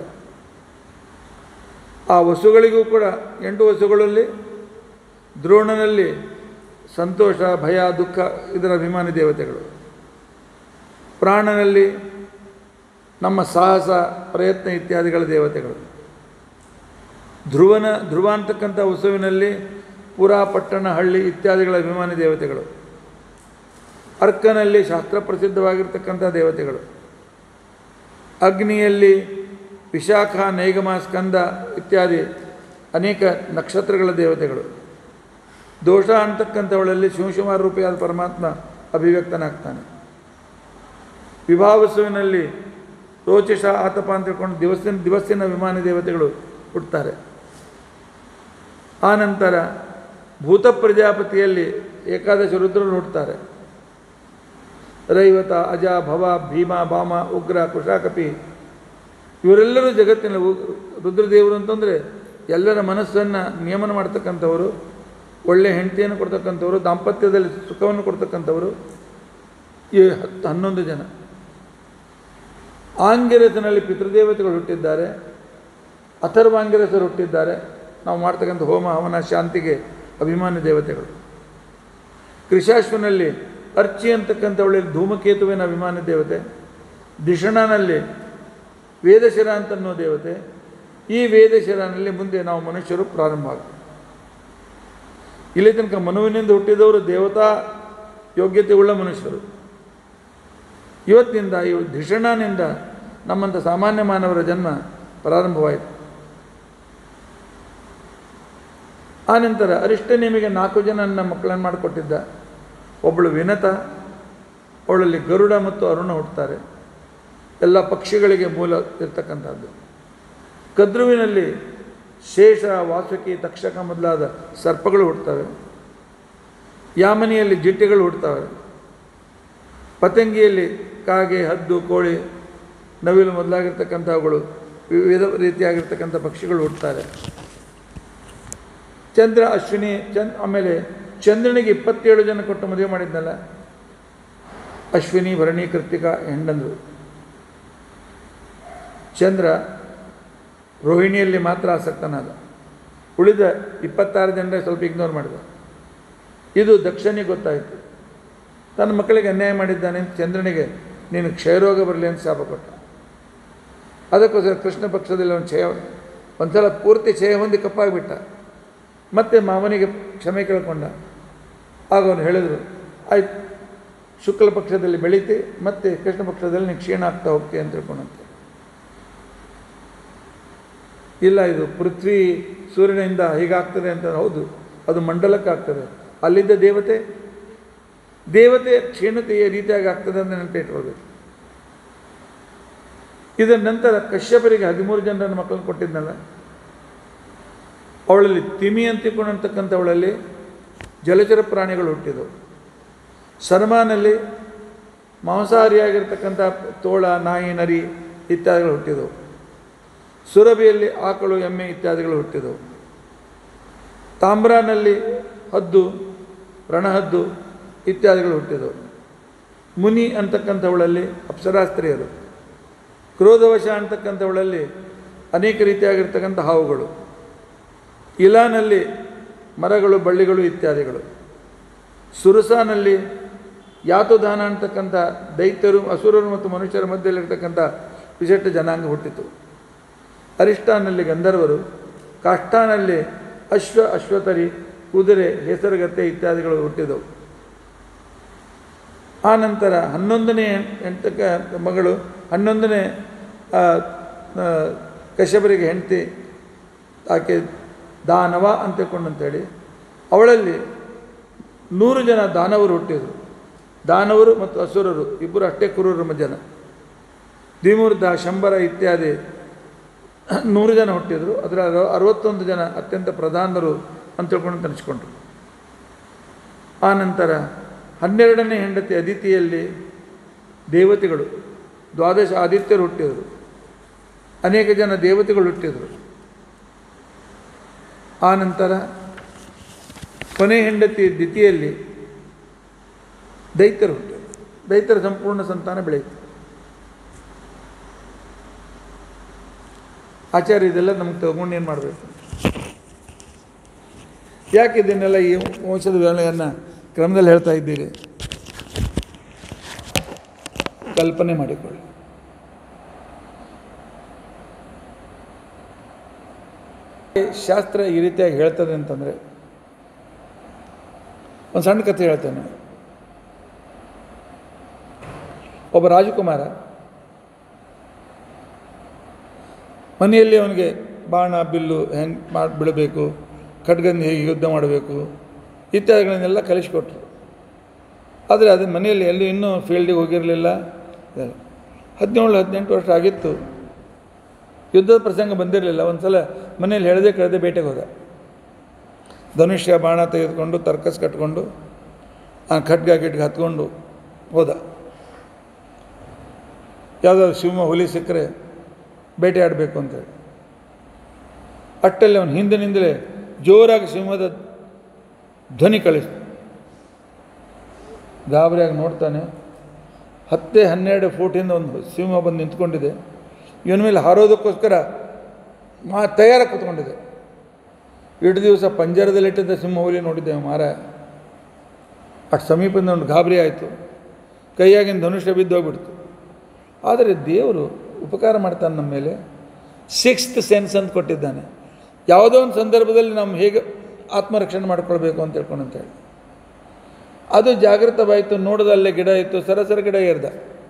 ಆ ವಸುಗಳಿಗೂ ಕೂಡ ಎಂಟು ವಸುಗಳಲ್ಲಿ ದ್ರೋಣನಲ್ಲಿ ಸಂತೋಷ ಭಯ ದುಃಖ ಇದರ ಅಭಿಮಾನಿ ದೇವತೆಗಳು ಪ್ರಾಣನಲ್ಲಿ ನಮ್ಮ ಸಾಹಸ ಪ್ರಯತ್ನ ಇತ್ಯಾದಿಗಳ ದೇವತೆಗಳು ಧ್ರುವನ ಧ್ರುವ ಅಂತಕ್ಕಂಥ ವಸುವಿನಲ್ಲಿ ಪುರಾ ಪಟ್ಟಣ ಹಳ್ಳಿ ಇತ್ಯಾದಿಗಳ ಅಭಿಮಾನಿ ದೇವತೆಗಳು ಅರ್ಕನಲ್ಲಿ ಶಾಸ್ತ್ರ ಪ್ರಸಿದ್ಧವಾಗಿರ್ತಕ್ಕಂಥ ದೇವತೆಗಳು ಅಗ್ನಿಯಲ್ಲಿ ವಿಶಾಖ ನೈಗಮ ಸ್ಕಂದ ಇತ್ಯಾದಿ ಅನೇಕ ನಕ್ಷತ್ರಗಳ ದೇವತೆಗಳು ದೋಷ ಅಂತಕ್ಕಂಥವಳಲ್ಲಿ ಶಿವಶುಮಾರ ರೂಪಿಯಾದ ಪರಮಾತ್ಮ ಅಭಿವ್ಯಕ್ತನಾಗ್ತಾನೆ ವಿಭಾವಸುವಿನಲ್ಲಿ ರೋಚಶ ಆತಪ ಅಂತ ತಿಳ್ಕೊಂಡು ದಿವಸಿನ ದಿವಸಿನ ವಿಮಾನ ದೇವತೆಗಳು ಹುಟ್ಟುತ್ತಾರೆ ಆನಂತರ ಭೂತ ಪ್ರಜಾಪತಿಯಲ್ಲಿ ಏಕಾದಶ ರುದ್ರರು ಹುಟ್ಟುತ್ತಾರೆ ರೈವತ ಅಜ ಭವ ಭೀಮ ಬಾಮ ಉಗ್ರ ಕುಶಾಕಪಿ ಇವರೆಲ್ಲರೂ ಜಗತ್ತಿನ ಉ- ರುದ್ರದೇವರು ಅಂತಂದರೆ ಎಲ್ಲರ ಮನಸ್ಸನ್ನು ನಿಯಮನ ಮಾಡ್ತಕ್ಕಂಥವರು ಒಳ್ಳೆಯ ಹೆಂಡತಿಯನ್ನು ಕೊಡ್ತಕ್ಕಂಥವರು ದಾಂಪತ್ಯದಲ್ಲಿ ಸುಖವನ್ನು ಕೊಡ್ತಕ್ಕಂಥವರು ಈ ಹತ್ತು ಹನ್ನೊಂದು ಜನ ಆಂಗಿರಸನಲ್ಲಿ ಪಿತೃದೇವತೆಗಳು ಹುಟ್ಟಿದ್ದಾರೆ ಅಥರ್ವಾಂಗಿರಸರು ಹುಟ್ಟಿದ್ದಾರೆ ನಾವು ಮಾಡ್ತಕ್ಕಂಥ ಹೋಮ ಹವನ ಶಾಂತಿಗೆ ಅಭಿಮಾನಿ ದೇವತೆಗಳು ಕೃಷಾಶ್ವನಲ್ಲಿ ಅರ್ಚಿ ಅಂತಕ್ಕಂಥವಳಲ್ಲಿ ಧೂಮಕೇತುವಿನ ಅಭಿಮಾನಿ ದೇವತೆ ದಿಷಣನಲ್ಲಿ ವೇದಶಿರ ಅಂತನ್ನೋ ದೇವತೆ ಈ ವೇದಶಿರನಲ್ಲಿ ಮುಂದೆ ನಾವು ಮನುಷ್ಯರು ಪ್ರಾರಂಭ ಆಗ್ತೀವಿ ಇಲ್ಲಿ ತನಕ ಮನುವಿನಿಂದ ಹುಟ್ಟಿದವರು ದೇವತಾ ಯೋಗ್ಯತೆ ಉಳ್ಳ ಮನುಷ್ಯರು ಇವತ್ತಿನಿಂದ ಇವು ಧಿಷಣನಿಂದ ನಮ್ಮಂಥ ಸಾಮಾನ್ಯ ಮಾನವರ ಜನ್ಮ ಪ್ರಾರಂಭವಾಯಿತು ಆನಂತರ ಅರಿಷ್ಟ ನಿಮಗೆ ನಾಲ್ಕು ಜನ ನನ್ನ ಮಕ್ಕಳನ್ನು ಮಾಡಿಕೊಟ್ಟಿದ್ದ ಒಬ್ಬಳು ವಿನತ ಅವಳಲ್ಲಿ ಗರುಡ ಮತ್ತು ಅರುಣ ಹುಟ್ಟುತ್ತಾರೆ ಎಲ್ಲ ಪಕ್ಷಿಗಳಿಗೆ ಮೂಲ ಇರ್ತಕ್ಕಂಥದ್ದು ಕದ್ರುವಿನಲ್ಲಿ ಶೇಷ ವಾಸುಕಿ ತಕ್ಷಕ ಮೊದಲಾದ ಸರ್ಪಗಳು ಹುಟ್ಟುತ್ತವೆ ಯಾಮನಿಯಲ್ಲಿ ಜಿಟ್ಟೆಗಳು ಹುಟ್ಟುತ್ತವೆ ಪತಂಗಿಯಲ್ಲಿ ಕಾಗೆ ಹದ್ದು ಕೋಳಿ ನವಿಲು ಮೊದಲಾಗಿರ್ತಕ್ಕಂಥವುಗಳು ವಿವಿಧ ರೀತಿಯಾಗಿರ್ತಕ್ಕಂಥ ಪಕ್ಷಿಗಳು ಹುಟ್ಟುತ್ತಾರೆ ಚಂದ್ರ ಅಶ್ವಿನಿ ಚಂದ್ ಆಮೇಲೆ ಚಂದ್ರನಿಗೆ ಇಪ್ಪತ್ತೇಳು ಜನ ಕೊಟ್ಟು ಮದುವೆ ಮಾಡಿದ್ನಲ್ಲ ಅಶ್ವಿನಿ ಭರಣಿ ಕೃತಿಕ ಹೆಣ್ಣಂದ್ರು ಚಂದ್ರ ರೋಹಿಣಿಯಲ್ಲಿ ಮಾತ್ರ ಆಸಕ್ತನಾದ ಉಳಿದ ಇಪ್ಪತ್ತಾರು ಜನರೇ ಸ್ವಲ್ಪ ಇಗ್ನೋರ್ ಮಾಡಿದ ಇದು ದಕ್ಷನಿಗೆ ಗೊತ್ತಾಯಿತು ತನ್ನ ಮಕ್ಕಳಿಗೆ ಅನ್ಯಾಯ ಮಾಡಿದ್ದಾನೆ ಅಂತ ಚಂದ್ರನಿಗೆ ನೀನು ಕ್ಷಯರೋಗ ಬರಲಿ ಅಂತ ಶಾಪ ಕೊಟ್ಟ ಅದಕ್ಕೋಸ್ಕರ ಕೃಷ್ಣ ಪಕ್ಷದಲ್ಲಿ ಅವನು ಕ್ಷಯ ಒಂದ್ಸಲ ಪೂರ್ತಿ ಕ್ಷಯ ಹೊಂದಿ ಕಪ್ಪಾಗಿಬಿಟ್ಟ ಮತ್ತೆ ಮಾವನಿಗೆ ಕ್ಷಮೆ ಕೇಳ್ಕೊಂಡ ಆಗ ಅವನು ಹೇಳಿದರು ಆಯ್ತು ಶುಕ್ಲ ಪಕ್ಷದಲ್ಲಿ ಬೆಳೀತಿ ಮತ್ತೆ ಕೃಷ್ಣ ಪಕ್ಷದಲ್ಲಿ ನೀನು ಕ್ಷೀಣ ಆಗ್ತಾ ಹೋಗ್ತೀಯ ಅಂತ ತಿಳ್ಕೊಂಡಂತೆ ಇಲ್ಲ ಇದು ಪೃಥ್ವಿ ಸೂರ್ಯನಿಂದ ಹೀಗಾಗ್ತದೆ ಅಂತ ಹೌದು ಅದು ಮಂಡಲಕ್ಕೆ ಆಗ್ತದೆ ಅಲ್ಲಿದ್ದ ದೇವತೆ ದೇವತೆ ಕ್ಷೀಣತೆಯ ರೀತಿಯಾಗಿ ಆಗ್ತದೆ ಅಂತ ನೆನಪಿಟ್ಕೊಳ್ಬೇಕು ಇದರ ನಂತರ ಕಶ್ಯಪರಿಗೆ ಹದಿಮೂರು ಜನರನ್ನು ಮಕ್ಕಳನ್ನು ಕೊಟ್ಟಿದ್ನಲ್ಲ ಅವಳಲ್ಲಿ ತಿಮಿ ಅಂತಿಕೊಂಡಂತಕ್ಕಂಥವಳಲ್ಲಿ ಜಲಚರ ಪ್ರಾಣಿಗಳು ಹುಟ್ಟಿದವು ಸರ್ಮಾನಲ್ಲಿ ಮಾಂಸಾಹಾರಿಯಾಗಿರ್ತಕ್ಕಂಥ ತೋಳ ನಾಯಿ ನರಿ ಇತ್ಯಾದಿಗಳು ಹುಟ್ಟಿದವು ಸುರಭಿಯಲ್ಲಿ ಆಕಳು ಎಮ್ಮೆ ಇತ್ಯಾದಿಗಳು ಹುಟ್ಟಿದವು ತಾಮ್ರನಲ್ಲಿ ಹದ್ದು ರಣಹದ್ದು ಇತ್ಯಾದಿಗಳು ಹುಟ್ಟಿದವು ಮುನಿ ಅಂತಕ್ಕಂಥವಳಲ್ಲಿ ಅಪ್ಸರಾಸ್ತ್ರೀಯರು ಕ್ರೋಧವಶ ಅಂತಕ್ಕಂಥವಳಲ್ಲಿ ಅನೇಕ ರೀತಿಯಾಗಿರ್ತಕ್ಕಂಥ ಹಾವುಗಳು ಇಲಾನಲ್ಲಿ ಮರಗಳು ಬಳ್ಳಿಗಳು ಇತ್ಯಾದಿಗಳು ಸುರಸಾನಲ್ಲಿ ಯಾತುದಾನ ಅಂತಕ್ಕಂಥ ದೈತ್ಯರು ಅಸುರರು ಮತ್ತು ಮನುಷ್ಯರ ಮಧ್ಯದಲ್ಲಿರ್ತಕ್ಕಂಥ ವಿಶಿಷ್ಟ ಜನಾಂಗ ಹುಟ್ಟಿತು ಅರಿಷ್ಟಾನಲ್ಲಿ ಗಂಧರ್ವರು ಕಾಷ್ಟಾನಲ್ಲಿ ಅಶ್ವ ಅಶ್ವತರಿ ಕುದುರೆ ಹೆಸರುಗತ್ತೆ ಇತ್ಯಾದಿಗಳು ಹುಟ್ಟಿದವು ಆ ನಂತರ ಹನ್ನೊಂದನೇ ಎಂಟಕ ಮಗಳು ಹನ್ನೊಂದನೇ ಆ, ಆ, ಕಶ್ಯಪರಿಗೆ ಹೆಂಡತಿ ಆಕೆ ದಾನವ ಅಂತ ತಿಳ್ಕೊಂಡಂತೇಳಿ ಅವಳಲ್ಲಿ ನೂರು ಜನ ದಾನವರು ಹುಟ್ಟಿದರು ದಾನವರು ಮತ್ತು ಅಸುರರು ಇಬ್ಬರು ಅಷ್ಟೇ ಕುರೂರು ಜನ ದ್ವಿಮೂರ್ಧ ಶಂಬರ ಇತ್ಯಾದಿ ನೂರು ಜನ ಹುಟ್ಟಿದರು ಅದರ ಅರ- ಅರವತ್ತೊಂದು ಜನ ಅತ್ಯಂತ ಪ್ರಧಾನರು ಅಂತ ತಿಳ್ಕೊಂಡು ತನಿಸ್ಕೊಂಡ್ರು ಆ ನಂತರ ಹನ್ನೆರಡನೇ ಹೆಂಡತಿ ಅದಿತಿಯಲ್ಲಿ ದೇವತೆಗಳು ದ್ವಾದಶ ಆದಿತ್ಯರು ಹುಟ್ಟಿದರು ಅನೇಕ ಜನ ದೇವತೆಗಳು ಹುಟ್ಟಿದರು ಆ ನಂತರ ಕೊನೆ ಹೆಂಡತಿ ದಿತಿಯಲ್ಲಿ ದೈತ್ಯರು ಹುಟ್ಟಿದರು ದೈತ್ಯರ ಸಂಪೂರ್ಣ ಸಂತಾನ ಬೆಳೆಯಿತು ಆಚಾರ್ಯ ಇದೆಲ್ಲ ನಮಗೆ ತಗೊಂಡು ಏನು ಮಾಡಬೇಕು ಯಾಕೆ ಇದನ್ನೆಲ್ಲ ಈ ವಂಶದ ವಿವರಣೆಯನ್ನು ಕ್ರಮದಲ್ಲಿ ಹೇಳ್ತಾ ಇದ್ದೀರಿ ಕಲ್ಪನೆ ಮಾಡಿಕೊಳ್ಳಿ ಶಾಸ್ತ್ರ ಈ ರೀತಿಯಾಗಿ ಹೇಳ್ತದೆ ಅಂತಂದರೆ ಒಂದು ಸಣ್ಣ ಕಥೆ ಹೇಳ್ತೇನೆ ಒಬ್ಬ ರಾಜಕುಮಾರ ಮನೆಯಲ್ಲಿ ಅವನಿಗೆ ಬಾಣ ಬಿಲ್ಲು ಹೆಂಗೆ ಮಾಡಿ ಬಿಡಬೇಕು ಖಡ್ಗಂದು ಹೇಗೆ ಯುದ್ಧ ಮಾಡಬೇಕು ಇತ್ಯಾದಿಗಳನ್ನೆಲ್ಲ ಕಲಿಸ್ಕೊಟ್ರು ಆದರೆ ಅದು ಮನೆಯಲ್ಲಿ ಎಲ್ಲೂ ಇನ್ನೂ ಫೀಲ್ಡಿಗೆ ಹೋಗಿರಲಿಲ್ಲ ಇದೆಲ್ಲ. ಹದಿನೇಳು ಹದಿನೆಂಟು ವರ್ಷ ಆಗಿತ್ತು ಯುದ್ಧದ ಪ್ರಸಂಗ ಬಂದಿರಲಿಲ್ಲ ಒಂದು ಸಲ ಮನೇಲಿ ಹೇಳದೆ ಕೇಳದೆ ಬೇಟೆಗೆ ಹೋದ ಧನುಷ್ಯ ಬಾಣ ತೆಗೆದುಕೊಂಡು ತರ್ಕಸ್ ಕಟ್ಕೊಂಡು ಆ ಖಡ್ಗ ಗಿಡ್ಗ ಹತ್ಕೊಂಡು ಹೋದ ಯಾವುದಾದ್ರು ಶಿವಮ ಹುಲಿ ಸಿಕ್ಕರೆ ಬೇಟೆ ಆಡಬೇಕು ಅಂತೇಳಿ ಅಟ್ಟಲ್ಲಿ ಅವನು ಹಿಂದಿನಿಂದಲೇ ಜೋರಾಗಿ ಸಿಂಹದ ಧ್ವನಿ ಕಳಿಸ್ತು ಗಾಬರಿಯಾಗಿ ನೋಡ್ತಾನೆ ಹತ್ತೇ ಹನ್ನೆರಡು ಫೂಟಿಂದ ಒಂದು ಸಿಂಹ ಬಂದು ನಿಂತ್ಕೊಂಡಿದೆ ಇವನ ಮೇಲೆ ಹಾರೋದಕ್ಕೋಸ್ಕರ ಮಾ ತಯಾರಾಗಿ ಕೂತ್ಕೊಂಡಿದೆ ಇಷ್ಟು ದಿವಸ ಪಂಜರದಲ್ಲಿಟ್ಟಿದ್ದ ಸಿಂಹ ಹುಲಿ ನೋಡಿದ್ದೆ ಮಾರ ಅಷ್ಟು ಸಮೀಪದಿಂದ ಒಂದು ಗಾಬರಿ ಆಯಿತು ಕೈಯಾಗಿನ ಧನುಷ್ಯ ಬಿದ್ದೋಗ್ಬಿಡ್ತು ಆದರೆ ದೇವರು ಉಪಕಾರ ಮಾಡ್ತಾನೆ ನಮ್ಮ ಮೇಲೆ ಸಿಕ್ಸ್ತ್ ಸೆನ್ಸ್ ಅಂತ ಕೊಟ್ಟಿದ್ದಾನೆ ಯಾವುದೋ ಒಂದು ಸಂದರ್ಭದಲ್ಲಿ ನಾವು ಹೇಗೆ ಆತ್ಮರಕ್ಷಣೆ ಮಾಡ್ಕೊಳ್ಬೇಕು ಅಂತ ಹೇಳ್ಕೊಂಡು ಅಂತೇಳಿ ಅದು ಜಾಗೃತವಾಯಿತು ನೋಡದಲ್ಲೇ ಗಿಡ ಇತ್ತು ಸರಸರ ಗಿಡ ಏರ್ದ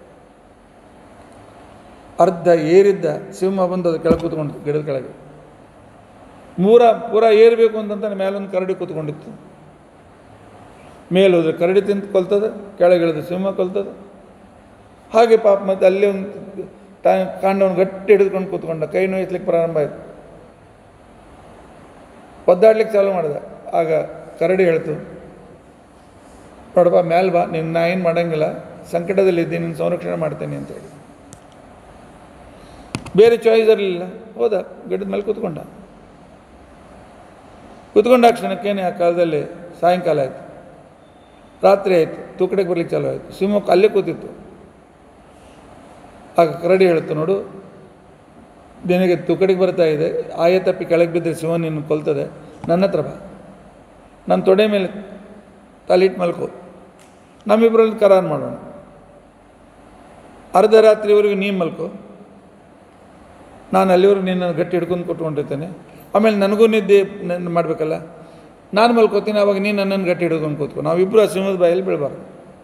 ಅರ್ಧ ಏರಿದ್ದ ಸಿಂಹ ಬಂದು ಅದು ಕೆಳಗೆ ಕೂತ್ಕೊಂಡು ಗಿಡದ ಕೆಳಗೆ ಮೂರ ಪೂರ ಏರಬೇಕು ಅಂತಂತಾನೆ ಮೇಲೊಂದು ಕರಡಿ ಕೂತ್ಕೊಂಡಿತ್ತು ಮೇಲೆ ಹೋದ್ರೆ ಕರಡಿ ತಿಂದು ಕೊಲ್ತದೆ ಕೆಳಗಿಳಿದು ಸಿಂಹ ಕೊಲ್ತದೆ ಹಾಗೆ ಪಾಪ ಮತ್ತೆ ಅಲ್ಲೇ ಒಂದು ತಾ ಕಾಂಡವನ್ನು ಗಟ್ಟಿ ಹಿಡಿದುಕೊಂಡು ಕೂತ್ಕೊಂಡ ಕೈ ನೋಯಿಸ್ಲಿಕ್ಕೆ ಪ್ರಾರಂಭ ಆಯಿತು ಒದ್ದಾಡ್ಲಿಕ್ಕೆ ಚಾಲು ಮಾಡಿದ ಆಗ ಕರಡಿ ಹೇಳ್ತು ನೋಡಪ್ಪ ಮ್ಯಾಲ್ ಬಾ ನಿನ್ನ ನಾ ಏನು ಮಾಡಂಗಿಲ್ಲ ಸಂಕಟದಲ್ಲಿದ್ದೀನಿ ನಿನ್ನ ಸಂರಕ್ಷಣೆ ಮಾಡ್ತೇನೆ ಅಂತೇಳಿ ಬೇರೆ ಚಾಯ್ಸ್ ಇರಲಿಲ್ಲ ಹೋದ ಗಿಡದ ಮೇಲೆ ಕೂತ್ಕೊಂಡ ಕೂತ್ಕೊಂಡ ಕ್ಷಣಕ್ಕೇನೆ ಆ ಕಾಲದಲ್ಲಿ ಸಾಯಂಕಾಲ ಆಯಿತು ರಾತ್ರಿ ಆಯಿತು ತೂಕಡೆಗೆ ಬರ್ಲಿಕ್ಕೆ ಚಾಲು ಆಯಿತು ಸಿಂಹಕ್ಕೆ ಅಲ್ಲೇ ಕೂತಿತ್ತು ಆಗ ಕರಡಿ ಹೇಳ್ತು ನೋಡು ನಿನಗೆ ತುಕಡಿಗೆ ಬರ್ತಾ ಇದೆ ಆಯ ತಪ್ಪಿ ಕೆಳಗೆ ಬಿದ್ದರೆ ಶಿವ ನಿನ್ನ ಕೊಲ್ತದೆ ನನ್ನ ಹತ್ರ ಬಾ ನನ್ನ ತೊಡೆ ಮೇಲೆ ತಲಿಟ್ಟು ಮಲ್ಕೋ ನಮ್ಮಿಬ್ಬರಲ್ಲಿ ಕರಾರು ಮಾಡೋಣ ಅರ್ಧ ರಾತ್ರಿವರೆಗೂ ನೀನು ಮಲ್ಕೋ ನಾನು ಅಲ್ಲಿವರೆಗೂ ನಿನ್ನನ್ನು ಗಟ್ಟಿ ಹಿಡ್ಕೊಂಡು ಕೊಟ್ಕೊಂಡಿರ್ತೇನೆ ಆಮೇಲೆ ನನಗೂ ನಿದ್ದೆ ನನ್ನ ಮಾಡಬೇಕಲ್ಲ ನಾನು ಮಲ್ಕೋತೀನಿ ಆವಾಗ ನೀನು ನನ್ನನ್ನು ಗಟ್ಟಿ ಹಿಡ್ಕೊಂಡು ಕೂತ್ಕೊ ನಾವಿಬ್ಬರು ಆ ಸಿಂಹದ ಬಾಯಲ್ಲಿ ಬೀಳಬಾರ್ದು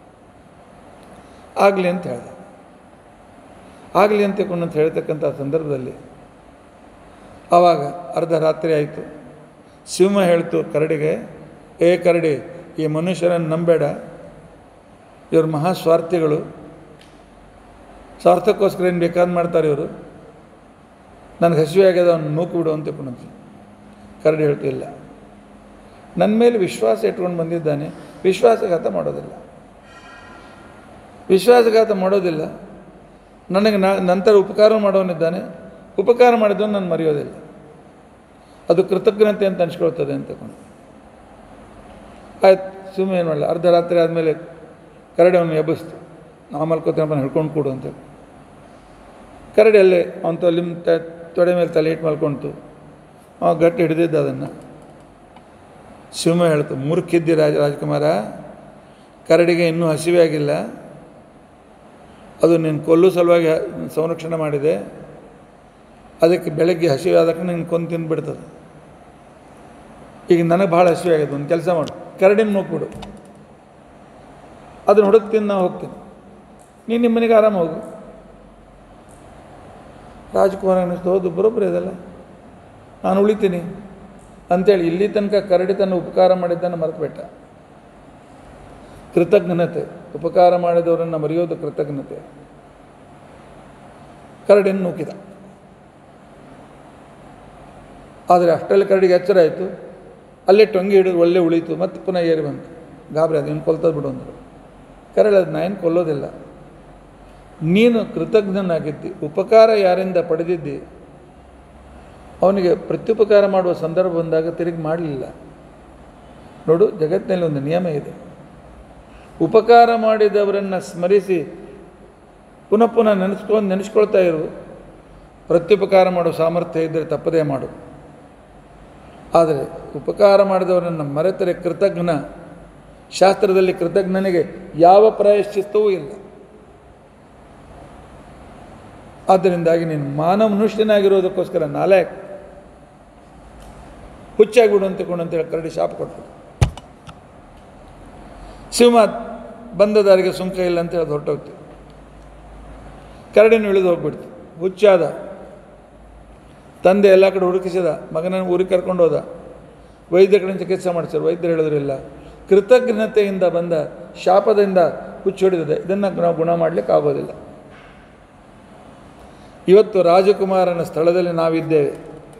ಆಗಲಿ ಅಂತ ಹೇಳ್ದೆ ಆಗಲಿ ಅಂತ ಅಂತ ಹೇಳ್ತಕ್ಕಂಥ ಸಂದರ್ಭದಲ್ಲಿ ಆವಾಗ ಅರ್ಧ ರಾತ್ರಿ ಆಯಿತು ಸಿಂಹ ಹೇಳ್ತು ಕರಡಿಗೆ ಏ ಕರಡಿ ಈ ಮನುಷ್ಯರನ್ನು ನಂಬೇಡ ಇವರು ಮಹಾಸ್ವಾರ್ಥಿಗಳು ಸ್ವಾರ್ಥಕ್ಕೋಸ್ಕರ ಏನು ಬೇಕಾದ್ ಮಾಡ್ತಾರೆ ಇವರು ನನಗೆ ಹಸಿವೆ ಆಗ್ಯದ ಅವ್ನು ನೂಕು ಬಿಡು ಅಂತ ತಿಳ್ಕೊಂಡಂತೆ ಕರಡಿ ಹೇಳ್ತಿಲ್ಲ ನನ್ನ ಮೇಲೆ ವಿಶ್ವಾಸ ಇಟ್ಕೊಂಡು ಬಂದಿದ್ದಾನೆ ವಿಶ್ವಾಸಘಾತ ಮಾಡೋದಿಲ್ಲ ವಿಶ್ವಾಸಘಾತ ಮಾಡೋದಿಲ್ಲ ನನಗೆ ನಾ ನಂತರ ಉಪಕಾರ ಮಾಡೋನಿದ್ದಾನೆ ಉಪಕಾರ ಮಾಡಿದ್ದನ್ನು ನಾನು ಮರೆಯೋದಿಲ್ಲ ಅದು ಕೃತಜ್ಞತೆ ಅಂತ ಅನ್ಸ್ಕೊಳ್ತದೆ ಅಂತ ತಿಳ್ಕೊಂಡು ಆಯ್ತು ಸುಮ್ಮನೆ ಏನು ಮಾಡಲ್ಲ ಅರ್ಧ ರಾತ್ರಿ ಆದಮೇಲೆ ಕರಡಿ ಅವನು ಎಬ್ಬಿಸ್ತು ನಾ ಮಲ್ಕೋತೇನಪ್ಪ ಹಿಡ್ಕೊಂಡು ಕೊಡು ಅಂತೇಳಿ ಕರಡಿ ಅಲ್ಲೇ ಅವನ ತಲೆ ತ- ತೊಡೆ ಮೇಲೆ ತಲೆ ಇಟ್ಟು ಮಲ್ಕೊಂತು ಅವ ಗಟ್ಟಿ ಹಿಡಿದಿದ್ದ ಅದನ್ನು ಶಿವಮ ಹೇಳ್ತು ಮೂರ್ಖಿದ್ದಿ ರಾಜ ರಾಜಕುಮಾರ ಕರಡಿಗೆ ಇನ್ನೂ ಹಸಿವೆ ಆಗಿಲ್ಲ ಅದು ನೀನು ಕೊಲ್ಲು ಸಲುವಾಗಿ ಹ- ಸಂರಕ್ಷಣೆ ಮಾಡಿದೆ ಅದಕ್ಕೆ ಬೆಳಗ್ಗೆ ಹಸಿವೆ ಆದಕ್ಕೆ ನೀನು ಕೊಂದು ತಿಂದುಬಿಡ್ತದೆ ಈಗ ನನಗೆ ಭಾಳ ಹಸಿವೆ ಆಗಿದೆ ಒಂದು ಕೆಲಸ ಮಾಡು ಕರಡಿನ ನೋಕ್ಬಿಡು ಅದನ್ನು ಹುಡುಕ್ ತಿಂದು ನಾ ಹೋಗ್ತೀನಿ ನೀನು ನಿಮ್ಮ ಮನೆಗೆ ಆರಾಮ ಹೋಗು ರಾಜ್ಕುಮಾರ್ ಅನ್ನಿಸ್ತು ಹೌದು ಬರೋಬ್ಬರಿ ಅದಲ್ಲ ನಾನು ಉಳಿತೀನಿ ಅಂತೇಳಿ ಇಲ್ಲಿ ತನಕ ಕರಡಿ ತನ್ನ ಉಪಕಾರ ಮಾಡಿದ್ದನ್ನು ಮರೆತುಬಿಟ್ಟ ಕೃತಜ್ಞತೆ ಉಪಕಾರ ಮಾಡಿದವರನ್ನು ಮರೆಯೋದು ಕೃತಜ್ಞತೆ ಕರಡಿಯನ್ನು ನೂಕಿದ ಆದರೆ ಅಷ್ಟರಲ್ಲಿ ಕರಡಿಗೆ ಎಚ್ಚರ ಆಯಿತು ಅಲ್ಲೇ ಟೊಂಗಿ ಹಿಡಿದು ಒಳ್ಳೆ ಉಳೀತು ಮತ್ತೆ ಪುನಃ ಏರಿ ಬಂತು ಗಾಬರಿ ಅದು ಇನ್ನು ಕೊಲ್ತದ್ದು ಬಿಡು ಅಂದರು ಕರಡಿ ಅದು ಏನು ಕೊಲ್ಲೋದಿಲ್ಲ ನೀನು ಕೃತಜ್ಞನಾಗಿದ್ದಿ ಉಪಕಾರ ಯಾರಿಂದ ಪಡೆದಿದ್ದಿ ಅವನಿಗೆ ಪ್ರತ್ಯುಪಕಾರ ಮಾಡುವ ಸಂದರ್ಭ ಬಂದಾಗ ತಿರುಗಿ ಮಾಡಲಿಲ್ಲ ನೋಡು ಜಗತ್ತಿನಲ್ಲಿ ಒಂದು ನಿಯಮ ಇದೆ ಉಪಕಾರ ಮಾಡಿದವರನ್ನು ಸ್ಮರಿಸಿ ಪುನಃ ಪುನಃ ನೆನೆಸ್ಕೊಂಡು ನೆನೆಸ್ಕೊಳ್ತಾ ಇರು ಪ್ರತ್ಯುಪಕಾರ ಮಾಡೋ ಸಾಮರ್ಥ್ಯ ಇದ್ದರೆ ತಪ್ಪದೇ ಮಾಡು ಆದರೆ ಉಪಕಾರ ಮಾಡಿದವರನ್ನು ಮರೆತರೆ ಕೃತಜ್ಞ ಶಾಸ್ತ್ರದಲ್ಲಿ ಕೃತಜ್ಞನಿಗೆ ಯಾವ ಪ್ರಾಯಶ್ಚಿತ್ತವೂ ಇಲ್ಲ ಆದ್ದರಿಂದಾಗಿ ನೀನು ಮಾನವ ಮನುಷ್ಯನಾಗಿರೋದಕ್ಕೋಸ್ಕರ ನಾಲ್ಕು ಹುಚ್ಚಾಗಿಬಿಡು ಅಂತಕೊಂಡು ಅಂತೇಳಿ ಕರಡಿ ಶಾಪ ಕೊಟ್ಟು ಸಿಂಹ ಬಂದ ದಾರಿಗೆ ಸುಂಕ ಇಲ್ಲ ಅಂತ ಹೇಳಿ ಹೊರಟೋಗ್ತು ಕರಡಿನ ಇಳಿದು ಹೋಗ್ಬಿಡ್ತು ಹುಚ್ಚಾದ ತಂದೆ ಎಲ್ಲ ಕಡೆ ಹುಡುಕಿಸಿದ ಮಗನನ್ನು ಊರಿಗೆ ಕರ್ಕೊಂಡು ಹೋದ ವೈದ್ಯ ಕಡೆ ಚಿಕಿತ್ಸೆ ಮಾಡಿಸಿದ್ರು ವೈದ್ಯರು ಹೇಳಿದ್ರಿಲ್ಲ ಕೃತಜ್ಞತೆಯಿಂದ ಬಂದ ಶಾಪದಿಂದ ಹುಚ್ಚು ಹೊಡೆದಿದೆ ಇದನ್ನು ನಾವು ಗುಣ ಮಾಡಲಿಕ್ಕೆ ಆಗೋದಿಲ್ಲ ಇವತ್ತು ರಾಜಕುಮಾರನ ಸ್ಥಳದಲ್ಲಿ ನಾವಿದ್ದೇವೆ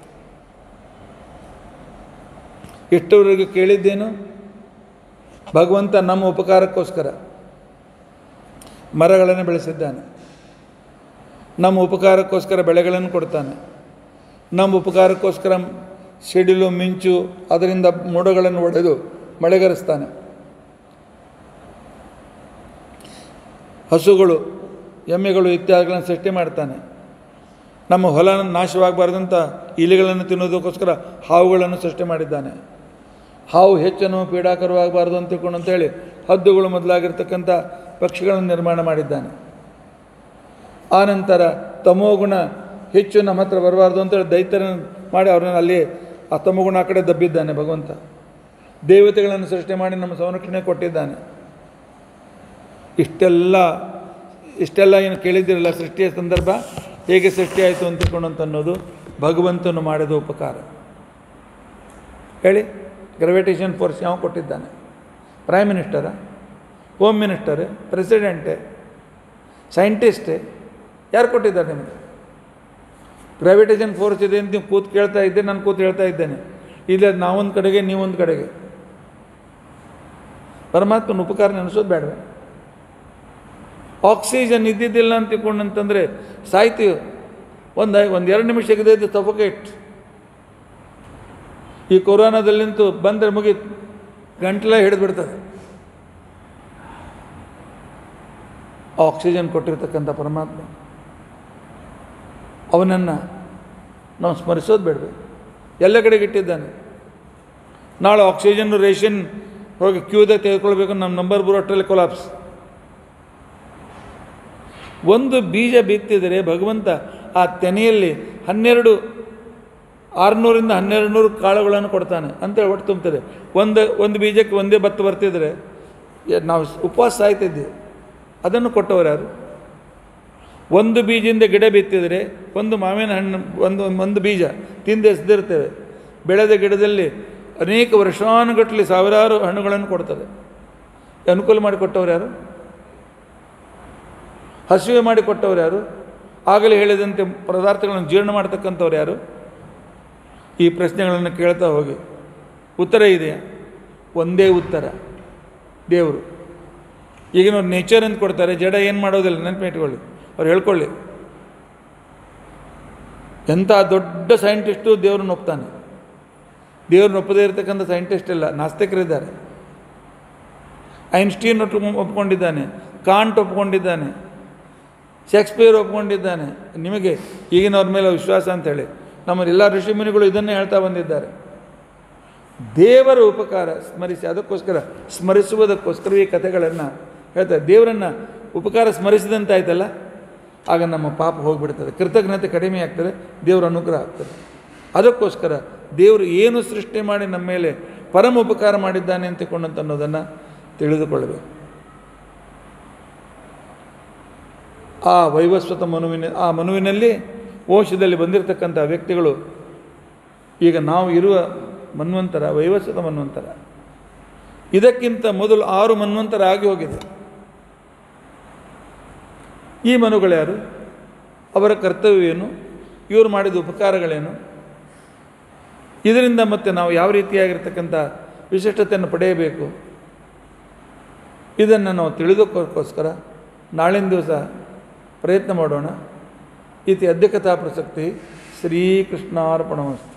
ಎಷ್ಟವರೆಗೂ ಕೇಳಿದ್ದೇನು ಭಗವಂತ ನಮ್ಮ ಉಪಕಾರಕ್ಕೋಸ್ಕರ ಮರಗಳನ್ನು ಬೆಳೆಸಿದ್ದಾನೆ ನಮ್ಮ ಉಪಕಾರಕ್ಕೋಸ್ಕರ ಬೆಳೆಗಳನ್ನು ಕೊಡ್ತಾನೆ ನಮ್ಮ ಉಪಕಾರಕ್ಕೋಸ್ಕರ ಸಿಡಿಲು ಮಿಂಚು ಅದರಿಂದ ಮೋಡಗಳನ್ನು ಒಡೆದು ಮಳೆಗರಿಸ್ತಾನೆ ಹಸುಗಳು ಎಮ್ಮೆಗಳು ಇತ್ಯಾದಿಗಳನ್ನು ಸೃಷ್ಟಿ ಮಾಡ್ತಾನೆ ನಮ್ಮ ಹೊಲ ನಾಶವಾಗಬಾರ್ದಂಥ ಇಲಿಗಳನ್ನು ತಿನ್ನೋದಕ್ಕೋಸ್ಕರ ಹಾವುಗಳನ್ನು ಸೃಷ್ಟಿ ಮಾಡಿದ್ದಾನೆ ಹಾವು ಹೆಚ್ಚನು ಪೀಡಾಕರವಾಗಬಾರ್ದು ಅಂತ ತಿಳ್ಕೊಂಡು ಅಂತೇಳಿ ಹದ್ದುಗಳು ಮೊದಲಾಗಿರ್ತಕ್ಕಂಥ ಪಕ್ಷಿಗಳನ್ನು ನಿರ್ಮಾಣ ಮಾಡಿದ್ದಾನೆ ಆನಂತರ ತಮೋಗುಣ ಹೆಚ್ಚು ನಮ್ಮ ಹತ್ರ ಬರಬಾರ್ದು ಅಂತೇಳಿ ದೈತ್ಯರನ್ನು ಮಾಡಿ ಅವ್ರನ್ನ ಅಲ್ಲಿ ಆ ತಮೋಗುಣ ಆ ಕಡೆ ದಬ್ಬಿದ್ದಾನೆ ಭಗವಂತ ದೇವತೆಗಳನ್ನು ಸೃಷ್ಟಿ ಮಾಡಿ ನಮ್ಮ ಸಂರಕ್ಷಣೆ ಕೊಟ್ಟಿದ್ದಾನೆ ಇಷ್ಟೆಲ್ಲ ಇಷ್ಟೆಲ್ಲ ಏನು ಕೇಳಿದ್ದೀರಲ್ಲ ಸೃಷ್ಟಿಯ ಸಂದರ್ಭ ಹೇಗೆ ಸೃಷ್ಟಿಯಾಯಿತು ಅಂತ ತಿಳ್ಕೊಂಡು ಅಂತ ಅನ್ನೋದು ಭಗವಂತನು ಮಾಡಿದ ಉಪಕಾರ ಹೇಳಿ ಗ್ರಾವಿಟೇಷನ್ ಫೋರ್ಸ್ ಯಾವ ಕೊಟ್ಟಿದ್ದಾನೆ ಪ್ರೈಮ್ ಮಿನಿಸ್ಟರ ಹೋಮ್ ಮಿನಿಸ್ಟರ್ ಪ್ರೆಸಿಡೆಂಟೇ ಸೈಂಟಿಸ್ಟೇ ಯಾರು ಕೊಟ್ಟಿದ್ದಾರೆ ನಿಮಗೆ ಗ್ರಾವಿಟೇಷನ್ ಫೋರ್ಸ್ ಇದೆ ಅಂತ ನೀವು ಕೂತು ಕೇಳ್ತಾ ಇದ್ದೆ ನಾನು ಕೂತು ಹೇಳ್ತಾ ಇದ್ದೇನೆ ಇಲ್ಲ ನಾವೊಂದು ಕಡೆಗೆ ನೀವೊಂದು ಕಡೆಗೆ ಪರಮಾತ್ಮನ ಉಪಕಾರ ನೆನೆಸೋದು ಬೇಡವೆ ಆಕ್ಸಿಜನ್ ಇದ್ದಿದ್ದಿಲ್ಲ ಅಂತ ತಿಳ್ಕೊಂಡಂತಂದರೆ ಸಾಯ್ತೀವಿ ಒಂದು ಒಂದು ಎರಡು ನಿಮಿಷ ಇದ್ದು ಸಫೋಕೇಟ್ ಈ ಕೊರೋನಾದಲ್ಲಿಂತೂ ಬಂದರೆ ಮುಗೀತು ಗಂಟಲ ಹಿಡಿದು ಬಿಡ್ತದೆ ಆಕ್ಸಿಜನ್ ಕೊಟ್ಟಿರ್ತಕ್ಕಂಥ ಪರಮಾತ್ಮ ಅವನನ್ನು ನಾವು ಸ್ಮರಿಸೋದು ಬೇಡವೆ ಎಲ್ಲ ಕಡೆಗೆ ಇಟ್ಟಿದ್ದಾನೆ ನಾಳೆ ಆಕ್ಸಿಜನ್ ರೇಷನ್ ಹೋಗಿ ಕ್ಯೂದಾಗ ತೆಗೆದುಕೊಳ್ಬೇಕು ನಮ್ಮ ನಂಬರ್ ಬರೋಷ್ಟರಲ್ಲಿ ಕೊಲಾಪ್ಸ್ ಒಂದು ಬೀಜ ಬಿತ್ತಿದರೆ ಭಗವಂತ ಆ ತೆನೆಯಲ್ಲಿ ಹನ್ನೆರಡು ಆರುನೂರಿಂದ ಹನ್ನೆರಡು ನೂರು ಕಾಳುಗಳನ್ನು ಕೊಡ್ತಾನೆ ಅಂತೇಳಿ ಒಟ್ಟು ತುಂಬ್ತದೆ ಒಂದು ಒಂದು ಬೀಜಕ್ಕೆ ಒಂದೇ ಭತ್ತ ಬರ್ತಿದ್ರೆ ಎ- ನಾವು ಉಪವಾಸ ಸಾಯ್ತಿದ್ವಿ ಅದನ್ನು ಕೊಟ್ಟವರು ಯಾರು ಒಂದು ಬೀಜದಿಂದ ಗಿಡ ಬಿತ್ತಿದರೆ ಒಂದು ಮಾವಿನ ಹಣ್ಣು ಒಂದು ಒಂದು ಬೀಜ ತಿಂದು ಎಸೆದಿರ್ತೇವೆ ಬೆಳೆದ ಗಿಡದಲ್ಲಿ ಅನೇಕ ವರ್ಷಾನುಗಟ್ಟಲೆ ಸಾವಿರಾರು ಹಣ್ಣುಗಳನ್ನು ಕೊಡ್ತದೆ ಅನುಕೂಲ ಮಾಡಿಕೊಟ್ಟವ್ರು ಯಾರು ಹಸಿವೆ ಮಾಡಿಕೊಟ್ಟವ್ರು ಯಾರು ಆಗಲೇ ಹೇಳಿದಂತೆ ಪದಾರ್ಥಗಳನ್ನು ಜೀರ್ಣ ಮಾಡ್ತಕ್ಕಂಥವ್ರು ಯಾರು ಈ ಪ್ರಶ್ನೆಗಳನ್ನು ಕೇಳ್ತಾ ಹೋಗಿ ಉತ್ತರ ಇದೆಯಾ ಒಂದೇ ಉತ್ತರ ದೇವರು ಈಗಿನವ್ರು ನೇಚರ್ ಅಂತ ಕೊಡ್ತಾರೆ ಜಡ ಏನು ಮಾಡೋದಿಲ್ಲ ನೆನಪಿಟ್ಕೊಳ್ಳಿ ಅವ್ರು ಹೇಳ್ಕೊಳ್ಳಿ ಎಂಥ ದೊಡ್ಡ ಸೈಂಟಿಸ್ಟು ದೇವ್ರನ್ನ ಒಪ್ತಾನೆ ದೇವ್ರನ್ನ ಒಪ್ಪದೇ ಇರತಕ್ಕಂಥ ಸೈಂಟಿಸ್ಟ್ ಇಲ್ಲ ನಾಸ್ತಿಕರಿದ್ದಾರೆ ಐನ್ಸ್ಟೀನ್ ಒಟ್ಟು ಒಪ್ಕೊಂಡಿದ್ದಾನೆ ಕಾಂಟ್ ಒಪ್ಕೊಂಡಿದ್ದಾನೆ ಶೇಕ್ಸ್ಪಿಯರ್ ಒಪ್ಕೊಂಡಿದ್ದಾನೆ ನಿಮಗೆ ಈಗಿನವ್ರ ಮೇಲೆ ವಿಶ್ವಾಸ ಅಂತೇಳಿ ನಮ್ಮ ಎಲ್ಲ ಋಷಿಮುನಿಗಳು ಇದನ್ನೇ ಹೇಳ್ತಾ ಬಂದಿದ್ದಾರೆ ದೇವರ ಉಪಕಾರ ಸ್ಮರಿಸಿ ಅದಕ್ಕೋಸ್ಕರ ಸ್ಮರಿಸುವುದಕ್ಕೋಸ್ಕರ ಈ ಕಥೆಗಳನ್ನು ಹೇಳ್ತಾರೆ ದೇವರನ್ನು ಉಪಕಾರ ಸ್ಮರಿಸಿದಂತಾಯ್ತಲ್ಲ ಆಗ ನಮ್ಮ ಪಾಪ ಹೋಗಿಬಿಡ್ತದೆ ಕೃತಜ್ಞತೆ ಕಡಿಮೆ ಆಗ್ತದೆ ದೇವರ ಅನುಗ್ರಹ ಆಗ್ತದೆ ಅದಕ್ಕೋಸ್ಕರ ದೇವರು ಏನು ಸೃಷ್ಟಿ ಮಾಡಿ ನಮ್ಮ ಮೇಲೆ ಪರಮ ಉಪಕಾರ ಮಾಡಿದ್ದಾನೆ ಅಂತಕೊಂಡಂತ ಅನ್ನೋದನ್ನು ತಿಳಿದುಕೊಳ್ಳಬೇಕು ಆ ವೈವಸ್ವತ ಮನುವಿನ ಆ ಮನುವಿನಲ್ಲಿ ವಂಶದಲ್ಲಿ ಬಂದಿರತಕ್ಕಂಥ ವ್ಯಕ್ತಿಗಳು ಈಗ ನಾವು ಇರುವ ಮನ್ವಂತರ ವೈವಸ್ವತ ಮನ್ವಂತರ ಇದಕ್ಕಿಂತ ಮೊದಲು ಆರು ಮನ್ವಂತರ ಆಗಿ ಹೋಗಿದೆ ಈ ಮನುಗಳ್ಯಾರು ಅವರ ಕರ್ತವ್ಯವೇನು ಇವರು ಮಾಡಿದ ಉಪಕಾರಗಳೇನು ಇದರಿಂದ ಮತ್ತೆ ನಾವು ಯಾವ ರೀತಿಯಾಗಿರ್ತಕ್ಕಂಥ ವಿಶಿಷ್ಟತೆಯನ್ನು ಪಡೆಯಬೇಕು ಇದನ್ನು ನಾವು ತಿಳಿದಕ್ಕೋಸ್ಕರ ನಾಳಿನ ದಿವಸ ಪ್ರಯತ್ನ ಮಾಡೋಣ ಇತಿ ಅಧ್ಯಕ್ಷತಾ ಪ್ರಸಕ್ತಿ ಶ್ರೀಕೃಷ್ಣಾರ್ಪಣಮಸ್ತು